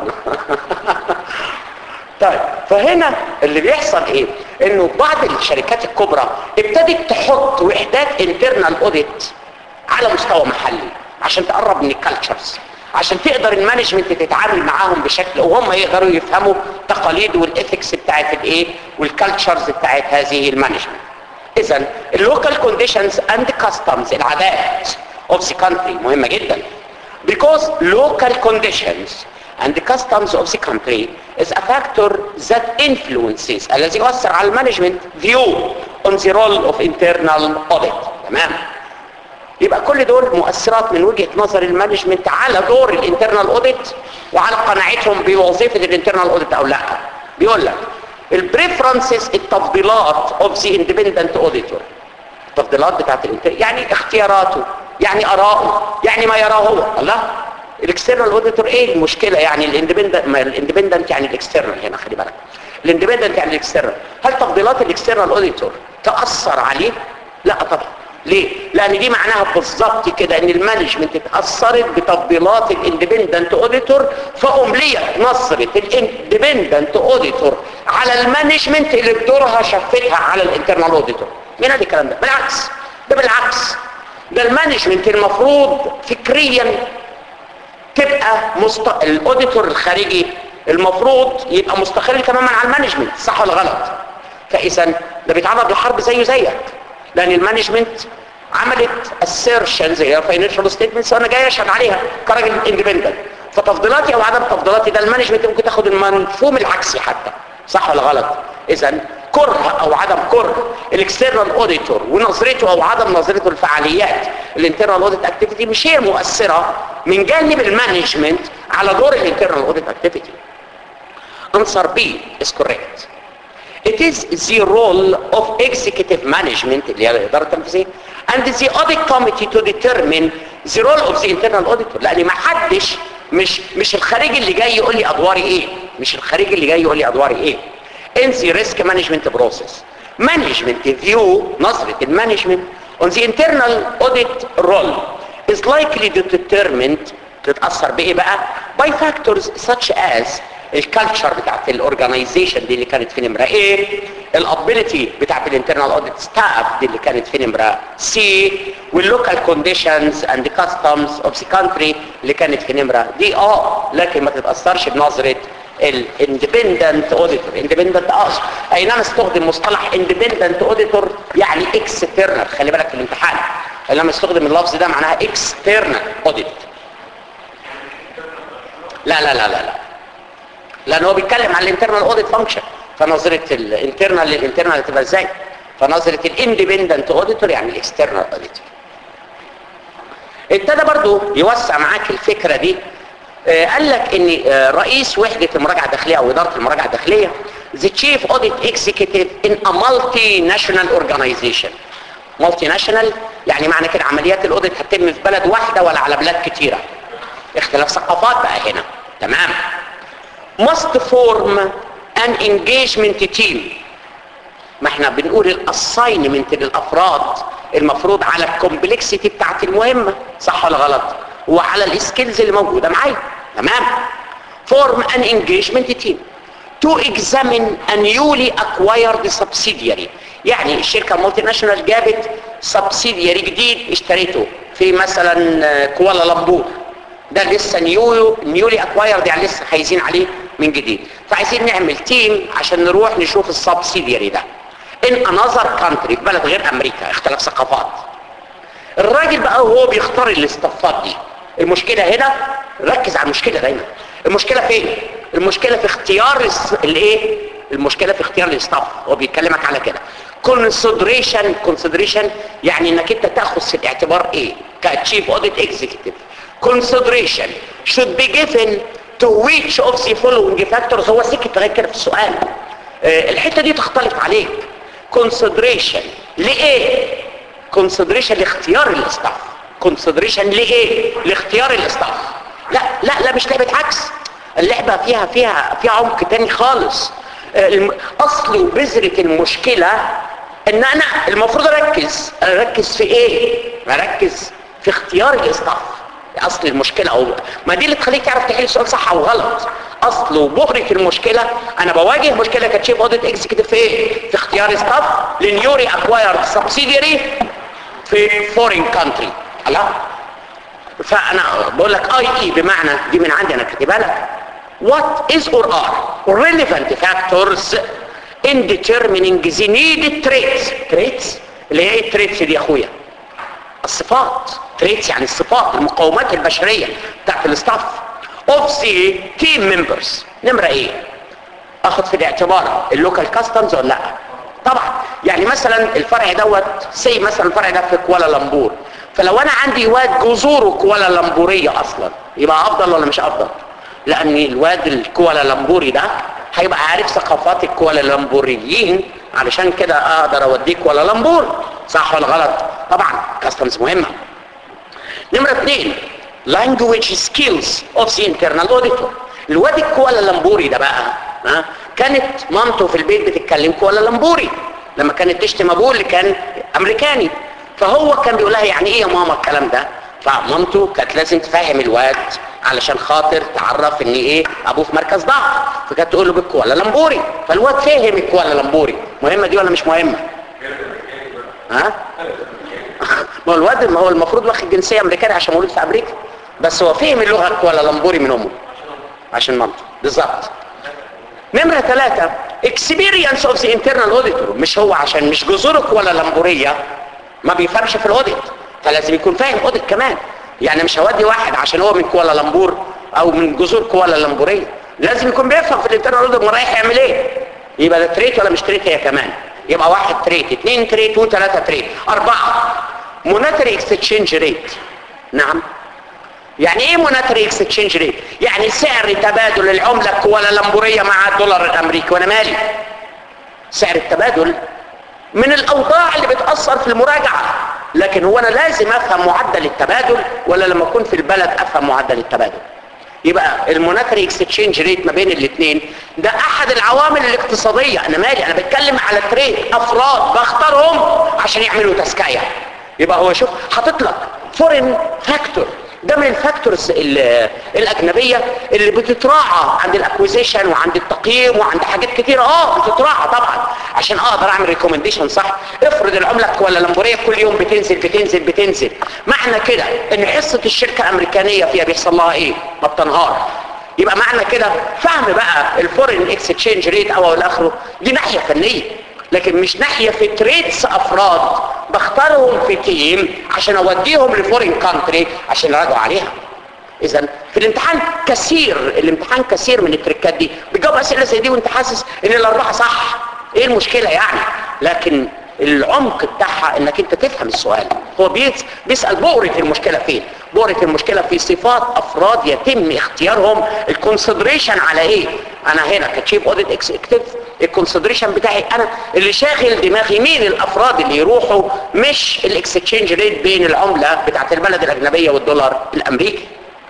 طيب فهنا اللي بيحصل ايه انه بعض الشركات الكبرى ابتدت تحط وحدات انترنال اوديت على مستوى محلي عشان تقرب من الكالتشرز عشان تقدر المانجمنت تتعامل معاهم بشكل وهم يقدروا يفهموا تقاليد والاثكس بتاعت الايه والكالتشرز بتاعت هذه المانجمنت اذا اللوكال كونديشنز اند كاستمز العادات of the country مهمه جدا because local conditions and the customs of the country is a factor that influences الذي يؤثر على المانجمنت view on the role of internal audit تمام يبقى كل دول مؤثرات من وجهة نظر المانجمنت على دور الانترنال اوديت وعلى قناعتهم بوظيفة الانترنال اوديت او لا بيقول لك البريفرنسز التفضيلات اوف ذا اندبندنت اوديتور التفضيلات بتاعت الانتر يعني اختياراته يعني اراءه يعني ما يراه هو الله الاكسترنال اوديتور ايه المشكله يعني الاندبندنت ما الاندبندنت يعني الاكسترنال هنا خلي بالك الاندبندنت يعني الاكسترنال هل تفضيلات الاكسترنال اوديتور تاثر عليه لا طبعا ليه لان دي معناها بالظبط كده ان المانجمنت اتاثرت بتفضيلات الاندبندنت اوديتور فامليت نصره الاندبندنت اوديتور على المانجمنت اللي بدورها شفتها على الانترنال اوديتور مين قال الكلام ده بالعكس ده بالعكس ده المانجمنت المفروض فكريا تبقى مست... الاوديتور الخارجي المفروض يبقى مستقل تماما عن المانجمنت صح ولا غلط فاذا ده بيتعرض لحرب زيه زيك لان المانجمنت عملت assertion زي فاينانشال ستيتمنتس وانا جاي اشهد عليها كراجل اندبندنت فتفضيلاتي او عدم تفضيلاتي ده المانجمنت ممكن تاخد المفهوم العكسي حتى صح ولا غلط اذا كره او عدم كره الاكسترنال اوديتور ونظرته او عدم نظرته لفعاليات الانترنال اوديت اكتيفيتي مش هي مؤثره من جانب المانجمنت على دور الانترنال اوديت اكتيفيتي answer B is correct It is the role of executive management اللي هي الإدارة التنفيذية and the audit committee to determine the role of the internal auditor لأن ما حدش مش مش الخارجي اللي جاي يقول لي أدواري إيه مش الخارجي اللي جاي يقول لي أدواري إيه in the risk management process management view نظرة المانجمنت on the internal audit role is likely to determine تتأثر بإيه بقى by factors such as الكالتشر بتاعت الاورجنايزيشن دي اللي كانت في نمره ايه الابيليتي بتاعت الانترنال اوديت ستاف دي اللي كانت في نمره سي واللوكال كونديشنز اند كاستمز اوف ذا كانتري اللي كانت في نمره دي اه لكن ما تتاثرش بنظره الاندبندنت اوديتور اندبندنت اقصد اينما استخدم مصطلح اندبندنت اوديتور يعني اكسترنال خلي بالك في الامتحان لما استخدم اللفظ ده معناها اكسترنال اوديت لا لا لا لا لا لان هو بيتكلم عن الانترنال اوديت فانكشن فنظريه الانترنال للانترنال هتبقى ازاي فنظره الاندبندنت اوديتور يعني الاكسترنال اوديتور ابتدى برضو يوسع معاك الفكره دي آه، قال لك ان آه، رئيس وحده المراجعه الداخليه او اداره المراجعه الداخليه the chief audit executive in a multinational organization multinational يعني معنى كده عمليات الاوديت هتتم في بلد واحده ولا على بلاد كتيره اختلاف ثقافات بقى هنا تمام must form an engagement team ما احنا بنقول الاساينمنت للافراد المفروض على الكومبلكسيتي بتاعت المهمه صح ولا غلط وعلى السكيلز اللي موجوده معايا تمام form an engagement team to examine a newly acquired subsidiary يعني الشركه المالتي ناشونال جابت سبسيدياري جديد اشتريته في مثلا آه، كوالالمبور ده لسه نيو نيولي اكوايرد يعني لسه عايزين عليه من جديد فعايزين نعمل تيم عشان نروح نشوف السبسيدياري ده in another country في بلد غير امريكا اختلاف ثقافات الراجل بقى وهو بيختار الاستفات دي المشكله هنا ركز على المشكله دايما المشكله فين المشكله في اختيار الس- الايه المشكله في اختيار الاستاف هو بيتكلمك على كده consideration consideration يعني انك انت تاخذ في الاعتبار ايه كتشيف اوديت اكزيكتيف consideration should be given to which of the following factors هو سكت لغايه كده في السؤال آه، الحته دي تختلف عليك consideration لايه consideration لاختيار الاستاف consideration لايه لاختيار الاستاف لا لا لا مش لعبه عكس اللعبه فيها فيها فيها عمق تاني خالص آه، الم- اصل وبذره المشكله ان انا المفروض اركز اركز في ايه اركز في اختيار الاستاف اصل المشكله او ما دي اللي تخليك تعرف تحل السؤال صح او غلط اصل وبهرة المشكله انا بواجه مشكله كتشيف اوديت اكزيكتيف في ايه في اختيار ستاف لنيوري اكوايرد سبسيديري في فورين كانتري الله فانا بقول لك اي اي بمعنى دي من عندي انا كاتبها لك what is or are relevant factors in determining the needed traits traits اللي هي ايه traits دي يا اخويا الصفات traits يعني الصفات المقومات البشريه بتاعت الاستاف of the team members نمره ايه اخد في الاعتبار اللوكال كاستمز ولا لا طبعا يعني مثلا الفرع دوت سي مثلا الفرع ده في كوالالمبور فلو انا عندي واد جذوره كوالالمبوريه اصلا يبقى افضل ولا مش افضل لان الواد الكوالالمبوري ده هيبقى عارف ثقافات الكوالالمبوريين علشان كده اقدر اوديه كوالالمبور صح ولا غلط طبعا كاستمز مهمه نمرة اثنين language skills of the internal auditor الواد الكوالالمبوري ده بقى ها كانت مامته في البيت بتتكلم كوالالمبوري لما كانت تشتم ابوه اللي كان امريكاني فهو كان بيقول لها يعني ايه يا ماما الكلام ده فمامته كانت لازم تفهم الواد علشان خاطر تعرف ان ايه ابوه في مركز ضعف فكانت تقول له بالكوالالمبوري فالواد فهم الكوالالمبوري مهمه دي ولا مش مهمه ها ما هو الواد ما هو المفروض واخد جنسيه امريكانيه عشان مولود في امريكا بس هو فهم اللغه الكوالالمبوري من امه عشان مامته بالظبط نمرة ثلاثة experience of the internal auditor مش هو عشان مش جذوره كوالالمبورية ما بيفهمش في الاوديت فلازم يكون فاهم اوديت كمان يعني مش هودي واحد عشان هو من كوالالمبور او من جذور كوالالمبورية لازم يكون بيفهم في الانترنال اوديت ما رايح يعمل ايه يبقى ده تريت ولا مش تريت هي كمان يبقى واحد تريت اثنين تريت وثلاثة تريت اربعة مونتري اكستشينج ريت نعم يعني ايه مونتري اكستشينج ريت يعني سعر تبادل العملة الكوالالمبورية مع الدولار الامريكي وانا مالي سعر التبادل من الاوضاع اللي بتأثر في المراجعة لكن هو انا لازم افهم معدل التبادل ولا لما اكون في البلد افهم معدل التبادل يبقى المونتري اكستشينج ريت ما بين الاثنين ده احد العوامل الاقتصادية انا مالي انا بتكلم على تريد افراد بختارهم عشان يعملوا تسكية يبقى هو شوف حاطط لك فورين فاكتور ده من الفاكتورز ال- الاجنبيه اللي بتتراعى عند الاكويزيشن وعند التقييم وعند حاجات كتيره اه بتتراعى طبعا عشان اقدر اعمل ريكومنديشن صح افرض العمله الكوالالمبوريه كل يوم بتنزل بتنزل بتنزل معنى كده ان حصه الشركه الامريكانيه فيها بيحصل لها ايه ما بتنهار يبقى معنى كده فهم بقى الفورين اكستشينج ريت او الى اخره دي ناحيه فنيه لكن مش ناحية في تريدز افراد بختارهم في تيم عشان اوديهم لفورين كانتري عشان يراجعوا عليها اذا في الامتحان كثير الامتحان كثير من التريكات دي بتجاوب اسئله زي دي وانت حاسس ان الاربعه صح ايه المشكله يعني لكن العمق بتاعها انك انت تفهم السؤال هو بيس- بيسال بؤره المشكله فين بؤره المشكله في صفات افراد يتم اختيارهم الكونسيدريشن على ايه انا هنا كتشيف اوديت اكسكتيف الكونسيدريشن بتاعي انا اللي شاغل دماغي مين الافراد اللي يروحوا مش الاكسشينج ريت بين العمله بتاعت البلد الاجنبيه والدولار الامريكي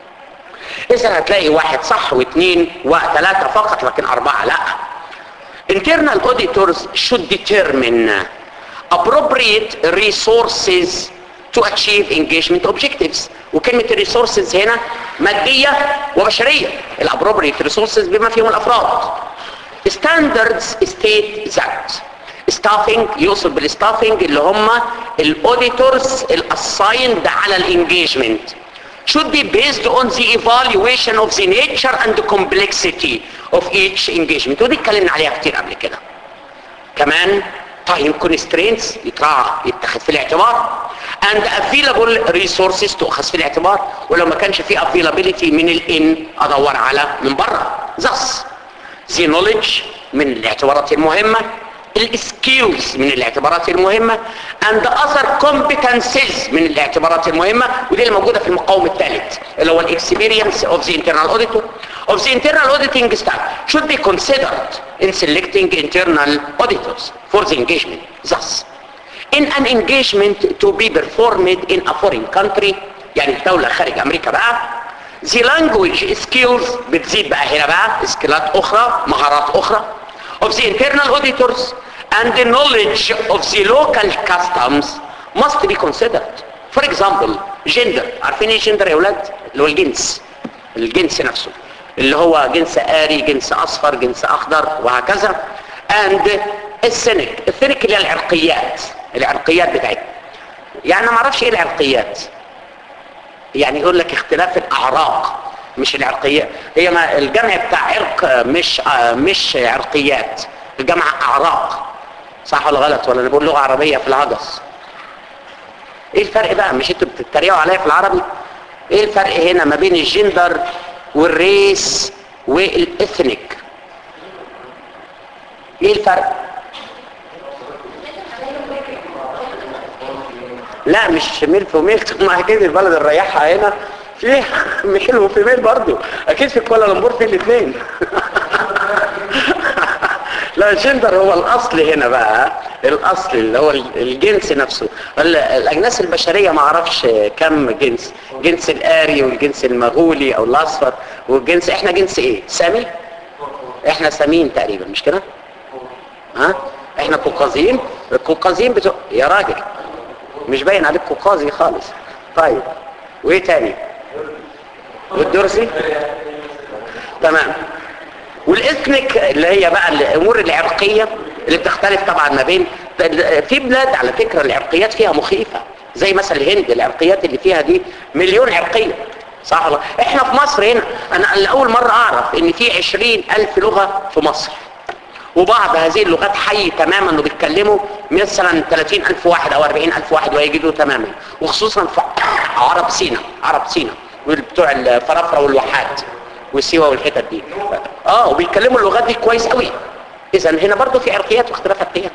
اذا هتلاقي واحد صح واثنين وثلاثه فقط لكن اربعه لا internal auditors should determine appropriate resources to achieve engagement objectives وكلمة resources هنا مادية وبشرية الappropriate resources بما فيهم الأفراد standards state that staffing يقصد بالstaffing اللي هم الاوديتورز الاسايند على الانجيجمنت should be based on the evaluation of the nature and the complexity of each engagement ودي اتكلمنا عليها كتير قبل كده كمان time constraints يتراعى يتخذ في الاعتبار and available resources تؤخذ في الاعتبار ولو ما كانش في availability من الان ادور على من بره thus the knowledge من الاعتبارات المهمة السكيلز من الاعتبارات المهمة and the other competencies من الاعتبارات المهمة ودي اللي موجودة في المقاوم الثالث اللي هو الاكسبيرينس of the internal auditor of the internal auditing staff should be considered in selecting internal auditors for the engagement thus in an engagement to be performed in a foreign country يعني في دولة خارج امريكا بقى the language skills بتزيد بقى هنا بقى سكيلات اخرى مهارات اخرى of the internal auditors and the knowledge of the local customs must be considered for example gender عارفين ايه gender يا ولاد اللي هو الجنس الجنس نفسه اللي هو جنس آري جنس أصفر جنس أخضر وهكذا and السنك السنك اللي هي العرقيات العرقيات بتاعتنا يعني ما اعرفش ايه العرقيات يعني يقول لك اختلاف الاعراق مش العرقيات هي ما الجمع بتاع عرق مش آه مش عرقيات الجمع اعراق صح ولا غلط ولا انا بقول لغه عربيه في الهجس ايه الفرق بقى مش انتوا بتتريقوا عليا في العربي ايه الفرق هنا ما بين الجندر والريس والاثنيك ايه الفرق لا مش ميل في ميل ما اكيد البلد الريحة هنا في ميل وفي ميل برضو اكيد في كوالالمبور في الاثنين لا جندر هو الاصل هنا بقى الاصل اللي هو الجنس نفسه ال- الاجناس البشريه ما اعرفش كم جنس جنس الاري والجنس المغولي او الاصفر والجنس احنا جنس ايه سامي احنا سامين تقريبا مش كده ها احنا قوقازيين القوقازيين بتوع يا راجل مش باين عليك قوقازي خالص طيب وايه تاني والدرسي تمام والاثنيك اللي هي بقى الامور العرقيه اللي بتختلف طبعا ما بين في بلاد على فكره العرقيات فيها مخيفه زي مثلا الهند العرقيات اللي فيها دي مليون عرقيه صح ولا احنا في مصر هنا انا لاول مره اعرف ان في عشرين الف لغه في مصر وبعض هذه اللغات حي تماما وبيتكلموا مثلا 30 ألف واحد أو 40 ألف واحد ويجدوا تماما وخصوصا في عرب سينا عرب سينا بتوع الفرافرة والواحات وسيوة والحتت دي اه وبيتكلموا اللغات دي كويس قوي اذا هنا برضو في عرقيات واختلاف عرقيات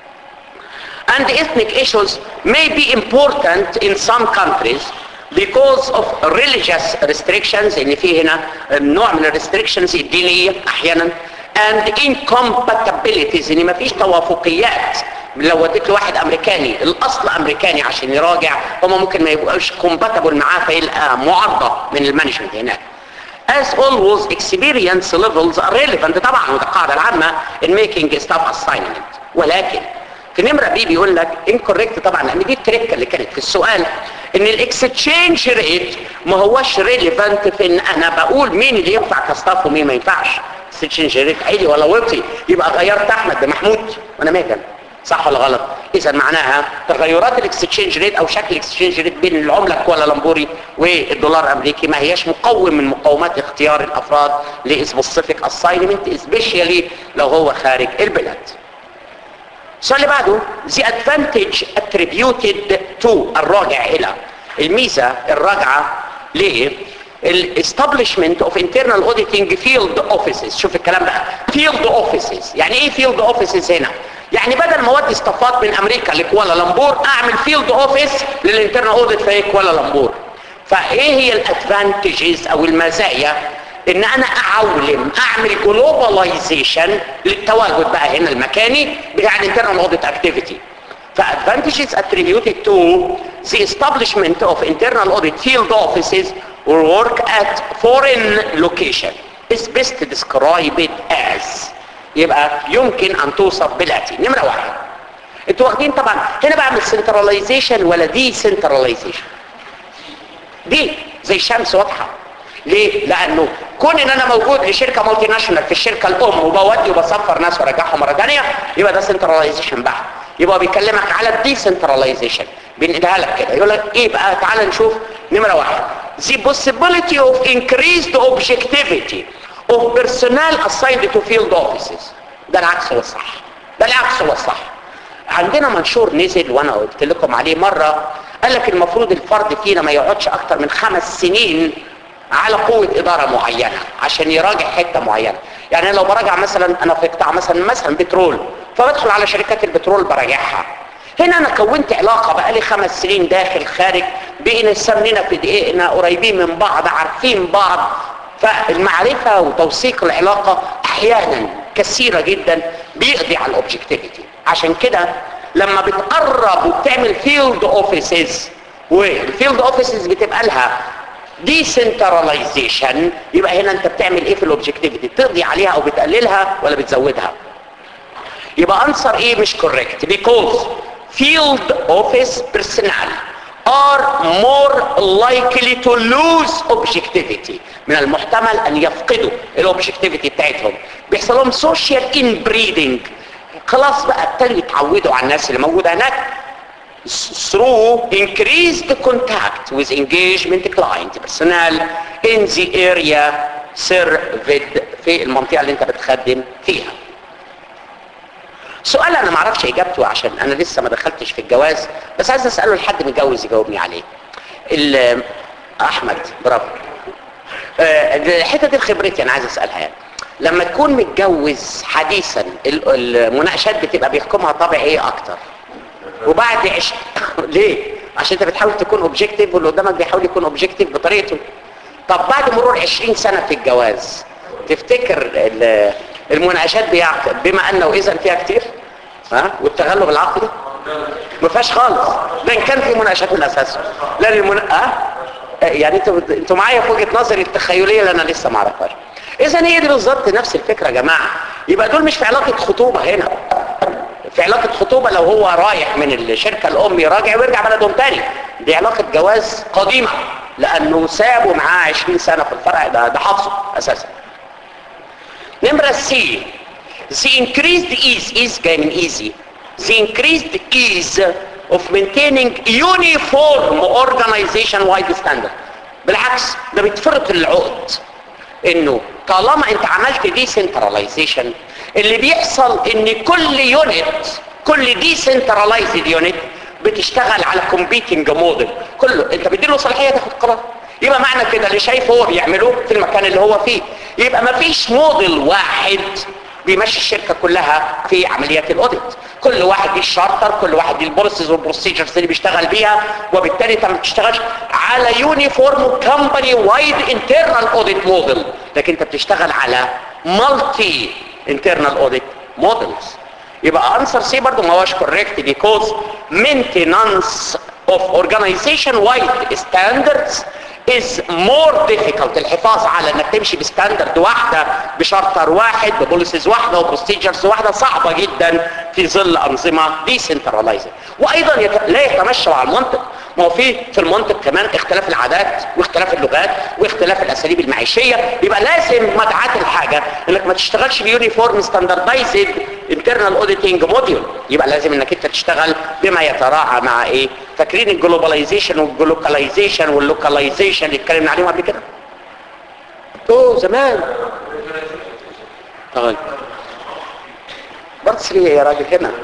and ethnic issues may be important in some countries because of religious restrictions ان في هنا نوع من الريستريكشنز الدينية احيانا and incompatibilities ان مفيش توافقيات لو وديت لواحد امريكاني الاصل امريكاني عشان يراجع هما ممكن ما يبقاش compatible معاه فيلقى معارضة من المانجمنت هناك as always experience levels are relevant طبعا وده القاعدة العامة in making staff assignment ولكن في نمرة بي بيقول لك incorrect طبعا لان دي التركة اللي كانت في السؤال ان الاكستشينج ريت ما هوش ريليفانت في ان انا بقول مين اللي ينفع كستاف ومين ما ينفعش الاكستشينج ريت عالي ولا وطي يبقى غيرت احمد بمحمود وانا ماجن صح ولا غلط اذا معناها تغيرات الاكستشينج ريت او شكل الاكستشينج ريت بين العمله الكوالالمبوري والدولار الامريكي ما هياش مقوم من مقومات اختيار الافراد لسبيسيفيك اساينمنت سبيشالي لو هو خارج البلاد السؤال اللي بعده the advantage attributed to الراجع الى الميزة الراجعة ل establishment of internal auditing field offices شوف الكلام بقى field offices يعني ايه field offices هنا يعني بدل ما اودي استفاد من امريكا لكوالالمبور اعمل فيلد اوفيس للانترنال اوديت في كوالالمبور فايه هي الادفانتجز او المزايا ان انا اعولم اعمل جلوباليزيشن للتواجد بقى هنا المكاني بتاع الانترنال اوديت اكتيفيتي فadvantages attributed to the establishment of internal audit field offices or work at foreign location is best described as يبقى يمكن ان توصف بالاتي نمرة واحد انتوا واخدين طبعا هنا بعمل سنتراليزيشن ولا دي سنتراليزيشن دي زي الشمس واضحة ليه؟ لانه كون ان انا موجود في شركة مالتي ناشونال في الشركة الام وبودي وبصفر ناس وارجعهم مرة ثانيه يبقى ده سنتراليزيشن بقى يبقى بيكلمك على الديسنتراليزيشن بينقلها لك كده يقول لك ايه بقى تعال نشوف نمرة واحد the possibility of increased objectivity of personnel assigned to field offices ده العكس هو الصح ده العكس هو الصح عندنا منشور نزل وانا قلت لكم عليه مرة قال لك المفروض الفرد فينا ما يقعدش اكتر من خمس سنين على قوة ادارة معينة عشان يراجع حتة معينة يعني لو براجع مثلا انا في قطاع مثلا مثلا بترول فبدخل على شركات البترول براجعها هنا انا كونت علاقة بقالي خمس سنين داخل خارج بقينا سمننا في دقيقنا قريبين من بعض عارفين بعض فالمعرفة وتوثيق العلاقة احيانا كثيرة جدا بيقضي على الاوبجكتيفيتي عشان كده لما بتقرب وبتعمل فيلد اوفيسز والفيلد اوفيسز بتبقى لها decentralization يبقى هنا انت بتعمل ايه في الاوبجكتيفيتي تقضي عليها او بتقللها ولا بتزودها يبقى انصر ايه مش correct because field office personnel are more likely to lose objectivity من المحتمل ان يفقدوا الاوبجكتيفيتي بتاعتهم بيحصل لهم social inbreeding خلاص بقى ابتدوا يتعودوا على الناس اللي موجوده هناك through increased contact with engagement client personnel in the area served في المنطقة اللي انت بتخدم فيها سؤال انا معرفش اجابته عشان انا لسه ما دخلتش في الجواز بس عايز اساله لحد متجوز يجاوبني عليه ال- احمد برافو آه، الحته دي خبرتي انا عايز اسالها يعني لما تكون متجوز حديثا ال- المناقشات بتبقى بيحكمها طابع ايه اكتر وبعد عش... ليه عشان انت بتحاول تكون اوبجكتيف واللي قدامك بيحاول يكون اوبجكتيف بطريقته طب بعد مرور 20 سنة في الجواز تفتكر ال- المناقشات بيعقد بما انه اذا فيها كتير ها والتغلب العقلي ما فيهاش خالص ده ان كان في مناقشات من اساسه لا المنا... ها يعني انتوا انتوا معايا في وجهه نظري التخيليه اللي انا لسه ما اعرفهاش اذا هي دي بالظبط نفس الفكره يا جماعه يبقى دول مش في علاقه خطوبه هنا في علاقة خطوبة لو هو رايح من الشركة الأم يراجع ويرجع بلدهم تاني دي علاقة جواز قديمة لأنه سابوا معاه 20 سنة في الفرع ده ده حافظه أساسا نمرة سي the increased ease ease جاي من easy the increased ease of maintaining uniform organization wide standard بالعكس ده بيتفرط العقد انه طالما انت عملت دي سنتراليزيشن اللي بيحصل ان كل يونت كل دي سنتراليزد يونت بتشتغل على كومبيتنج موديل كله انت بتديله صلاحيه تاخد قرار يبقى معنى كده اللي شايفه هو بيعمله في المكان اللي هو فيه يبقى ما فيش موديل واحد بيمشي الشركه كلها في عمليات الاوديت كل واحد ليه الشارتر كل واحد ليه البروسيس والبروسيجرز اللي بيشتغل بيها وبالتالي انت ما بتشتغلش على يونيفورم كمباني وايد انترنال اوديت موديل لكن انت بتشتغل على مالتي انترنال اوديت موديلز يبقى انسر سي برضو ما هوش كوريكت بيكوز maintenance of organization wide standards is more difficult الحفاظ على انك تمشي بستاندرد واحدة بشارتر واحد ببوليسيز واحدة وبروسيجرز واحدة صعبة جدا في ظل انظمة decentralized وايضا يت... لا يتمشى مع المنطق ما هو في في المنطق كمان اختلاف العادات واختلاف اللغات واختلاف الاساليب المعيشية يبقى لازم مدعاة الحاجة انك ما تشتغلش بيونيفورم ستاندردايزد انترنال اوديتنج موديول يبقى لازم انك انت تشتغل بما يتراعى مع ايه فاكرين الجلوباليزيشن والجلوكاليزيشن واللوكاليزيشن اللي اتكلمنا عليهم قبل كده اوه زمان طيب برضه ليه يا راجل هنا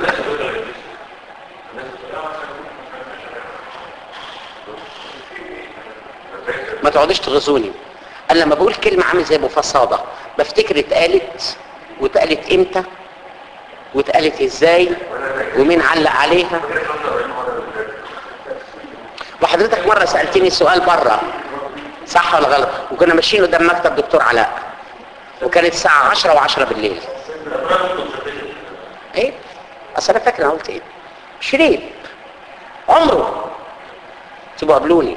ما تقعدوش تغزوني انا لما بقول كلمه عامل زي ابو فصاده بفتكر اتقالت واتقالت امتى واتقالت ازاي ومين علق عليها وحضرتك مرة سألتني سؤال بره صح ولا غلط وكنا ماشيين قدام مكتب دكتور علاء وكانت الساعة 10 و10 بالليل ايه اصل انا فاكر انا قلت ايه شريف عمره تبقوا قابلوني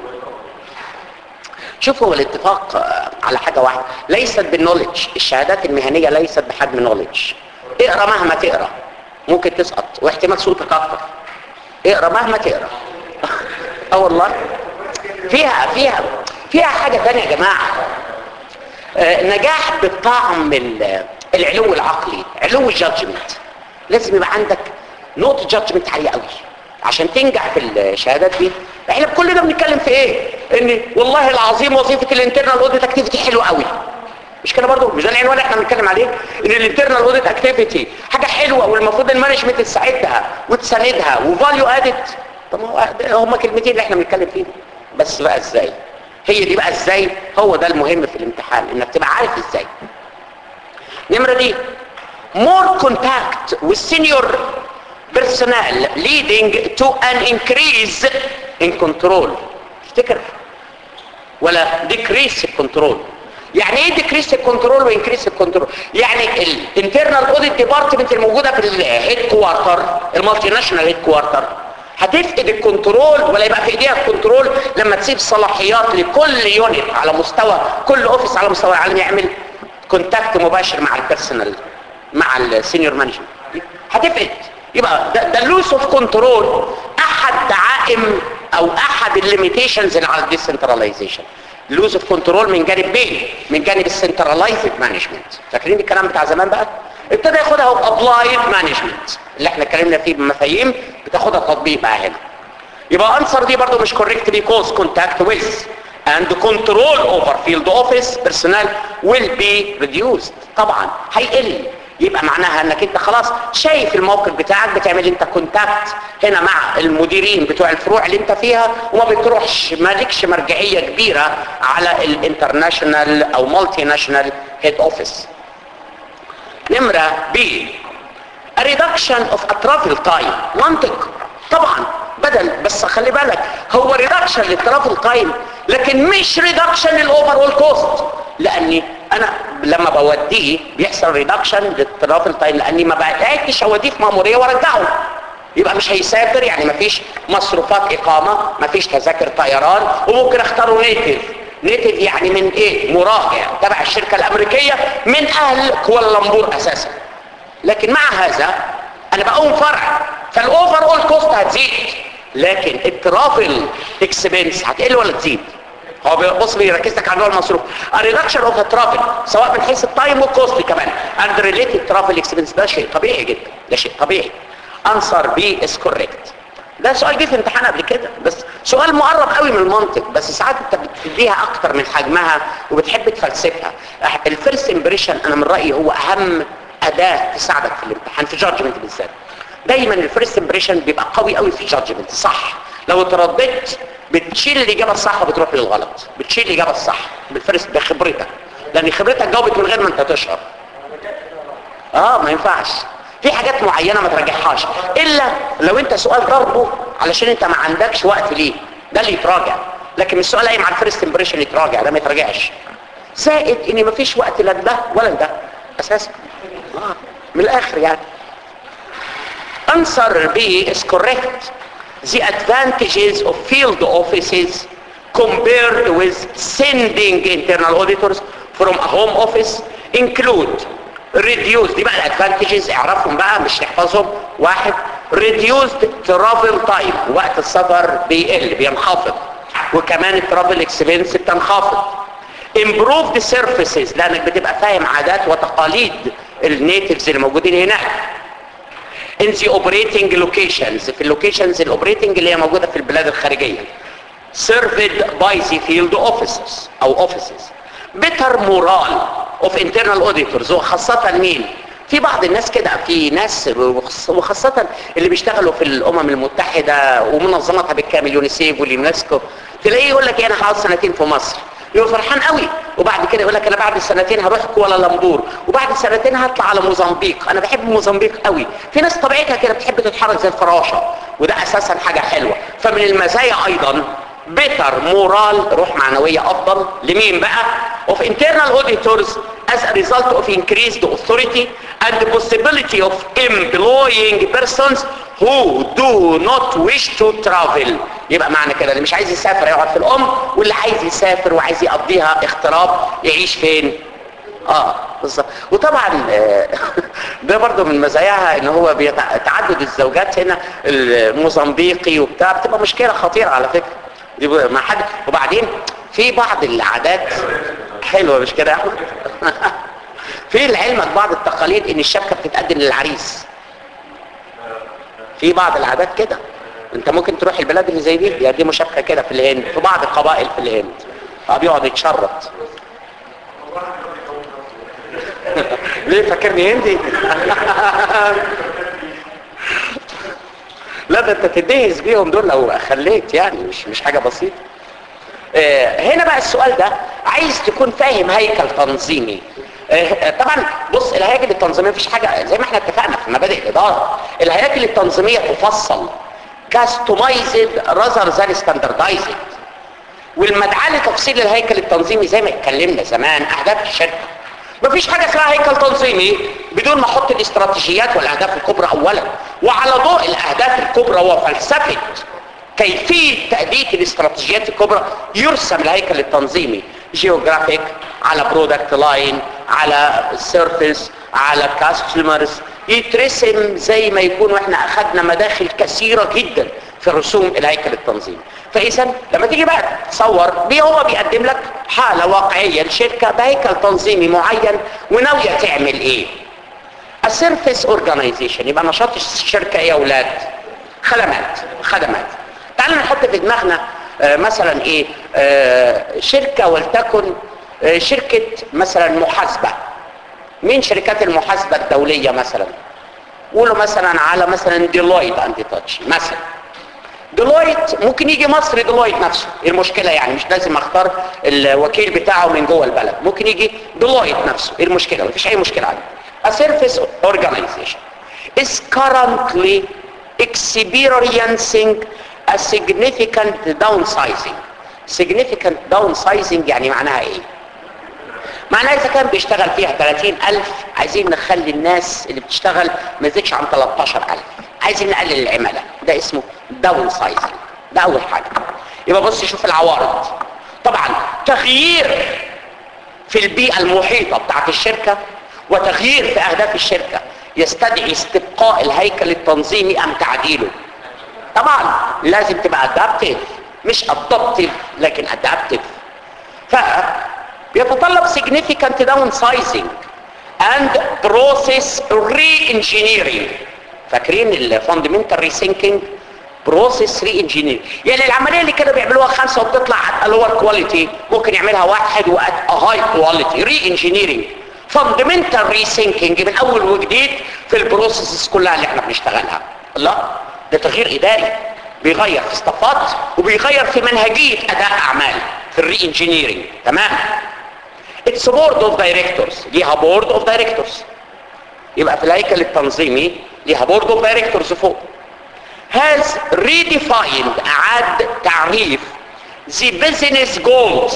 شوفوا الاتفاق آه، على حاجة واحدة ليست بالنولج الشهادات المهنية ليست بحجم نولج اقرا مهما تقرا ممكن تسقط واحتمال سقوطك اكتر اقرا مهما تقرا اه والله فيها فيها فيها حاجة تانية يا جماعة آه، نجاح بالطعم ال- العلو العقلي علو الجادجمنت لازم يبقى عندك نقطة جادجمنت عالية قوي عشان تنجح في الشهادات دي احنا كلنا بنتكلم في ايه ان والله العظيم وظيفة الانترنال اوديت اكتيفيتي حلوة قوي مش كده برضو مش ده العنوان اللي احنا بنتكلم عليه ان الانترنال اوديت اكتيفيتي حاجة حلوة والمفروض المانجمنت تساعدها وتساندها وفاليو ادد طب ما هو هما كلمتين اللي احنا بنتكلم فيهم بس بقى ازاي هي دي بقى ازاي هو ده المهم في الامتحان انك تبقى عارف ازاي نمرة دي more contact with senior personnel leading to an increase in control افتكر ولا decrease الكنترول يعني ايه decrease الكنترول وانكريس الكنترول يعني الانترنال اوديت ديبارتمنت الموجوده في الهيد كوارتر المالتي ناشونال هيد كوارتر هتفقد الكنترول ولا يبقى في ايديها الكنترول لما تسيب صلاحيات لكل يونت على مستوى كل اوفيس على مستوى العالم يعمل كونتاكت مباشر مع البيرسونال مع السينيور مانجمنت هتفقد يبقى ده, ده اللوس اوف كنترول احد دعائم او احد الليميتيشنز اللي على الديسنتراليزيشن لوز اوف كنترول من جانب مين من جانب السنتراليزد مانجمنت فاكرين الكلام بتاع زمان بقى ابتدى ياخدها ابلايد مانجمنت اللي احنا اتكلمنا فيه بمفاهيم بتاخدها تطبيق بقى هنا يبقى انسر دي برضو مش correct because contact with and control over field office personnel will be reduced طبعا هيقل يبقى معناها انك انت خلاص شايف الموقف بتاعك بتعمل انت كونتاكت هنا مع المديرين بتوع الفروع اللي انت فيها وما بتروحش مالكش مرجعيه كبيره على الانترناشونال او مالتي ناشونال هيد اوفيس نمره بي a reduction of a travel time منطق طبعا بدل بس خلي بالك هو ريدكشن للترافل تايم لكن مش ريدكشن للاوفر اول كوست لاني انا لما بوديه بيحصل ريدكشن للترافل تايم لاني ما بقتش اوديه في ماموريه وارجعه يبقى مش هيسافر يعني مفيش مصروفات اقامه مفيش تذاكر طيران وممكن اختاره نيتف نيتف يعني من ايه مراجع تبع الشركه الامريكيه من اهل كوالالمبور اساسا لكن مع هذا انا بقوم فرع فالاوفر اول كوست هتزيد لكن الترافل اكسبنس هتقل ولا تزيد هو بص بيركز لك على نوع المصروف الريدكشن اوف ترافل سواء من حيث التايم والكوست كمان اند ريليتد ترافل اكسبنس ده شيء طبيعي جدا ده شيء طبيعي انسر بي از كوريكت ده سؤال جه في امتحان قبل كده بس سؤال مقرب قوي من المنطق بس ساعات انت بتديها اكتر من حجمها وبتحب تفلسفها الفيرست امبريشن انا من رايي هو اهم اداه تساعدك في الامتحان في جادجمنت بالذات دايما الفيرست امبريشن بيبقى قوي قوي في الجادجمنت صح لو اترددت بتشيل الاجابه الصح وبتروح للغلط بتشيل الاجابه الصح بالفيرست بخبرتك لان خبرتك جاوبت من غير ما انت تشعر اه ما ينفعش في حاجات معينه ما تراجعهاش الا لو انت سؤال ضربه علشان انت ما عندكش وقت ليه ده اللي يتراجع لكن السؤال قايم على الفيرست امبريشن يتراجع ده ما يتراجعش زائد ان مفيش وقت لا ده ولا ده اساسا آه. من الاخر يعني answer B is correct the advantages of field offices compared with sending internal auditors from a home office include reduced دي بقى الادفانتجز اعرفهم بقى مش نحفظهم واحد reduced travel time وقت السفر بيقل بينخفض وكمان الترافل اكسبنس بتنخفض improved services لانك بتبقى فاهم عادات وتقاليد النيتيفز اللي موجودين هناك in the operating locations في اللوكيشنز الاوبريتنج اللي هي موجوده في البلاد الخارجيه served by the field offices او offices better morale of internal auditors وخاصة مين في بعض الناس كده في ناس وخاصة اللي بيشتغلوا في الامم المتحدة ومنظمتها بالكامل يونيسيف واليونسكو تلاقيه يقول لك انا هقعد سنتين في مصر يبقى فرحان قوي وبعد كده يقول لك انا بعد سنتين هروح كوالالمبور وبعد سنتين هطلع على موزمبيق انا بحب موزمبيق قوي في ناس طبيعتها كده بتحب تتحرك زي الفراشه وده اساسا حاجه حلوه فمن المزايا ايضا better مورال روح معنوية أفضل لمين بقى؟ of internal auditors as a result of increased authority and the possibility of employing persons who do not wish to travel يبقى معنى كده اللي مش عايز يسافر يقعد في الأم واللي عايز يسافر وعايز يقضيها اغتراب يعيش فين؟ اه بالظبط وطبعا آه، ده برضو من مزاياها ان هو بيتع- تعدد الزوجات هنا الموزمبيقي وبتاع بتبقى مشكله خطيره على فكره دي ب- ما حد وبعدين في بعض العادات حلوه مش كده يا احمد في لعلمك بعض التقاليد ان الشبكه بتتقدم للعريس في بعض العادات كده انت ممكن تروح البلاد اللي زي دي يقدموا شبكه كده في الهند في بعض القبائل في الهند فبيقعد يتشرط ليه فاكرني هندي لا ده انت تدهس بيهم دول لو خليت يعني مش مش حاجه بسيطه آه، هنا بقى السؤال ده عايز تكون فاهم هيكل تنظيمي آه، طبعا بص الهياكل التنظيميه مفيش حاجه زي ما احنا اتفقنا في مبادئ الاداره الهياكل التنظيميه تفصل كاستمايزد راذر ذان ستاندردايزد والمدعاه لتفصيل الهيكل التنظيمي زي ما اتكلمنا زمان اهداف الشركه مفيش حاجه اسمها هيكل تنظيمي بدون ما احط الاستراتيجيات والاهداف الكبرى اولا وعلى ضوء الاهداف الكبرى وفلسفه كيفيه تاديه الاستراتيجيات الكبرى يرسم الهيكل التنظيمي جيوغرافيك على برودكت لاين على سيرفيس على كاستمرز يترسم زي ما يكون واحنا اخذنا مداخل كثيره جدا في رسوم الهيكل التنظيمي فاذا لما تيجي بقى تصور دي هو بيقدم لك حاله واقعيه لشركه بهيكل تنظيمي معين وناويه تعمل ايه السيرفيس اورجانيزيشن يبقى نشاط الشركه ايه يا اولاد خدمات خدمات تعالوا نحط في دماغنا آه، مثلا ايه آه، شركه ولتكن آه، شركه مثلا محاسبه مين شركات المحاسبه الدوليه مثلا قولوا مثلا على مثلا ديلويت اند تاتش مثلا ديلويت ممكن يجي مصر ديلويت نفسه ايه المشكله يعني مش لازم اختار الوكيل بتاعه من جوه البلد ممكن يجي ديلويت نفسه ايه المشكله مفيش اي مشكله عليه A service organization is currently experiencing a significant downsizing significant downsizing يعني معناها ايه معناها اذا كان بيشتغل فيها 30000 عايزين نخلي الناس اللي بتشتغل ما يزيدش عن 13000 عايزين نقلل العماله ده اسمه داون سايزنج ده اول حاجه يبقى بص شوف العوارض طبعا تغيير في البيئه المحيطه بتاعت الشركه وتغيير في اهداف الشركه يستدعي استبقاء الهيكل التنظيمي ام تعديله طبعا لازم تبقى ادابتيف مش ادابتيف لكن ادابتيف ف بيتطلب significant downsizing and process re-engineering فاكرين الفاندمنتال ريسينكينج بروسيس ري انجينير يعني العمليه اللي كانوا بيعملوها خمسه وبتطلع ات لور كواليتي ممكن يعملها واحد وات هاي كواليتي ري انجينيرنج فاندمنتال ريسينكينج من اول وجديد في البروسيسز كلها اللي احنا بنشتغلها لا ده تغيير اداري بيغير في استفات وبيغير في منهجيه اداء اعمال في الري انجينيرنج تمام اتس بورد اوف دايركتورز ليها بورد اوف دايركتورز يبقى في الهيكل التنظيمي ليها بورد اوف دايركتورز فوق has redefined اعاد تعريف the business goals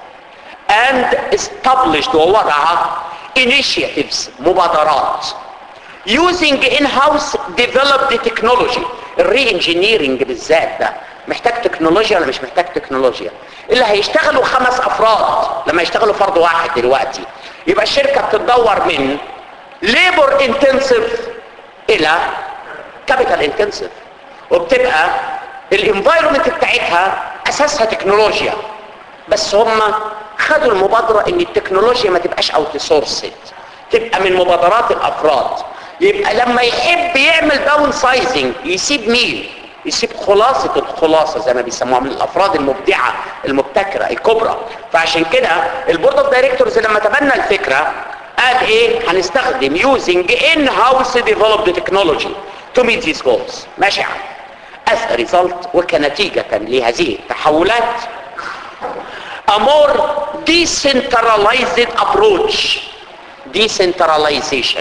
and established ووضع initiatives مبادرات using in-house developed technology الري انجينيرنج بالذات ده محتاج تكنولوجيا ولا مش محتاج تكنولوجيا اللي هيشتغلوا خمس افراد لما يشتغلوا فرد واحد دلوقتي يبقى الشركه بتتدور من ليبر انتنسيف الى كابيتال انتنسيف وبتبقى الانفايرمنت بتاعتها اساسها تكنولوجيا بس هم خدوا المبادره ان التكنولوجيا ما تبقاش اوت سورسد تبقى من مبادرات الافراد يبقى لما يحب يعمل داون سايزنج يسيب مين يسيب خلاصة الخلاصة زي ما بيسموها من الافراد المبدعة المبتكرة الكبرى فعشان كده البورد اوف دايركتورز لما تبنى الفكرة قال ايه هنستخدم using in-house developed technology to meet these goals ماشي يا عم as a result وكنتيجة لهذه التحولات a more decentralized approach decentralization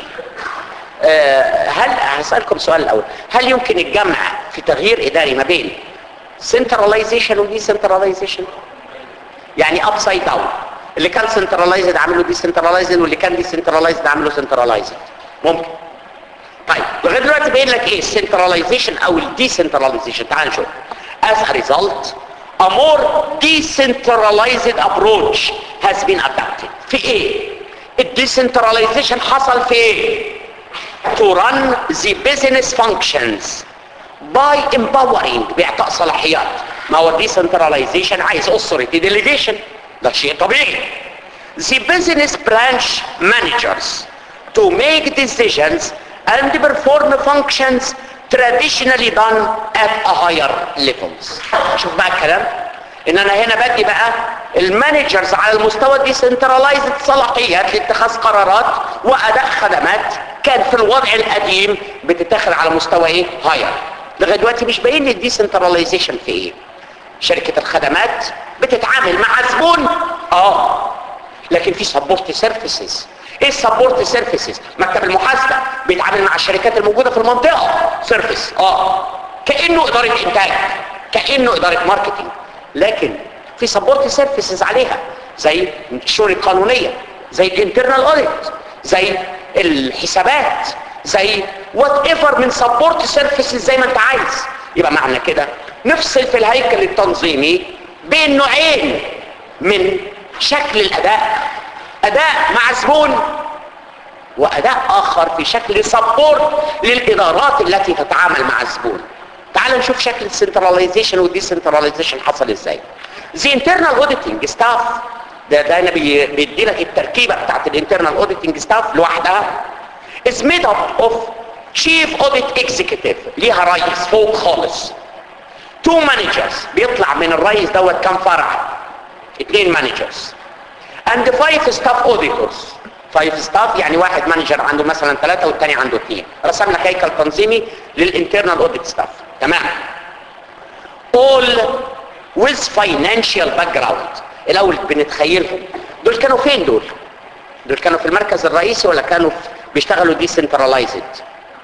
آه، هل هسألكم سؤال الأول هل يمكن الجمع في تغيير إداري ما بين centralization و decentralization يعني upside down اللي كان centralized عامله decentralized واللي كان decentralized عامله centralized ممكن طيب لغايه دلوقتي باين لك ايه السنتراليزيشن او الديسنتراليزيشن تعال نشوف as a result a more decentralized approach has been adopted في ايه الديسنتراليزيشن حصل في ايه to run the business functions by empowering باعطاء صلاحيات ما هو الديسنتراليزيشن عايز authority delegation ده شيء طبيعي the business branch managers to make decisions and perform functions traditionally done at a higher levels شوف بقى الكلام ان انا هنا بدي بقى المانجرز على المستوى الديسنترلايزد صلاحيات لاتخاذ قرارات واداء خدمات كان في الوضع القديم بتتاخد على مستوى ايه هاير لغايه دلوقتي مش باين لي الديسنترلايزيشن في ايه شركه الخدمات بتتعامل مع زبون اه لكن في سبورت سيرفيسز ايه السبورت سيرفيسز مكتب المحاسبه بيتعامل مع الشركات الموجوده في المنطقه سيرفيس اه كانه اداره انتاج كانه اداره ماركتنج لكن في سبورت سيرفيسز عليها زي الشؤون القانونيه زي الانترنال اوديت زي الحسابات زي وات ايفر من سبورت سيرفيسز زي ما انت عايز يبقى معنى كده نفصل في الهيكل التنظيمي بين نوعين من شكل الاداء اداء مع زبون واداء اخر في شكل سبورت للادارات التي تتعامل مع الزبون تعال نشوف شكل السنتراليزيشن والديسنتراليزيشن حصل ازاي زي انترنال اوديتنج ستاف ده ده انا بي- بيدي لك التركيبه بتاعت الانترنال اوديتنج ستاف لوحدها is made up of chief audit executive ليها رئيس فوق خالص two managers بيطلع من الرئيس دوت كام فرع اثنين مانجرز and five staff auditors five staff يعني واحد مانجر عنده مثلا ثلاثة والتاني عنده اثنين رسم لك هيكل تنظيمي للانترنال اوديت ستاف تمام all with financial background الاول بنتخيلهم دول كانوا فين دول دول كانوا في المركز الرئيسي ولا كانوا في- بيشتغلوا decentralized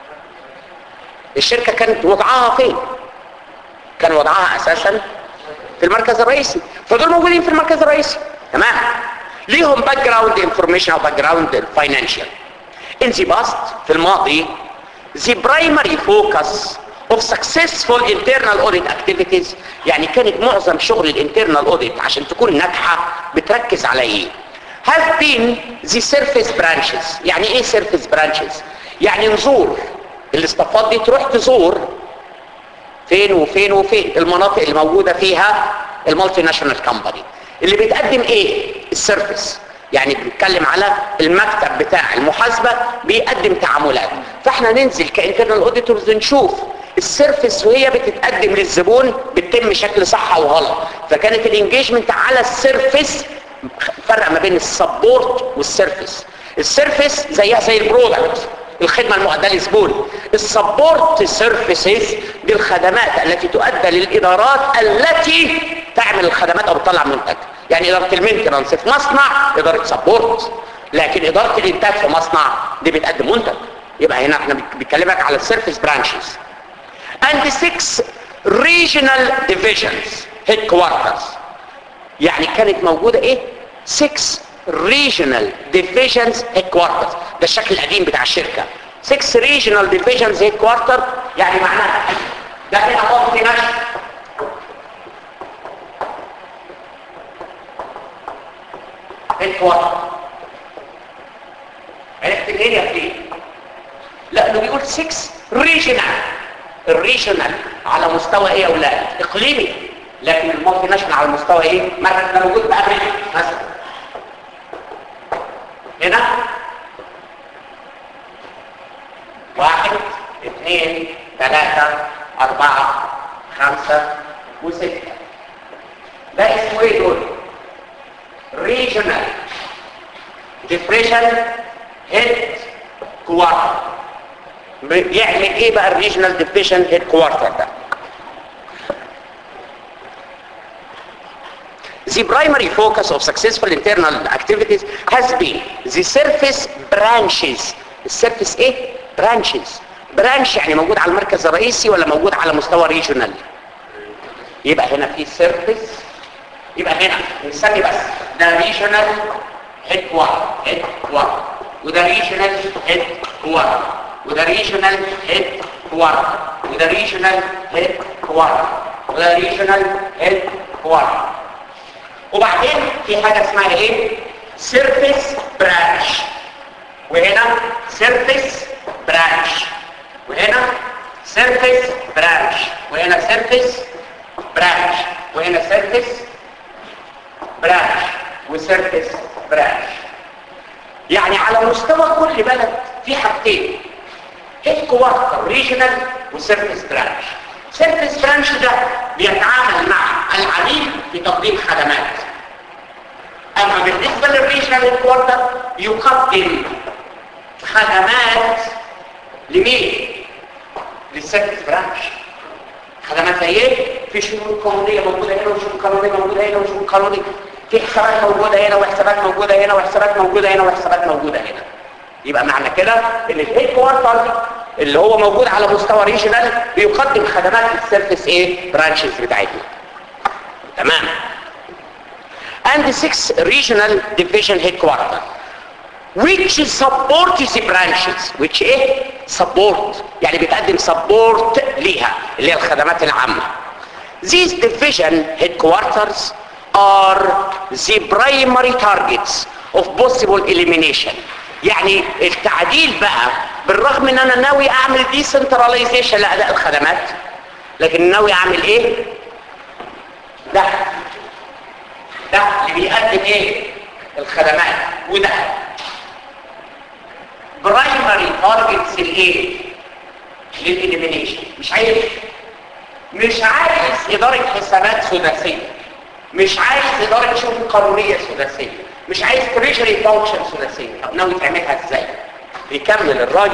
الشركة كانت وضعها فين كان وضعها اساسا في المركز الرئيسي فدول موجودين في المركز الرئيسي تمام ليهم باك جراوند انفورميشن او باك جراوند فاينانشال ان ذا باست في الماضي the primary focus of successful internal audit activities يعني كانت معظم شغل الانترنال اوديت عشان تكون ناجحه بتركز على ايه have been the surface branches يعني ايه surface branches يعني نزور الاستفاض دي تروح تزور فين وفين وفين المناطق اللي موجودة فيها المالتي ناشونال كومباني اللي بتقدم ايه السيرفيس يعني بنتكلم على المكتب بتاع المحاسبة بيقدم تعاملات فاحنا ننزل كانترنال اوديتورز نشوف السيرفيس وهي بتتقدم للزبون بتتم شكل صح او غلط فكانت الانجيجمنت على السيرفيس فرق ما بين السبورت والسيرفيس السيرفيس زيها زي البرودكت الخدمة المؤدية للزبون السبورت سيرفيسز دي الخدمات التي تؤدى للإدارات التي تعمل الخدمات أو بتطلع منتج يعني إدارة المينتنانس في مصنع إدارة سبورت لكن إدارة الإنتاج في مصنع دي بتقدم منتج يبقى هنا احنا بنتكلمك على السيرفيس برانشز and six regional divisions headquarters يعني كانت موجودة ايه 6 regional divisions headquarters ده الشكل القديم بتاع الشركة 6 regional divisions headquarter يعني معناها ده هنا مالتي ناشونال headquarter عرفت منين يا فين لانه بيقول 6 regional الريجنال على مستوى ايه يا اولاد اقليمي لكن المالتي ناشونال على مستوى ايه مثلا ده موجود في امريكا مثلا هنا واحد اثنين ثلاثة أربعة خمسة وستة ده اسمه ايه دول؟ regional depression head quarter بيعمل ايه بقى الريجنال ديفيشن هيد كوارتر ده the primary focus of successful internal activities has been the surface branches السيرفيس ايه branches branch يعني موجود على المركز الرئيسي ولا موجود على مستوى ريجونال يبقى هنا في سيرفيس يبقى هنا نسمي بس ده ريجونال هيد كوارتر هيد كوارتر وده ريجونال هيد كوارتر وده ريجونال هيد كوارتر وده ريجونال هيد كوارتر وده ريجونال هيد كوارتر وبعدين في حاجه اسمها ايه سيرفيس برانش وهنا سيرفيس برانش وهنا سيرفيس برانش وهنا سيرفيس برانش وهنا سيرفيس برانش وسيرفيس برانش يعني على مستوى كل بلد في حاجتين هيد كوارتر ريجنال وسيرفيس برانش سيرفيس برانش ده بيتعامل مع العميل بتقديم خدمات اما بالنسبه للريجنال هيد كوارتر يقدم خدمات لمين للسيرفيس برانش خدمات زي ايه في شؤون قانونيه موجوده هنا وشؤون قانونيه موجوده هنا وشؤون قانونيه في حسابات موجوده هنا وحسابات موجوده هنا وحسابات موجوده هنا وحسابات موجوده هنا يبقى معنى كده ان الهيد كوارتر اللي هو موجود على مستوى ريجنال بيقدم خدمات للسيرفيس ايه برانشز بتاعتنا تمام and six regional division headquarters which support the branches which ايه support يعني بتقدم support ليها اللي هي الخدمات العامة these division headquarters are the primary targets of possible elimination يعني التعديل بقى بالرغم ان انا ناوي اعمل decentralization لاداء الخدمات لكن ناوي اعمل ايه ده ده اللي بيقدم ايه الخدمات وده برايمري تارجتس الايه للإليمينيشن مش عايز مش عايز إدارة حسابات سداسية مش عايز إدارة شؤون قانونية سداسية مش عايز تريجري فانكشن سداسية طب ناوي تعملها ازاي يكمل الراجل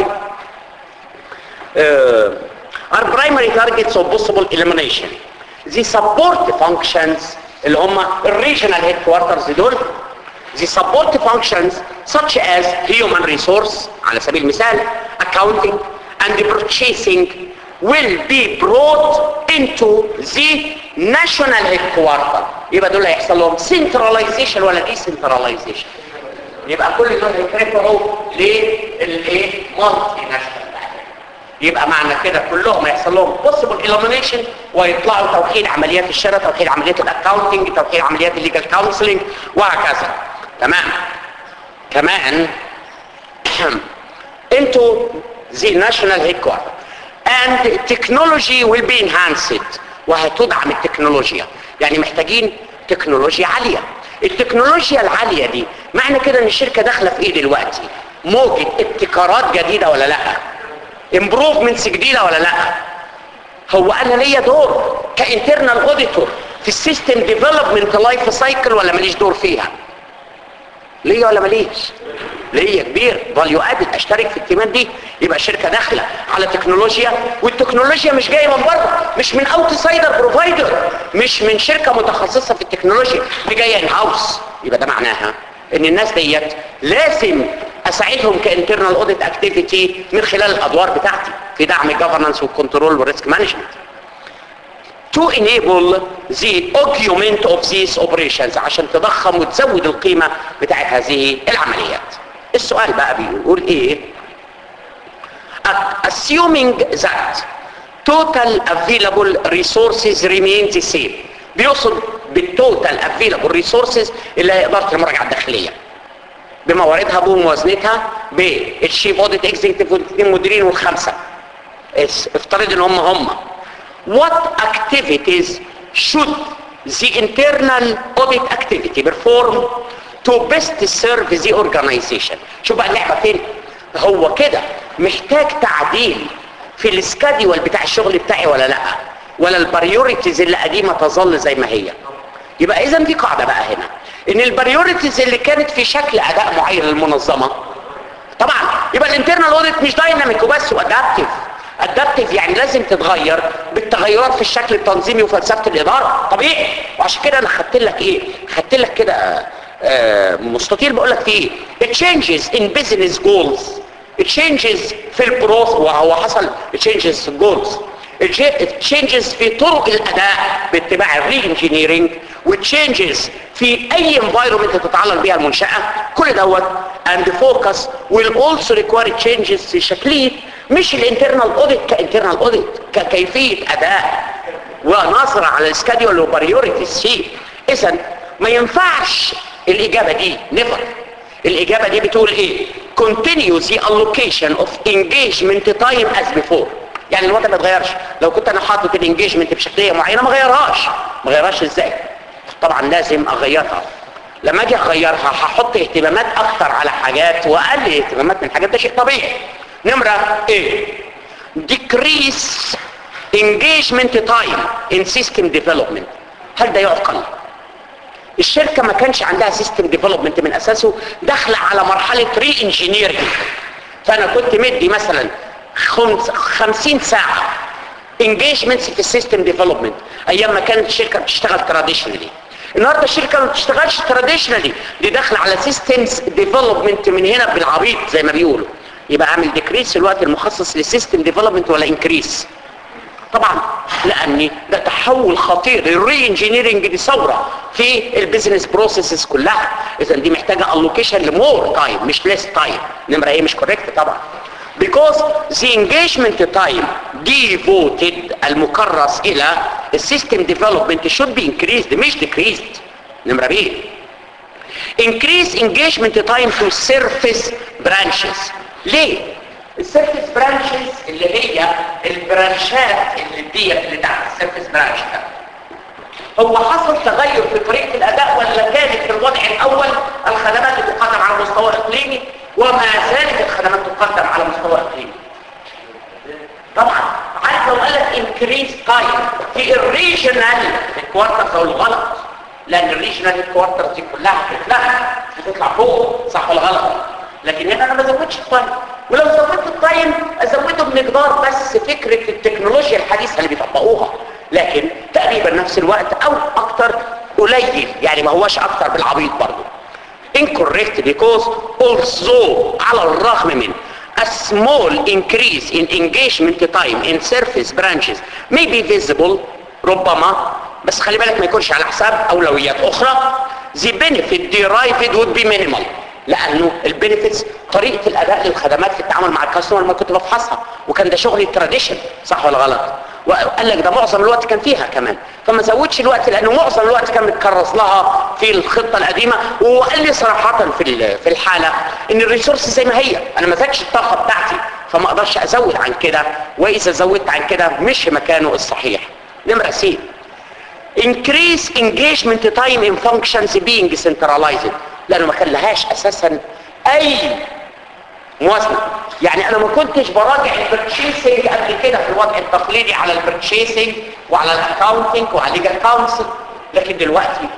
uh, are primary targets of possible elimination the support functions اللي هم الريجنال هيد كوارترز دول the support functions such as human resource على سبيل المثال accounting and purchasing will be brought into the national headquarter يبقى دول هيحصل لهم centralization ولا decentralization يبقى كل دول هيترفعوا للايه مالتي ناشونال يبقى معنى كده كلهم هيحصل لهم possible elimination ويطلعوا توحيد عمليات الشراء توحيد عمليات الاكاونتنج توحيد عمليات الليجل كونسلنج وهكذا تمام كمان into the national headquarters and technology will be enhanced وهتدعم التكنولوجيا يعني محتاجين تكنولوجيا عالية التكنولوجيا العالية دي معنى كده ان الشركة داخلة في ايه دلوقتي موجة ابتكارات جديدة ولا لا امبروفمنتس جديدة ولا لا هو انا ليا دور كانترنال اوديتور في السيستم ديفلوبمنت لايف سايكل ولا ماليش دور فيها ليا ولا ماليش ليا كبير فاليو ادد اشترك في التيمات دي يبقى الشركه داخله على تكنولوجيا والتكنولوجيا مش جايه من بره مش من اوتسايدر بروفايدر مش من شركه متخصصه في التكنولوجيا دي جايه ان هاوس يبقى ده معناها ان الناس ديت لازم اساعدهم كانترنال اوديت اكتيفيتي من خلال الادوار بتاعتي في دعم الجفرنس والكنترول والريسك مانجمنت to enable the augment of these operations عشان تضخم وتزود القيمة بتاعت هذه العمليات السؤال بقى بيقول ايه assuming that total available resources remain the same بيقصد بالتوتال available resources اللي هي إدارة المراجعة الداخلية بمواردها بموازنتها بالشيف اوديت اكزيكتيف والاثنين مديرين والخمسة افترض ان هم هم what activities should the internal audit activity perform to best serve the organization شوف بقى اللعبة فين هو كده محتاج تعديل في السكاديول بتاع الشغل بتاعي ولا لا ولا البريوريتيز اللي قديمة تظل زي ما هي يبقى اذا في قاعدة بقى هنا ان البريوريتيز اللي كانت في شكل اداء معين للمنظمة طبعا يبقى الانترنال اوديت مش دايناميك وبس وادابتيف ادابتيف يعني لازم تتغير بالتغيرات في الشكل التنظيمي وفلسفه الاداره طبيعي وعشان كده انا خدت لك ايه خدت لك كده آه، آه، مستطيل بقول لك فيه ايه changes in business goals changes في البروث وهو حصل changes في الجولز changes في طرق الاداء باتباع الري انجينيرنج وتشينجز في اي environment تتعلق بها المنشاه كل دوت and the focus will also require changes في شكليه مش الانترنال اوديت كانترنال اوديت ككيفيه اداء ونظرة على السكاديول وبريوريتيز فيه اذا ما ينفعش الاجابه دي نيفر الاجابه دي بتقول ايه continue the allocation of engagement time as before يعني الوضع ما اتغيرش لو كنت انا حاطط الانجيجمنت بشكليه معينه ما غيرهاش ما غيرهاش ازاي طبعا لازم اغيرها لما اجي اغيرها هحط اهتمامات اكتر على حاجات واقل اهتمامات من حاجات ده شيء طبيعي نمره ايه decrease engagement time in system development هل ده يعقل الشركة ما كانش عندها سيستم ديفلوبمنت من اساسه داخله على مرحلة ري انجينيرنج فانا كنت مدي مثلا خمس- خمسين ساعة انجيجمنتس في السيستم ديفلوبمنت ايام ما كانت الشركة بتشتغل تراديشنالي النهارده الشركة ما بتشتغلش تراديشنالي دي داخله على سيستمز ديفلوبمنت من هنا بالعبيط زي ما بيقولوا يبقى عامل ديكريس الوقت المخصص للسيستم ديفلوبمنت ولا انكريس طبعا لان ده تحول خطير الري انجينيرنج دي ثوره في البيزنس بروسيسز كلها اذا دي محتاجه الوكيشن لمور تايم مش ليس تايم نمره ايه مش كوريكت طبعا because the engagement time devoted المكرس الى السيستم ديفلوبمنت should be increased مش decreased نمره بيه increase engagement time to surface branches ليه السيرفيس برانشز اللي هي البرانشات اللي دي اللي تحت السيرفيس برانش ده هو حصل تغير في طريقه الاداء ولا كانت في الوضع الاول الخدمات تقدم على مستوى اقليمي وما زالت الخدمات تقدم على مستوى اقليمي طبعا عارف لو قال لك انكريز تايم في الريجنال الكوارترز او الغلط لان الريجنال الكوارترز دي كلها هتتلغى هتطلع فوق صح ولا غلط لكن هنا انا ما زودش التايم ولو زودت التايم ازوده بمقدار بس فكره التكنولوجيا الحديثه اللي بيطبقوها لكن تقريبا نفس الوقت او اكتر قليل يعني ما هوش اكتر بالعبيط برضه incorrect because also على الرغم من a small increase in engagement time in surface branches may be visible ربما بس خلي بالك ما يكونش على حساب اولويات اخرى the benefit derived would be minimal لانه البنفيتس طريقه الاداء للخدمات في التعامل مع الكاستمر ما كنت بفحصها وكان ده شغلي التراديشن صح ولا غلط وقال لك ده معظم الوقت كان فيها كمان فما زودش الوقت لانه معظم الوقت كان متكرس لها في الخطه القديمه وقال لي صراحه في ال- في الحاله ان الريسورس زي ما هي انا ما زادش الطاقه بتاعتي فما اقدرش ازود عن كده واذا زودت عن كده مش في مكانه الصحيح نمره سي increase engagement time in functions being centralized لانه ما كان لهاش اساسا اي موازنه يعني انا ما كنتش براجع البرتشيسنج قبل كده في الوضع التقليدي على البرتشيسنج وعلى الاكاونتنج وعلى الليجل كونسل لكن دلوقتي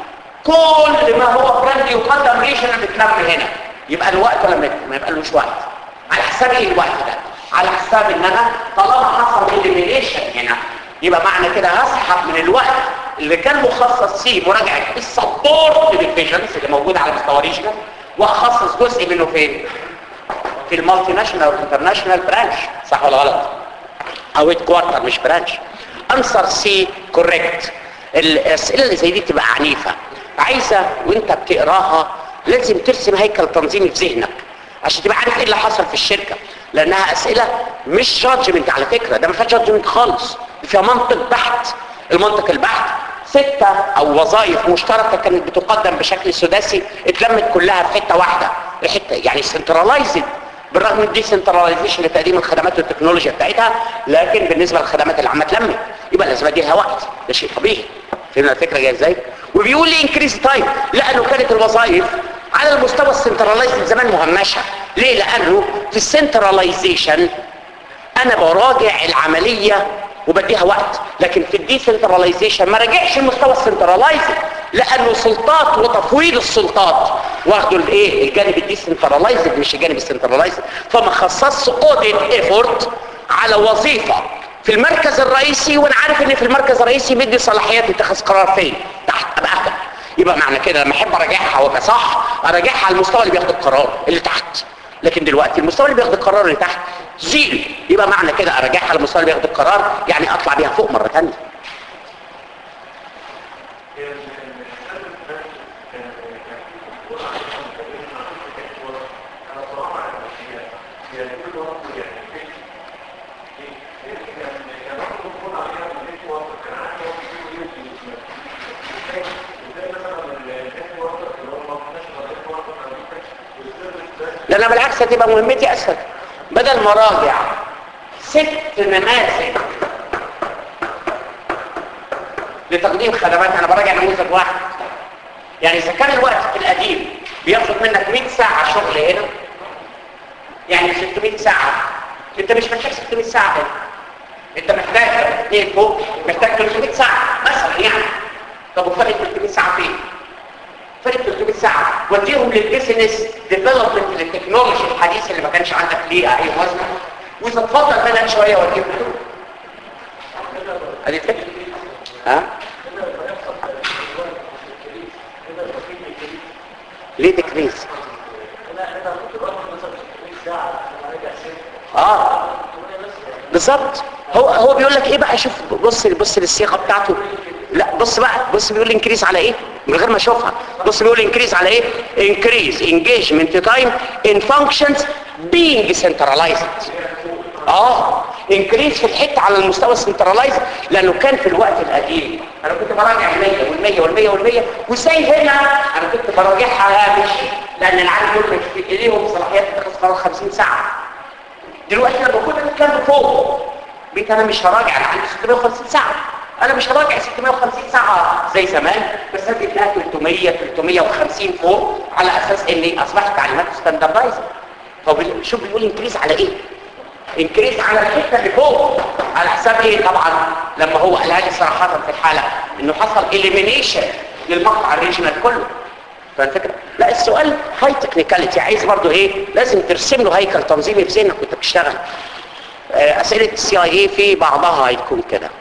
كل ما هو براند يقدم ريجنال بتلم هنا يبقى الوقت ولا ما ما يبقالوش وقت على حساب ايه الوقت ده على حساب ان انا طالما حصل اليمينيشن هنا يبقى معنى كده هسحب من الوقت اللي كان مخصص فيه مراجعه السبورت ديفيجنز اللي موجوده على مستوى ريجنال واخصص جزء منه فين في المالتي ناشونال والانترناشونال برانش صح ولا غلط او كوارتر مش برانش انسر سي كوريكت الاسئله اللي زي دي تبقى عنيفه عايزه وانت بتقراها لازم ترسم هيكل تنظيمي في ذهنك عشان تبقى عارف ايه اللي حصل في الشركه لانها اسئله مش جادجمنت على فكره ده ما فيهاش جادجمنت خالص دي فيها منطق بحت المنطق البحت ستة او وظائف مشتركة كانت بتقدم بشكل سداسي اتلمت كلها في حتة واحدة حتة يعني سنترلايزد بالرغم من الديسنتراليزيشن لتقديم الخدمات والتكنولوجيا بتاعتها لكن بالنسبة للخدمات اللي عم تلمت يبقى لازم اديها وقت ده شيء طبيعي فهمنا الفكرة جايه ازاي وبيقول لي انكريز تايم لانه كانت الوظائف على المستوى السنترلايزد زمان مهمشة ليه لانه في السنتراليزيشن انا براجع العملية وبديها وقت لكن في الديسنتراليزيشن ما راجعش المستوى السنترلايزد لانه سلطات وتفويض السلطات واخدوا الايه الجانب الديسنترلايزد مش الجانب السنترلايزد فما خصصش اوديت ايفورت على وظيفة في المركز الرئيسي وانا عارف ان في المركز الرئيسي مدي صلاحيات اتخاذ قرار فين تحت ابقى أهدى. يبقى معنى كده لما احب اراجعها وابقى صح اراجعها على المستوى اللي بياخد القرار اللي تحت لكن دلوقتي المستوى اللي بياخد القرار اللي تحت زيرو يبقى معنى كده اراجعها على المستوى اللي بياخد القرار يعني اطلع بيها فوق مرة ثانيه لان بالعكس هتبقى مهمتي اسهل بدل ما اراجع ست نماذج لتقديم خدمات انا براجع نموذج واحد يعني اذا كان الوقت في القديم بياخد منك 100 ساعه شغل هنا يعني 600 ساعه انت مش محتاج 600 ساعه هنا انت محتاج اثنين فوق محتاج 300 ساعه مثلا يعني طب وفرق 300 ساعه فين؟ فرق 300 ساعة وديهم للبيزنس ديفلوبمنت للتكنولوجي الحديث اللي ما كانش عندك ليه اي وزن واذا اتفضل منك شوية وديهم له هذه الفكرة ها ليه ديكريز اه بالظبط هو هو بيقول لك ايه بقى شوف بص بص للصيغه بتاعته لا بص بقى بص بيقول انكريز على ايه من غير ما اشوفها بص بيقول انكريز على ايه انكريز engagement تايم in functions being centralized اه انكريز في الحته على المستوى السنترلايز لانه كان في الوقت القديم انا كنت براجع ال100 وال100 وال100 وال100 وازاي هنا انا كنت براجعها هامش لان العالم دول مش في ايديهم صلاحيات تاخد قرار 50 ساعه دلوقتي لما كنت بتكلم فوق بيت انا مش هراجع انا عندي 650 ساعه انا مش هراجع 650 ساعه زي زمان بس هدي لها 300 350 فوق على اساس ان اصبحت تعليمات ستاندردايزر فشوف بيقول انكريز على ايه انكريز على الحته اللي فوق على حساب ايه طبعا لما هو قالها لي صراحه في الحاله انه حصل اليمينيشن للمقطع الريجنال كله فاهم الفكره لا السؤال هاي تكنيكاليتي عايز برضو ايه لازم ترسم له هيكل تنظيمي في ذهنك وانت بتشتغل آه، اسئله السي اي اي في بعضها هيكون كده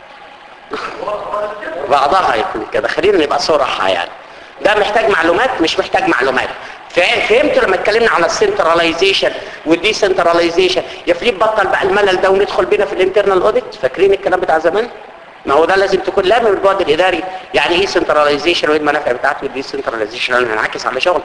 بعضها هيكون كده خلينا نبقى صراحه يعني ده محتاج معلومات مش محتاج معلومات فهم- فهمت لما اتكلمنا على السنتراليزيشن والديسنتراليزيشن يا فليب بطل بقى الملل ده وندخل بينا في الانترنال اوديت فاكرين الكلام بتاع زمان ما هو ده لازم تكون لامم البعد الاداري يعني ايه سنتراليزيشن وايه المنافع بتاعته والديسنتراليزيشن اللي هنعكس على شغل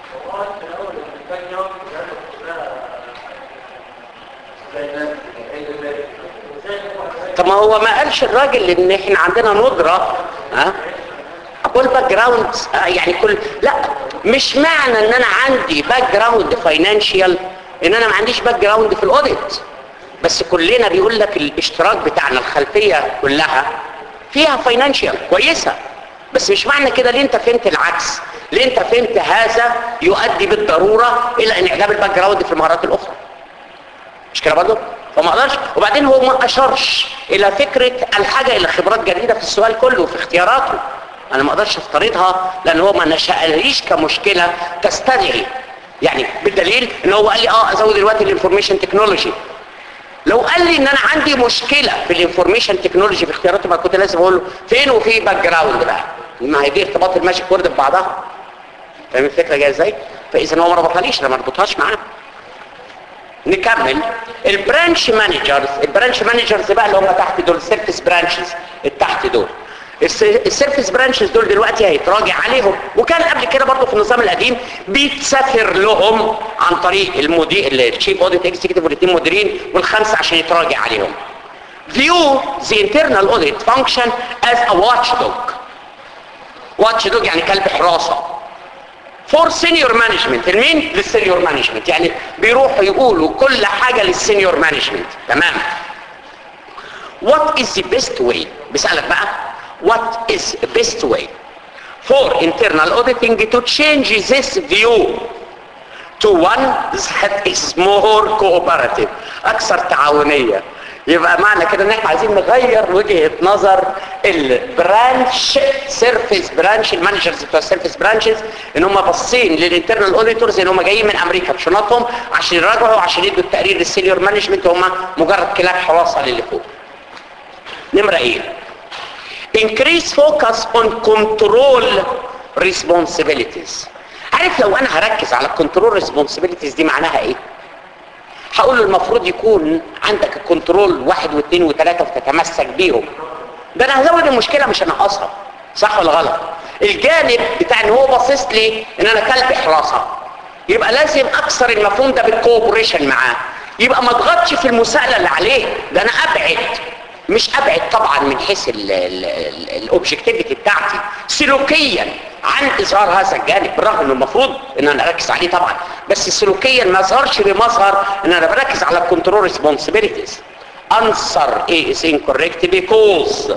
طب ما هو ما قالش الراجل ان احنا عندنا ندرة ها كل باك جراوند يعني كل لا مش معنى ان انا عندي باك جراوند فاينانشال ان انا ما عنديش باك جراوند في الاوديت بس كلنا بيقول لك الاشتراك بتاعنا الخلفية كلها فيها فاينانشال كويسة بس مش معنى كده ليه انت فهمت العكس ليه انت فهمت هذا يؤدي بالضرورة الى انعدام الباك جراوند في المهارات الاخرى مش كده برضه فما اقدرش وبعدين هو ما اشارش الى فكرة الحاجة الى خبرات جديدة في السؤال كله في اختياراته انا ما اقدرش افترضها لان هو ما نشأليش كمشكلة تستدعي يعني بالدليل ان هو قال لي اه ازود دلوقتي الانفورميشن تكنولوجي لو قال لي ان انا عندي مشكلة في الانفورميشن تكنولوجي في اختياراته ما كنت لازم اقول له فين وفي باك جراوند بقى ما هي دي ارتباط الماجيك وورد ببعضها فاهم الفكرة جايه ازاي فاذا هو ما ربطهاليش انا ما ربطهاش معاه نكمل البرانش مانجرز البرانش مانجرز بقى اللي هم تحت دول السيرفيس برانشز التحت دول الس- السيرفيس برانشز دول دلوقتي هيتراجع عليهم وكان قبل كده برضه في النظام القديم بيتسافر لهم عن طريق المدير الشيف اوديت اكزيكتيف والاثنين مديرين والخمسه عشان يتراجع عليهم view the internal audit function as a watchdog watchdog يعني كلب حراسه فور سينيور مانجمنت المين للسينيور مانجمنت يعني بيروحوا يقولوا كل حاجة للسينيور مانجمنت تمام what is the best way بيسألك بقى what is the best way for internal auditing to change this view to one that is more cooperative اكثر تعاونية يبقى معنى كده ان احنا عايزين نغير وجهة نظر البرانش سيرفيس برانش المانجرز بتوع السيرفيس برانشز ان هم باصين للانترنال اوديتورز ان هم جايين من امريكا بشنطهم عشان يراجعوا عشان يدوا التقرير للسينيور مانجمنت هم مجرد كلاب حراسه للي فوق نمره ايه increase focus on control responsibilities عارف لو انا هركز على الكنترول ريسبونسبيلتيز دي معناها ايه هقول له المفروض يكون عندك الكنترول واحد واثنين وثلاثة وتتمسك بيهم ده انا هزود المشكلة مش هنقصها صح ولا غلط الجانب بتاع ان هو باصص لي ان انا كلب حراسة يبقى لازم اكسر المفهوم ده بالكوبريشن معاه يبقى ما اضغطش في المساءلة اللي عليه ده انا ابعد مش ابعد طبعا من حيث الاوبجكتيفيتي بتاعتي سلوكيا عن اظهار هذا الجانب بالرغم انه المفروض ان انا اركز عليه طبعا بس سلوكيا ما اظهرش بمظهر ان انا بركز على الكنترول ريسبونسبيلتيز answer A is incorrect because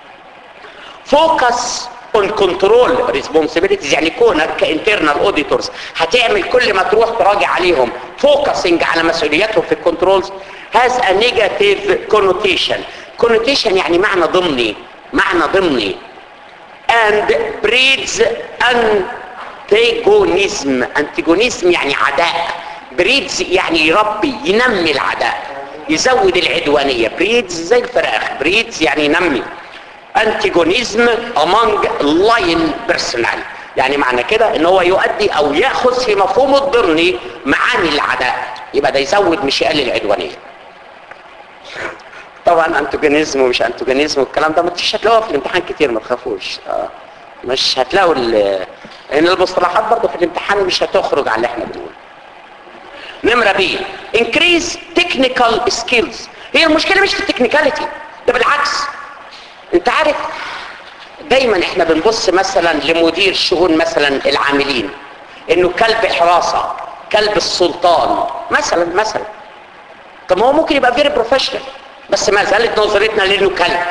focus on control responsibilities يعني كونك كانترنال اوديتورز هتعمل كل ما تروح تراجع عليهم focusing على مسؤولياتهم في الكنترولز has a negative connotation connotation يعني معنى ضمني معنى ضمني and breeds antagonism antagonism يعني عداء breeds يعني يربي ينمي العداء يزود العدوانية breeds زي الفراخ breeds يعني ينمي antagonism among lion personnel يعني معنى كده ان هو يؤدي او ياخذ في مفهومه الضمني معاني العداء يبقى ده يزود مش يقلل العدوانيه طبعا انتوجينيزم ومش انتوجينيزم والكلام ده مش هتلاقوها في الامتحان كتير ما تخافوش آه. مش هتلاقوا لان المصطلحات برضه في الامتحان مش هتخرج على اللي احنا بنقوله نمرة بي increase technical skills هي المشكلة مش في التكنيكاليتي ده بالعكس انت عارف دايما احنا بنبص مثلا لمدير شؤون مثلا العاملين انه كلب حراسة كلب السلطان مثلا مثلا طب ما هو ممكن يبقى فيري بروفيشنال بس ما زالت نظرتنا لانه كلب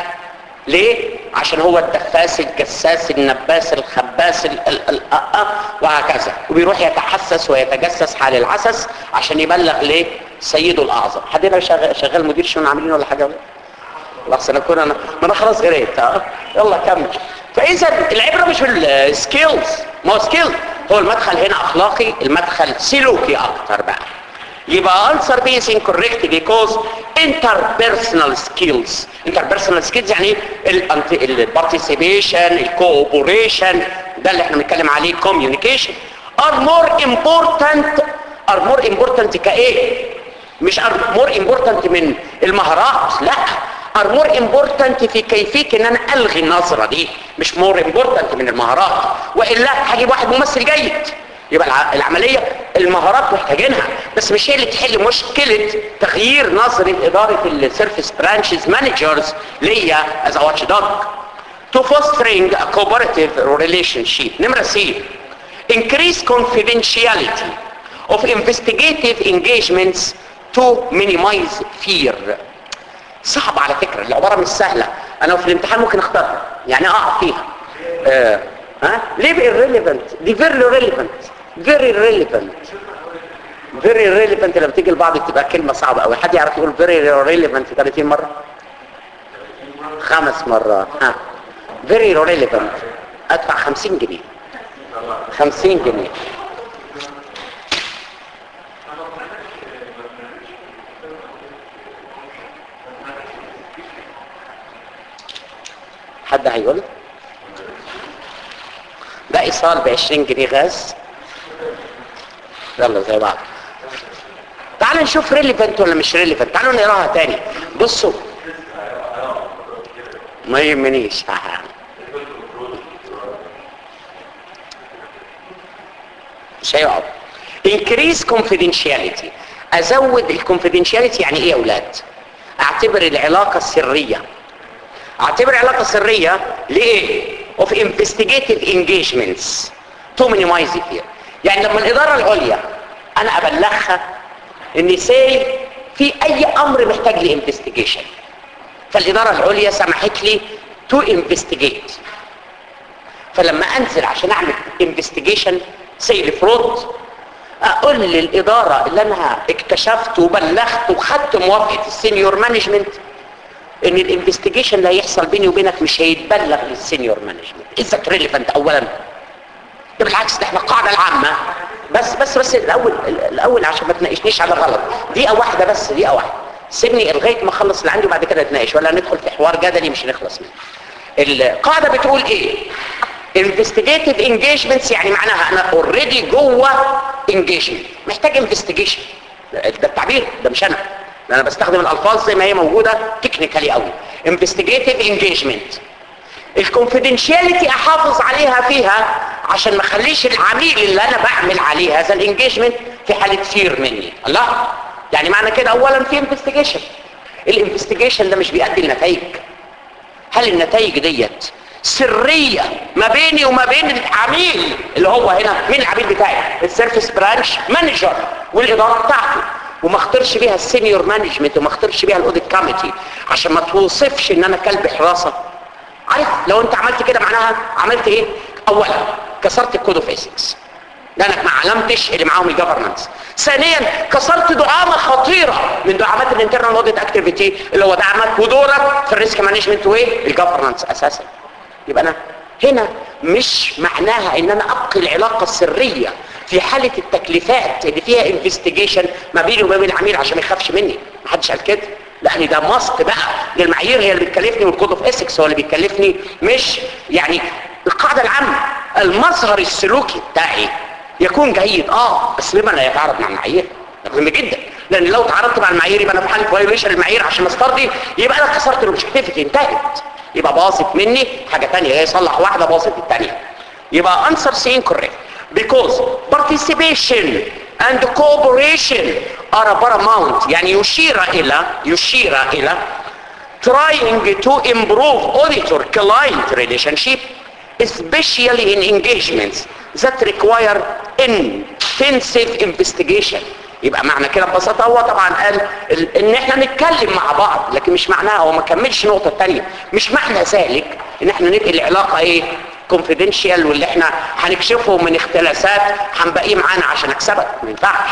ليه عشان هو الدفاس الجساس النباس الخباس ال ال ال أ وهكذا وبيروح يتحسس ويتجسس حال العسس عشان يبلغ ليه سيده الاعظم حد هنا شغال, شغال مدير شؤون عاملين ولا حاجه لحسن اكون انا ما انا خلاص قريت اه يلا كمل فاذا العبره مش بالسكيلز ما هو سكيل هو المدخل هنا اخلاقي المدخل سلوكي اكتر بقى يبقى answer B is incorrect because interpersonal skills interpersonal skills يعني ال participation ال cooperation ده اللي احنا بنتكلم عليه communication are more important are more important كايه مش are more important من المهارات لا are more important في كيفية ان انا الغي النظرة دي مش more important من المهارات وإلا هجيب واحد ممثل جيد يبقى العملية المهارات محتاجينها بس مش هي اللي تحل مشكلة تغيير نظرة إدارة السيرفيس برانشز مانجرز ليا as a watchdog to fostering a cooperative relationship نمرة سي increase confidentiality of investigative engagements to minimize fear صعب على فكرة العبارة مش سهلة انا في الامتحان ممكن اختارها يعني اقع فيها آه. ها ليه irrelevant دي very relevant very relevant very relevant لما تيجي البعض تبقى كلمة صعبة قوي حد يعرف يقول very relevant 30 مرة خمس مرات ها very relevant ادفع 50 جنيه 50 جنيه حد هيقول ده ايصال ب 20 جنيه غاز يلا زي بعض تعالوا نشوف ريليفنت ولا مش ريليفنت تعالوا نقراها تاني بصوا ما يهمنيش مش هيقعد increase confidentiality ازود الكونفيدنشاليتي يعني ايه يا اولاد اعتبر العلاقة السرية اعتبر علاقة سرية ليه of investigative engagements to minimize it here يعني لما الإدارة العليا أنا أبلغها إن سي في أي أمر محتاج لي investigation فالإدارة العليا سمحت لي to investigate فلما أنزل عشان أعمل investigation سي الفرود اقول للاداره اللي انا اكتشفت وبلغت وخدت موافقه السينيور مانجمنت ان الانفستيجيشن اللي هيحصل بيني وبينك مش هيتبلغ للسينيور مانجمنت اذا ريليفنت اولا ده بالعكس ده احنا القاعده العامه بس بس بس الاول الاول عشان ما تناقشنيش على غلط دقيقه واحده بس دقيقه واحده سيبني لغايه ما اخلص اللي عندي وبعد كده نتناقش ولا ندخل في حوار جدلي مش هنخلص منه القاعده بتقول ايه investigative engagements يعني معناها انا اوريدي جوه engagement محتاج investigation ده التعبير ده مش انا ده انا بستخدم الالفاظ زي ما هي موجوده تكنيكالي قوي investigative engagement الكونفيدنشياليتي احافظ عليها فيها عشان ما اخليش العميل اللي انا بعمل عليه هذا الانجيجمنت في حاله فير مني الله يعني معنى كده اولا في انفستيجيشن الانفستيجيشن ده مش بيؤدي لنتائج هل النتائج ديت سرية ما بيني وما بين العميل اللي هو هنا مين العميل بتاعي السيرفيس برانش مانجر والإدارة بتاعته وما اخترش بيها السينيور مانجمنت وما اخترش بيها الاوديت كوميتي عشان ما توصفش ان انا كلب حراسة عارف لو انت عملت كده معناها عملت ايه اولا كسرت الكود اوف ايثكس لانك ما علمتش اللي معاهم الجفرنس ثانيا كسرت دعامه خطيره من دعامات الانترنال اوديت اكتيفيتي اللي هو دعمك ودورك في الريسك مانجمنت وايه الجفرنس اساسا يبقى انا هنا مش معناها ان انا ابقي العلاقه السريه في حاله التكليفات اللي فيها انفستيجيشن ما بيني وما بين العميل عشان ما يخافش مني ما حدش قال كده لان ده ماست بقى دي المعايير هي اللي بتكلفني والكود اوف اسكس هو اللي بيكلفني مش يعني القاعده العامه المظهر السلوكي بتاعي يكون جيد اه بس بما لا يتعارض مع المعايير ده مهم جدا لان لو تعارضت مع المعايير يبقى انا في حاله فايوليشن المعايير عشان استرضي يبقى انا كسرت الاوبجكتيفيتي انتهت يبقى باظت مني حاجه ثانيه هي يصلح واحده باظت الثانيه يبقى answer C incorrect because participation and cooperation are paramount يعني يشير الى يشير الى trying to improve auditor client relationship especially in engagements that require intensive investigation يبقى معنى كده ببساطه هو طبعا قال ال- ان احنا نتكلم مع بعض لكن مش معناها هو ما كملش النقطه الثانيه مش معنى ذلك ان احنا ننقل العلاقه ايه كونفيدنشال واللي احنا هنكشفه من اختلاسات هنبقيه معانا عشان اكسبك ما ينفعش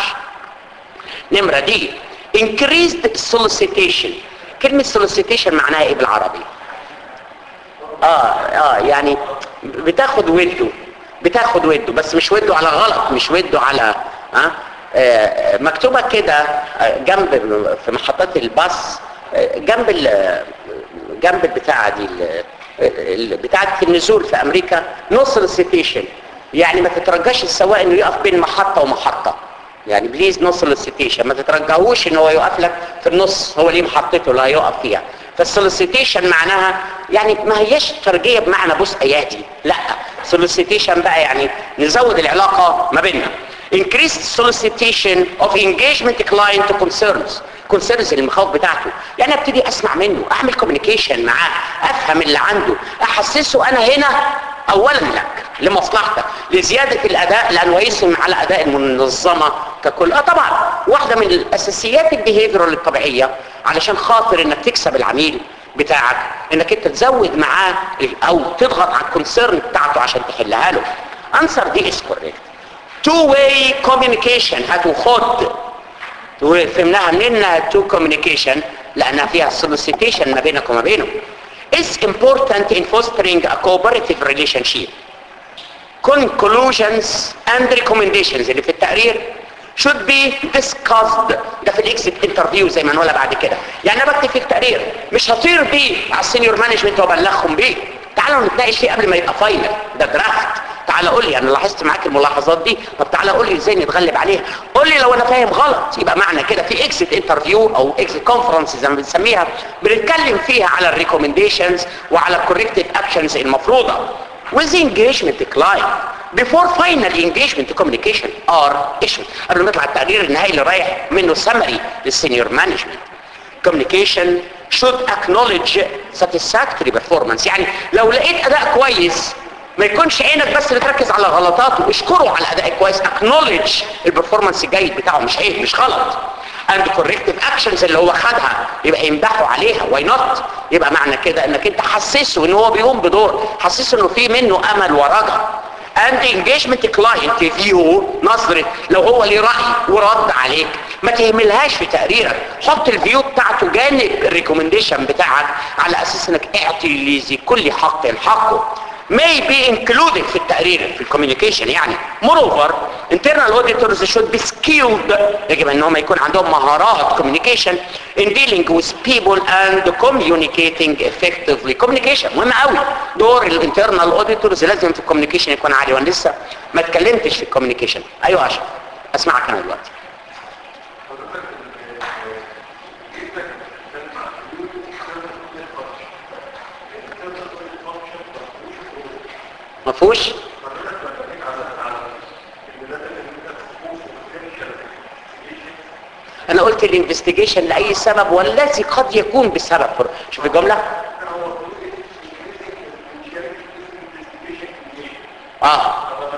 نمره دي increased solicitation كلمه solicitation معناها ايه بالعربي اه اه يعني بتاخد وده بتاخد وده بس مش وده على غلط مش وده على ها آه مكتوبه كده آه، جنب في محطات الباص آه، جنب ال- جنب البتاعه دي ال- ال- بتاعه النزول في امريكا نو سوليسيتيشن يعني ما تترجاش السواق انه يقف بين محطه ومحطه يعني بليز نو سوليسيتيشن ما تترجاهوش ان هو يقف لك في النص هو ليه محطته اللي هيقف فيها فالسوليسيتيشن معناها يعني ما هيش ترجيه بمعنى بص اياتي لا سوليسيتيشن بقى يعني نزود العلاقه ما بيننا increased solicitation of engagement client to concerns concerns المخاوف بتاعته يعني ابتدي اسمع منه اعمل communication معاه افهم اللي عنده احسسه انا هنا اولا لك لمصلحتك لزيادة الاداء لانه يسهم على اداء المنظمة ككل اه طبعا واحدة من الاساسيات البيهيفيرال الطبيعية علشان خاطر انك تكسب العميل بتاعك انك انت تزود معاه او تضغط على الكونسيرن بتاعته عشان تحلها له answer دي is correct two way communication هات وخد وفهمناها منين انها two communication لانها فيها solicitation ما بينك وما بينه is important in fostering a cooperative relationship conclusions and recommendations اللي في التقرير should be discussed ده في الاكزيت انترفيو زي ما نقولها بعد كده يعني انا بكتب في التقرير مش هطير بيه على السينيور مانجمنت وابلغهم بيه تعالوا نتناقش فيه قبل ما يبقى فاينل ده درافت تعالى قول لي انا لاحظت معاك الملاحظات دي طب تعالى قول لي ازاي نتغلب عليها قول لي لو انا فاهم غلط يبقى معنى كده في اكزيت انترفيو او اكزيت كونفرنس زي ما بنسميها بنتكلم فيها على الريكومنديشنز وعلى الكوركتيف اكشنز المفروضه with engagement client before final engagement communication are issued قبل ما يطلع التقرير النهائي اللي رايح منه سمري للسينيور مانجمنت communication should acknowledge satisfactory performance يعني لو لقيت اداء كويس ما يكونش عينك بس بتركز على غلطاته اشكره على الاداء الكويس acknowledge البرفورمانس الجيد بتاعه مش عيب مش غلط and corrective actions اللي هو خدها يبقى يمدحوا عليها why not يبقى معنى كده انك انت حسسه ان هو بيقوم بدور حسسه انه في منه امل ورجا and engagement client view نظرة لو هو ليه رأي ورد عليك ما تهملهاش في تقريرك حط الفيو بتاعته جانب الريكومنديشن بتاعك على اساس انك اعطي لذي كل حق حقه may be included في التقرير في الكوميونيكيشن يعني moreover internal auditors should be skilled يجب انهم يكون عندهم مهارات communication in dealing with people and communicating effectively communication مهم قوي دور الانترنال auditors لازم في الكوميونيكيشن يكون عالي وانا لسه ما اتكلمتش في الكوميونيكيشن ايوه اشرف اسمعك انا دلوقتي مفهوش انا قلت الانفستيجيشن لاي سبب والذي قد يكون بسبب شوف الجمله اه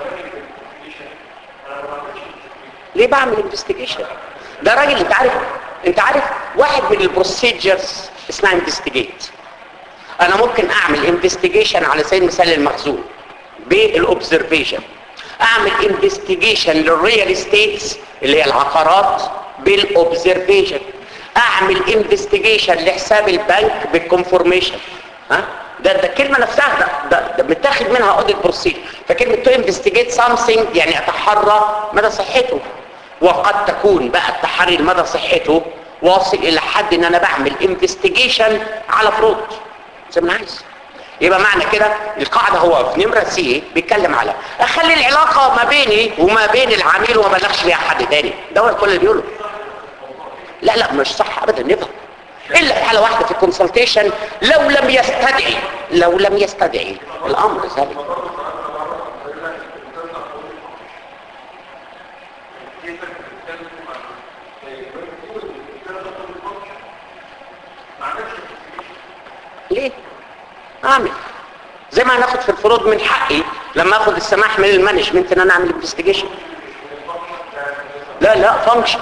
ليه بعمل انفستيجيشن ده راجل انت عارف انت عارف واحد من البروسيجرز اسمها انفستيجيت انا ممكن اعمل انفستيجيشن على سبيل المثال المخزون بالاوبزرفيشن اعمل انفستيجيشن للريال استيتس اللي هي العقارات بالاوبزرفيشن اعمل انفستيجيشن لحساب البنك بالكونفورميشن ها ده ده الكلمه نفسها ده ده, ده متاخد منها اوديت بروسيجر فكلمه تو انفستيجيت سامثينج يعني اتحرى مدى صحته وقد تكون بقى التحري لمدى صحته واصل الى حد ان انا بعمل انفستيجيشن على فرود زي ما انا عايز يبقى معنى كده القاعدة هو في نمرة سي بيتكلم على اخلي العلاقة ما بيني وما بين العميل وما بلغش بيها حد تاني ده هو كل اللي بيقوله لا لا مش صح ابدا نفهم الا في حالة واحدة في الكونسلتيشن لو لم يستدعي لو لم يستدعي الامر ذلك ليه اعمل زي ما هناخد في الفروض من حقي لما اخد السماح من المانجمنت ان انا اعمل انفستيجيشن لا لا فانكشن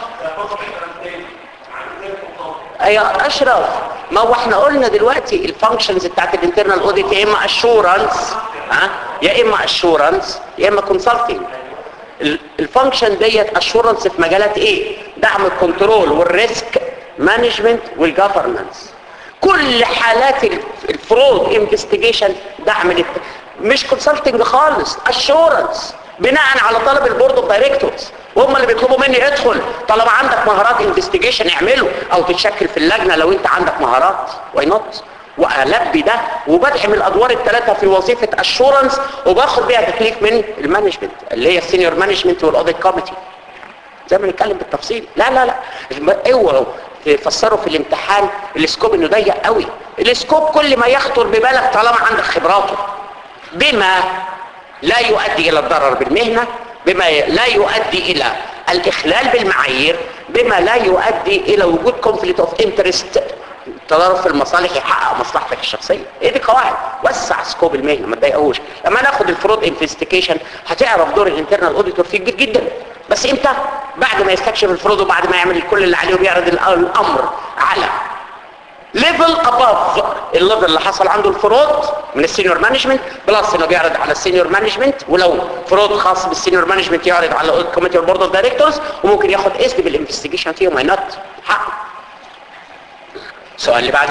ايوه اشرف ما هو احنا قلنا دلوقتي الفانكشنز بتاعت الانترنال اوديت يا اما اشورنس ها يا اما اشورنس يا اما كونسلتنج الفانكشن ديت اشورنس في مجالات ايه دعم الكنترول والريسك مانجمنت والجفرنس كل حالات الفرود انفستيجيشن دعم للت... مش كونسلتنج خالص اشورنس بناء على طلب البورد اوف دايركتورز وهم اللي بيطلبوا مني ادخل طالما عندك مهارات انفستيجيشن اعمله او تتشكل في اللجنه لو انت عندك مهارات واي نوت والبي ده وبدعم الادوار الثلاثه في وظيفه اشورنس وباخد بيها تكليف من المانجمنت اللي هي السينيور مانجمنت والاوديت كوميتي زي ما نتكلم بالتفصيل لا لا لا اوعوا تفسروا في الامتحان السكوب انه ضيق قوي السكوب كل ما يخطر ببالك طالما عندك خبراته بما لا يؤدي الى الضرر بالمهنه بما لا يؤدي الى الاخلال بالمعايير بما لا يؤدي الى وجود كونفليكت اوف انترست تضارب في المصالح يحقق مصلحتك الشخصيه ايه دي قواعد وسع سكوب المهنه ما تضايقوش لما ناخد الفرود انفستيجيشن هتعرف دور الانترنال اوديتور فيه كبير جدا بس امتى بعد ما يستكشف الفرود وبعد ما يعمل كل اللي عليه وبيعرض الامر على ليفل اباف الليفل اللي حصل عنده الفرود من السينيور مانجمنت بلس انه بيعرض على السينيور مانجمنت ولو فرود خاص بالسينيور مانجمنت يعرض على الكوميتي والبورد اوف دايركتورز وممكن ياخد اذن بالانفستيجيشن فيهم واي نوت حقه السؤال اللي بعده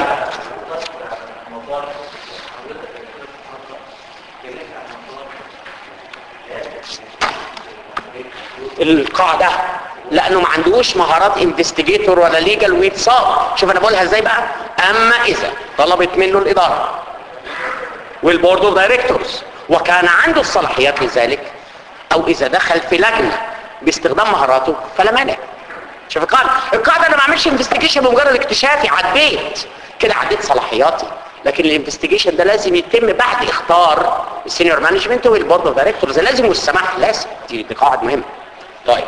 القاعدة لانه ما عندوش مهارات انفستيجيتور ولا ليجل ويتصاب شوف انا بقولها ازاي بقى اما اذا طلبت منه الادارة والبورد اوف دايركتورز وكان عنده الصلاحيات لذلك او اذا دخل في لجنة باستخدام مهاراته فلا مانع شوف القاعدة القاعدة انا ما اعملش انفستيجيشن بمجرد اكتشافي عديت كده عديت صلاحياتي لكن الانفستيجيشن ده لازم يتم بعد اختار السينيور مانجمنت والبورد اوف دايركتورز لازم والسماح لازم دي, دي قواعد مهمه طيب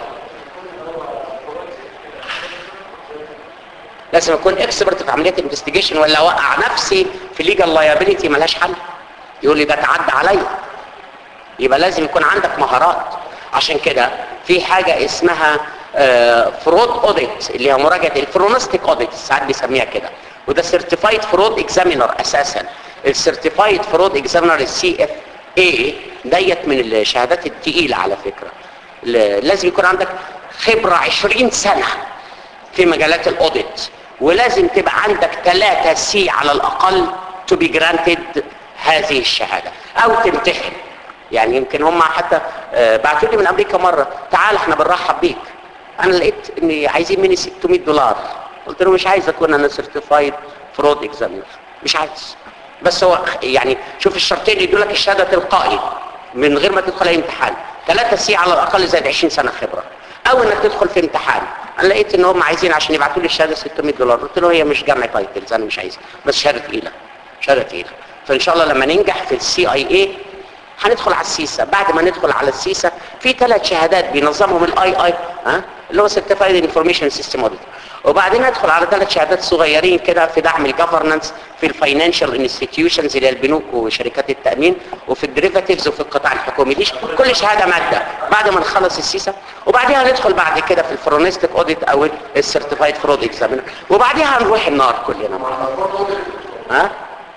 لازم اكون اكسبرت في عمليه الانفستيجيشن ولا اوقع نفسي في ليجال لايبيليتي ملهاش حل يقول لي ده تعدى عليا يبقى لازم يكون عندك مهارات عشان كده في حاجه اسمها فرود اوديت اللي هي مراجعه الفرونستيك اوديت ساعات بيسميها كده وده سيرتيفايد فرود اكزامينر اساسا السيرتيفايد فرود اكزامينر السي اف ايه ديت من الشهادات التقيلة على فكرة ل- لازم يكون عندك خبرة 20 سنة في مجالات الاوديت ولازم تبقى عندك 3 سي على الاقل to be granted هذه الشهادة او تمتحن يعني يمكن هم حتى آه، بعتوا لي من امريكا مرة تعال احنا بنرحب بيك انا لقيت ان عايزين مني 600 دولار قلت له مش عايز اكون انا سيرتيفايد فرود اكزامينر مش عايز بس هو يعني شوف الشرطين يدوا لك الشهاده تلقائي من غير ما تدخل اي امتحان ثلاثة سي على الاقل زائد 20 سنه خبره او انك تدخل في امتحان انا لقيت ان هم عايزين عشان يبعتوا لي الشهاده 600 دولار قلت له هي مش جمع تايتلز انا مش عايزها بس شهاده تقيله شهاده تقيله فان شاء الله لما ننجح في السي اي اي هندخل على السيسا بعد ما ندخل على السيسا في ثلاث شهادات بينظمهم الاي اي ها اللي هو سيرتيفايد انفورميشن سيستم اوديت وبعدين ندخل على ثلاث شهادات صغيرين كده في دعم الجفرنس في الفاينانشال انستتيوشنز اللي هي البنوك وشركات التامين وفي الديريفاتيفز وفي القطاع الحكومي دي كل شهاده ماده بعد ما نخلص السيسا وبعديها ندخل بعد كده في الفرونستيك اوديت او السيرتيفايد فرود اكزامينر وبعديها هنروح النار كلنا مع بعض. ها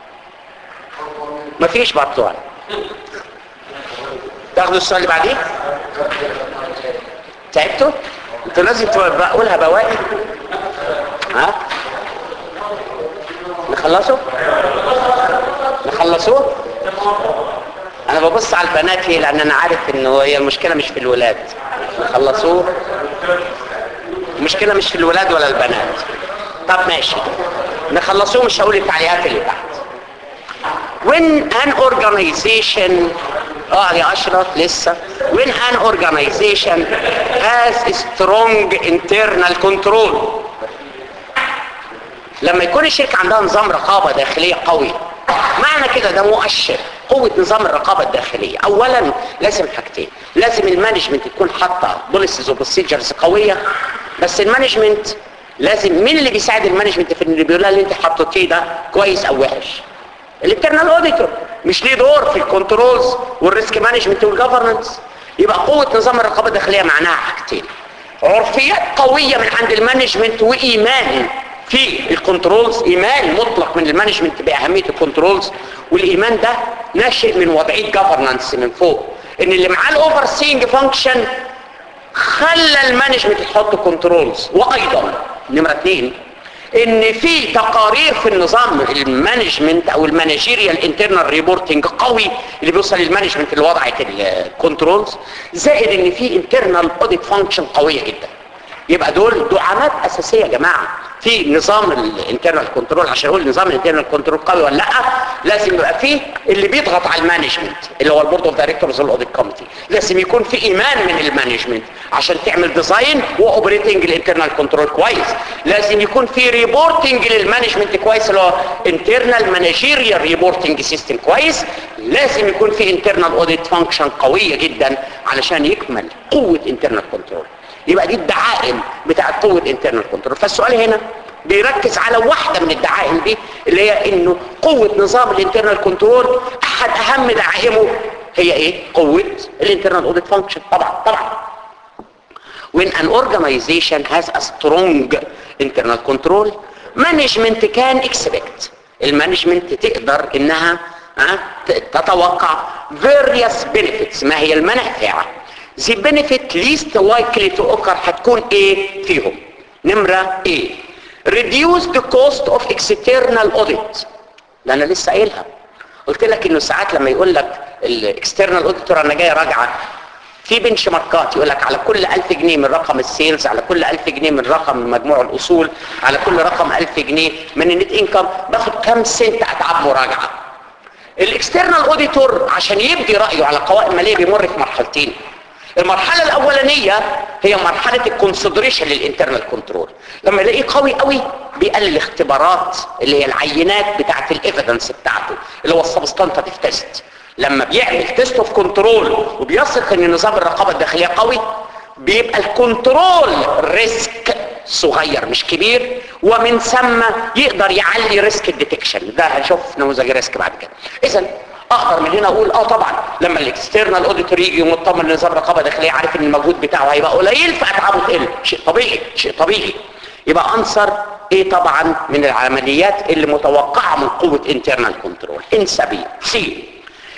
مفيش بطال تاخدوا السؤال اللي بعديه تعبتوا انتوا لازم تقولها بواقي ها نخلصوا نخلصوه انا ببص على البنات ليه لان انا عارف انه هي المشكله مش في الولاد نخلصوه المشكله مش في الولاد ولا البنات طب ماشي نخلصوه مش هقول التعليقات اللي تحت when an organization اه يا اشرف لسه when an organization has a strong internal control لما يكون الشركة عندها نظام رقابة داخلية قوي معنى كده ده مؤشر قوة نظام الرقابة الداخلية اولا لازم حاجتين لازم المانجمنت تكون حاطة بوليسيز وبروسيجرز قوية بس المانجمنت لازم مين اللي بيساعد المانجمنت في اللي بيقول لها اللي انت حطيتيه ده كويس او وحش الانترنال اوديتور مش ليه دور في الكنترولز والريسك مانجمنت والجفرنس يبقى قوه نظام الرقابه الداخليه معناها حاجتين عرفيات قويه من عند المانجمنت وايمان في الكنترولز ايمان مطلق من المانجمنت باهميه الكنترولز والايمان ده ناشئ من وضعيه جفرنس من فوق ان اللي معاه الاوفر سينج فانكشن خلى المانجمنت يحط كنترولز وايضا نمره اثنين ان في تقارير في النظام المانجمنت او المانجيريال انترنال ريبورتنج قوي اللي بيوصل للمانجمنت اللي وضعت الكنترولز زائد ان في انترنال اوديت فانكشن قويه جدا يبقى دول دعامات اساسيه يا جماعه في نظام الانترنال كنترول عشان اقول نظام الانترنال كنترول قوي ولا لا لازم يبقى فيه اللي بيضغط على المانجمنت اللي هو البورد اوف دايركتورز والاوديت كوميتي لازم يكون في ايمان من المانجمنت عشان تعمل ديزاين واوبريتنج الانترنال كنترول كويس لازم يكون في ريبورتنج للمانجمنت كويس اللي هو انترنال مانجيريال ريبورتنج سيستم كويس لازم يكون في انترنال اوديت فانكشن قويه جدا علشان يكمل قوه انترنال كنترول يبقى دي الدعائم بتاعت قوة انترنال كنترول فالسؤال هنا بيركز على واحدة من الدعائم دي اللي هي انه قوة نظام الانترنال كنترول احد اهم دعائمه هي ايه قوة الانترنال اوديت فانكشن طبعا طبعا when an organization has a strong internal control management can expect المانجمنت تقدر انها ها، تتوقع various benefits ما هي المنافع the benefit least likely to occur هتكون ايه فيهم نمرة ايه reduce the cost of external audit ده انا لسه قايلها قلت لك انه ساعات لما يقول لك الاكسترنال اوديتور انا جاي راجعه في بنش ماركات يقول لك على كل 1000 جنيه من رقم السيلز على كل 1000 جنيه من رقم مجموع الاصول على كل رقم 1000 جنيه من النت انكم باخد كام سنت اتعاب مراجعه الاكسترنال اوديتور عشان يبدي رايه على قوائم ماليه بيمر في مرحلتين المرحلة الأولانية هي مرحلة الكونسيدريشن للانترنال كنترول لما يلاقيه قوي قوي بيقلل الاختبارات اللي هي العينات بتاعة الايفيدنس بتاعته اللي هو السبستانتيف تيست لما بيعمل تيست اوف كنترول وبيثق ان نظام الرقابة الداخلية قوي بيبقى الكنترول ريسك صغير مش كبير ومن ثم يقدر يعلي ريسك الديتكشن ده هنشوف نموذج ريسك بعد كده اذا اقدر من هنا اقول اه طبعا لما الاكسترنال اوديتور يجي ومطمن لنظام رقابه داخليه عارف ان المجهود بتاعه هيبقى قليل فاتعابه تقل شيء طبيعي شيء طبيعي يبقى انصر ايه طبعا من العمليات اللي متوقعه من قوه انترنال كنترول ان سبيل سي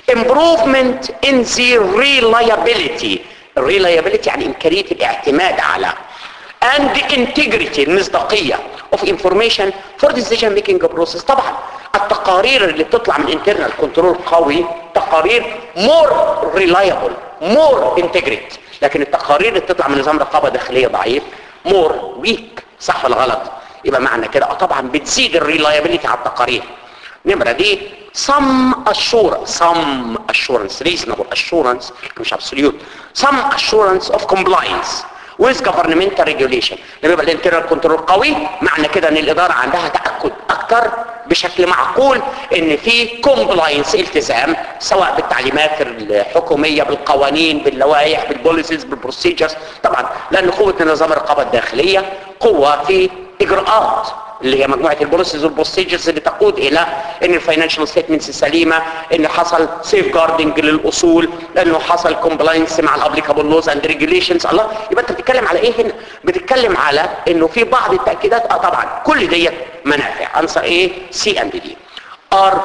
improvement in the reliability reliability يعني إمكانية الاعتماد على and the integrity المصداقية of information for decision making process طبعا التقارير اللي بتطلع من internal control قوي تقارير more reliable more integrity لكن التقارير اللي بتطلع من نظام رقابة داخلية ضعيف more weak صح ولا غلط يبقى معنى كده اه طبعا بتزيد الريلايبيليتي على التقارير نمرة دي some assurance some assurance reasonable assurance مش absolute some assurance of compliance with governmental regulation لما يبقى الانترنال كنترول قوي معنى كده ان الاداره عندها تاكد اكتر بشكل معقول ان في كومبلاينس التزام سواء بالتعليمات الحكوميه بالقوانين باللوائح بالبوليسيز بالبروسيجرز طبعا لان قوه نظام الرقابه الداخليه قوه في اجراءات اللي هي مجموعه البروسيس والبروسيجرز اللي تقود الى ان الفاينانشال ستيتمنتس سليمه ان حصل سيف جاردنج للاصول لانه حصل كومبلاينس مع الابليكابل لوز اند ريجوليشنز الله يبقى انت بتتكلم على ايه هنا بتتكلم على انه في بعض التاكيدات اه طبعا كل ديت منافع انسر ايه سي اند دي are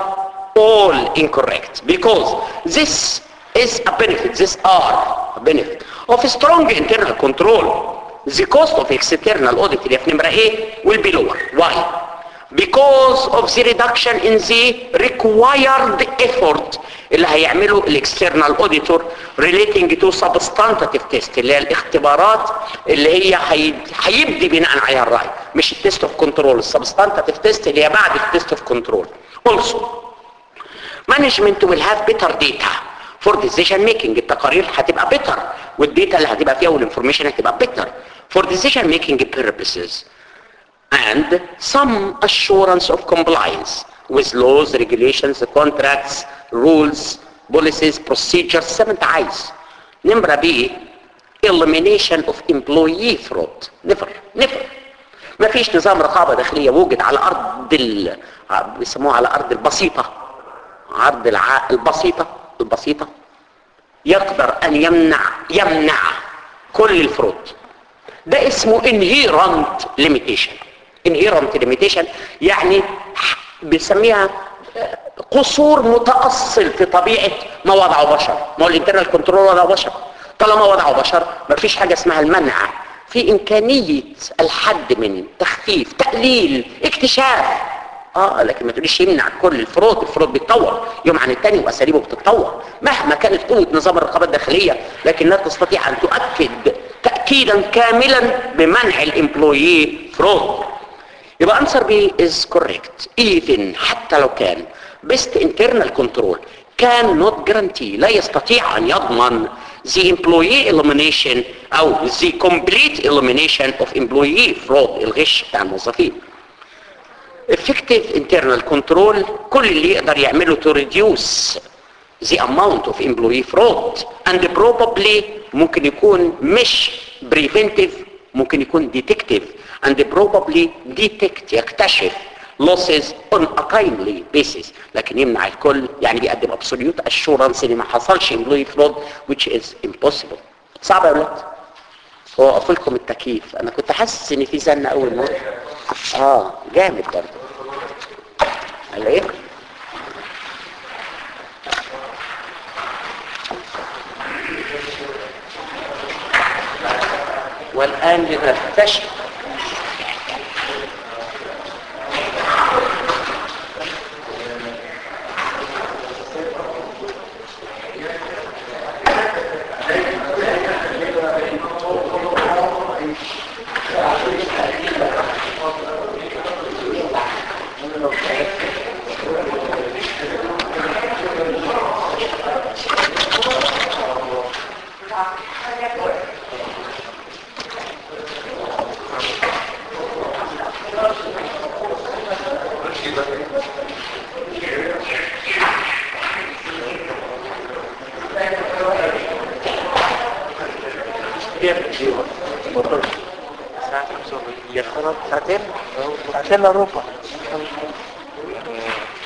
all incorrect because this is a benefit these are a benefit of strong internal control the cost of external audit اللي في نمرة A will be lower. Why? Because of the reduction in the required effort اللي هيعمله الاكسترنال auditor relating to substantive test اللي هي الاختبارات اللي هي هي- هيبدي بناء عليها الرأي مش التست اوف كنترول السبستانتيف تيست اللي هي بعد التست اوف كنترول. Also management will have better data for decision making التقارير هتبقى better والديتا اللي هتبقى فيها والانفورميشن هتبقى better for decision making purposes and some assurance of compliance with laws, regulations, contracts, rules, policies, procedures زي ما انت عايز نمرة B elimination of employee fraud never never ما فيش نظام رقابة داخلية وجد على أرض ال... بيسموها على أرض البسيطة عرض الع... البسيطة البسيطة يقدر أن يمنع يمنع كل الفروض ده اسمه inherent limitation inherent limitation يعني بيسميها قصور متأصل في طبيعة ما وضعه بشر ما هو الانترنال كنترول وضعه بشر طالما وضعه بشر مفيش حاجة اسمها المنع في إمكانية الحد من تخفيف تقليل اكتشاف اه لكن ما تقوليش يمنع كل الفروض الفروض بيتطور يوم عن التاني واساليبه بتتطور مهما كانت قوه نظام الرقابه الداخليه لكنها تستطيع ان تؤكد تاكيدا كاملا بمنع الامبلويي فرود يبقى answer B is correct even حتى لو كان best internal control cannot guarantee لا يستطيع ان يضمن the employee elimination او the complete elimination of employee fraud الغش بتاع الموظفين effective internal control كل اللي يقدر يعمله to reduce the amount of employee fraud and probably ممكن يكون مش preventive ممكن يكون detective and probably detect يكتشف losses on a timely basis لكن يمنع الكل يعني بيقدم absolute assurance ان ما حصلش employee fraud which is impossible صعب يا ولاد هو اقفل لكم التكييف انا كنت حاسس ان في زنه اول مره اه جامد برضه قال ايه والان لنكتشف ساعتين ساعتين الا ربع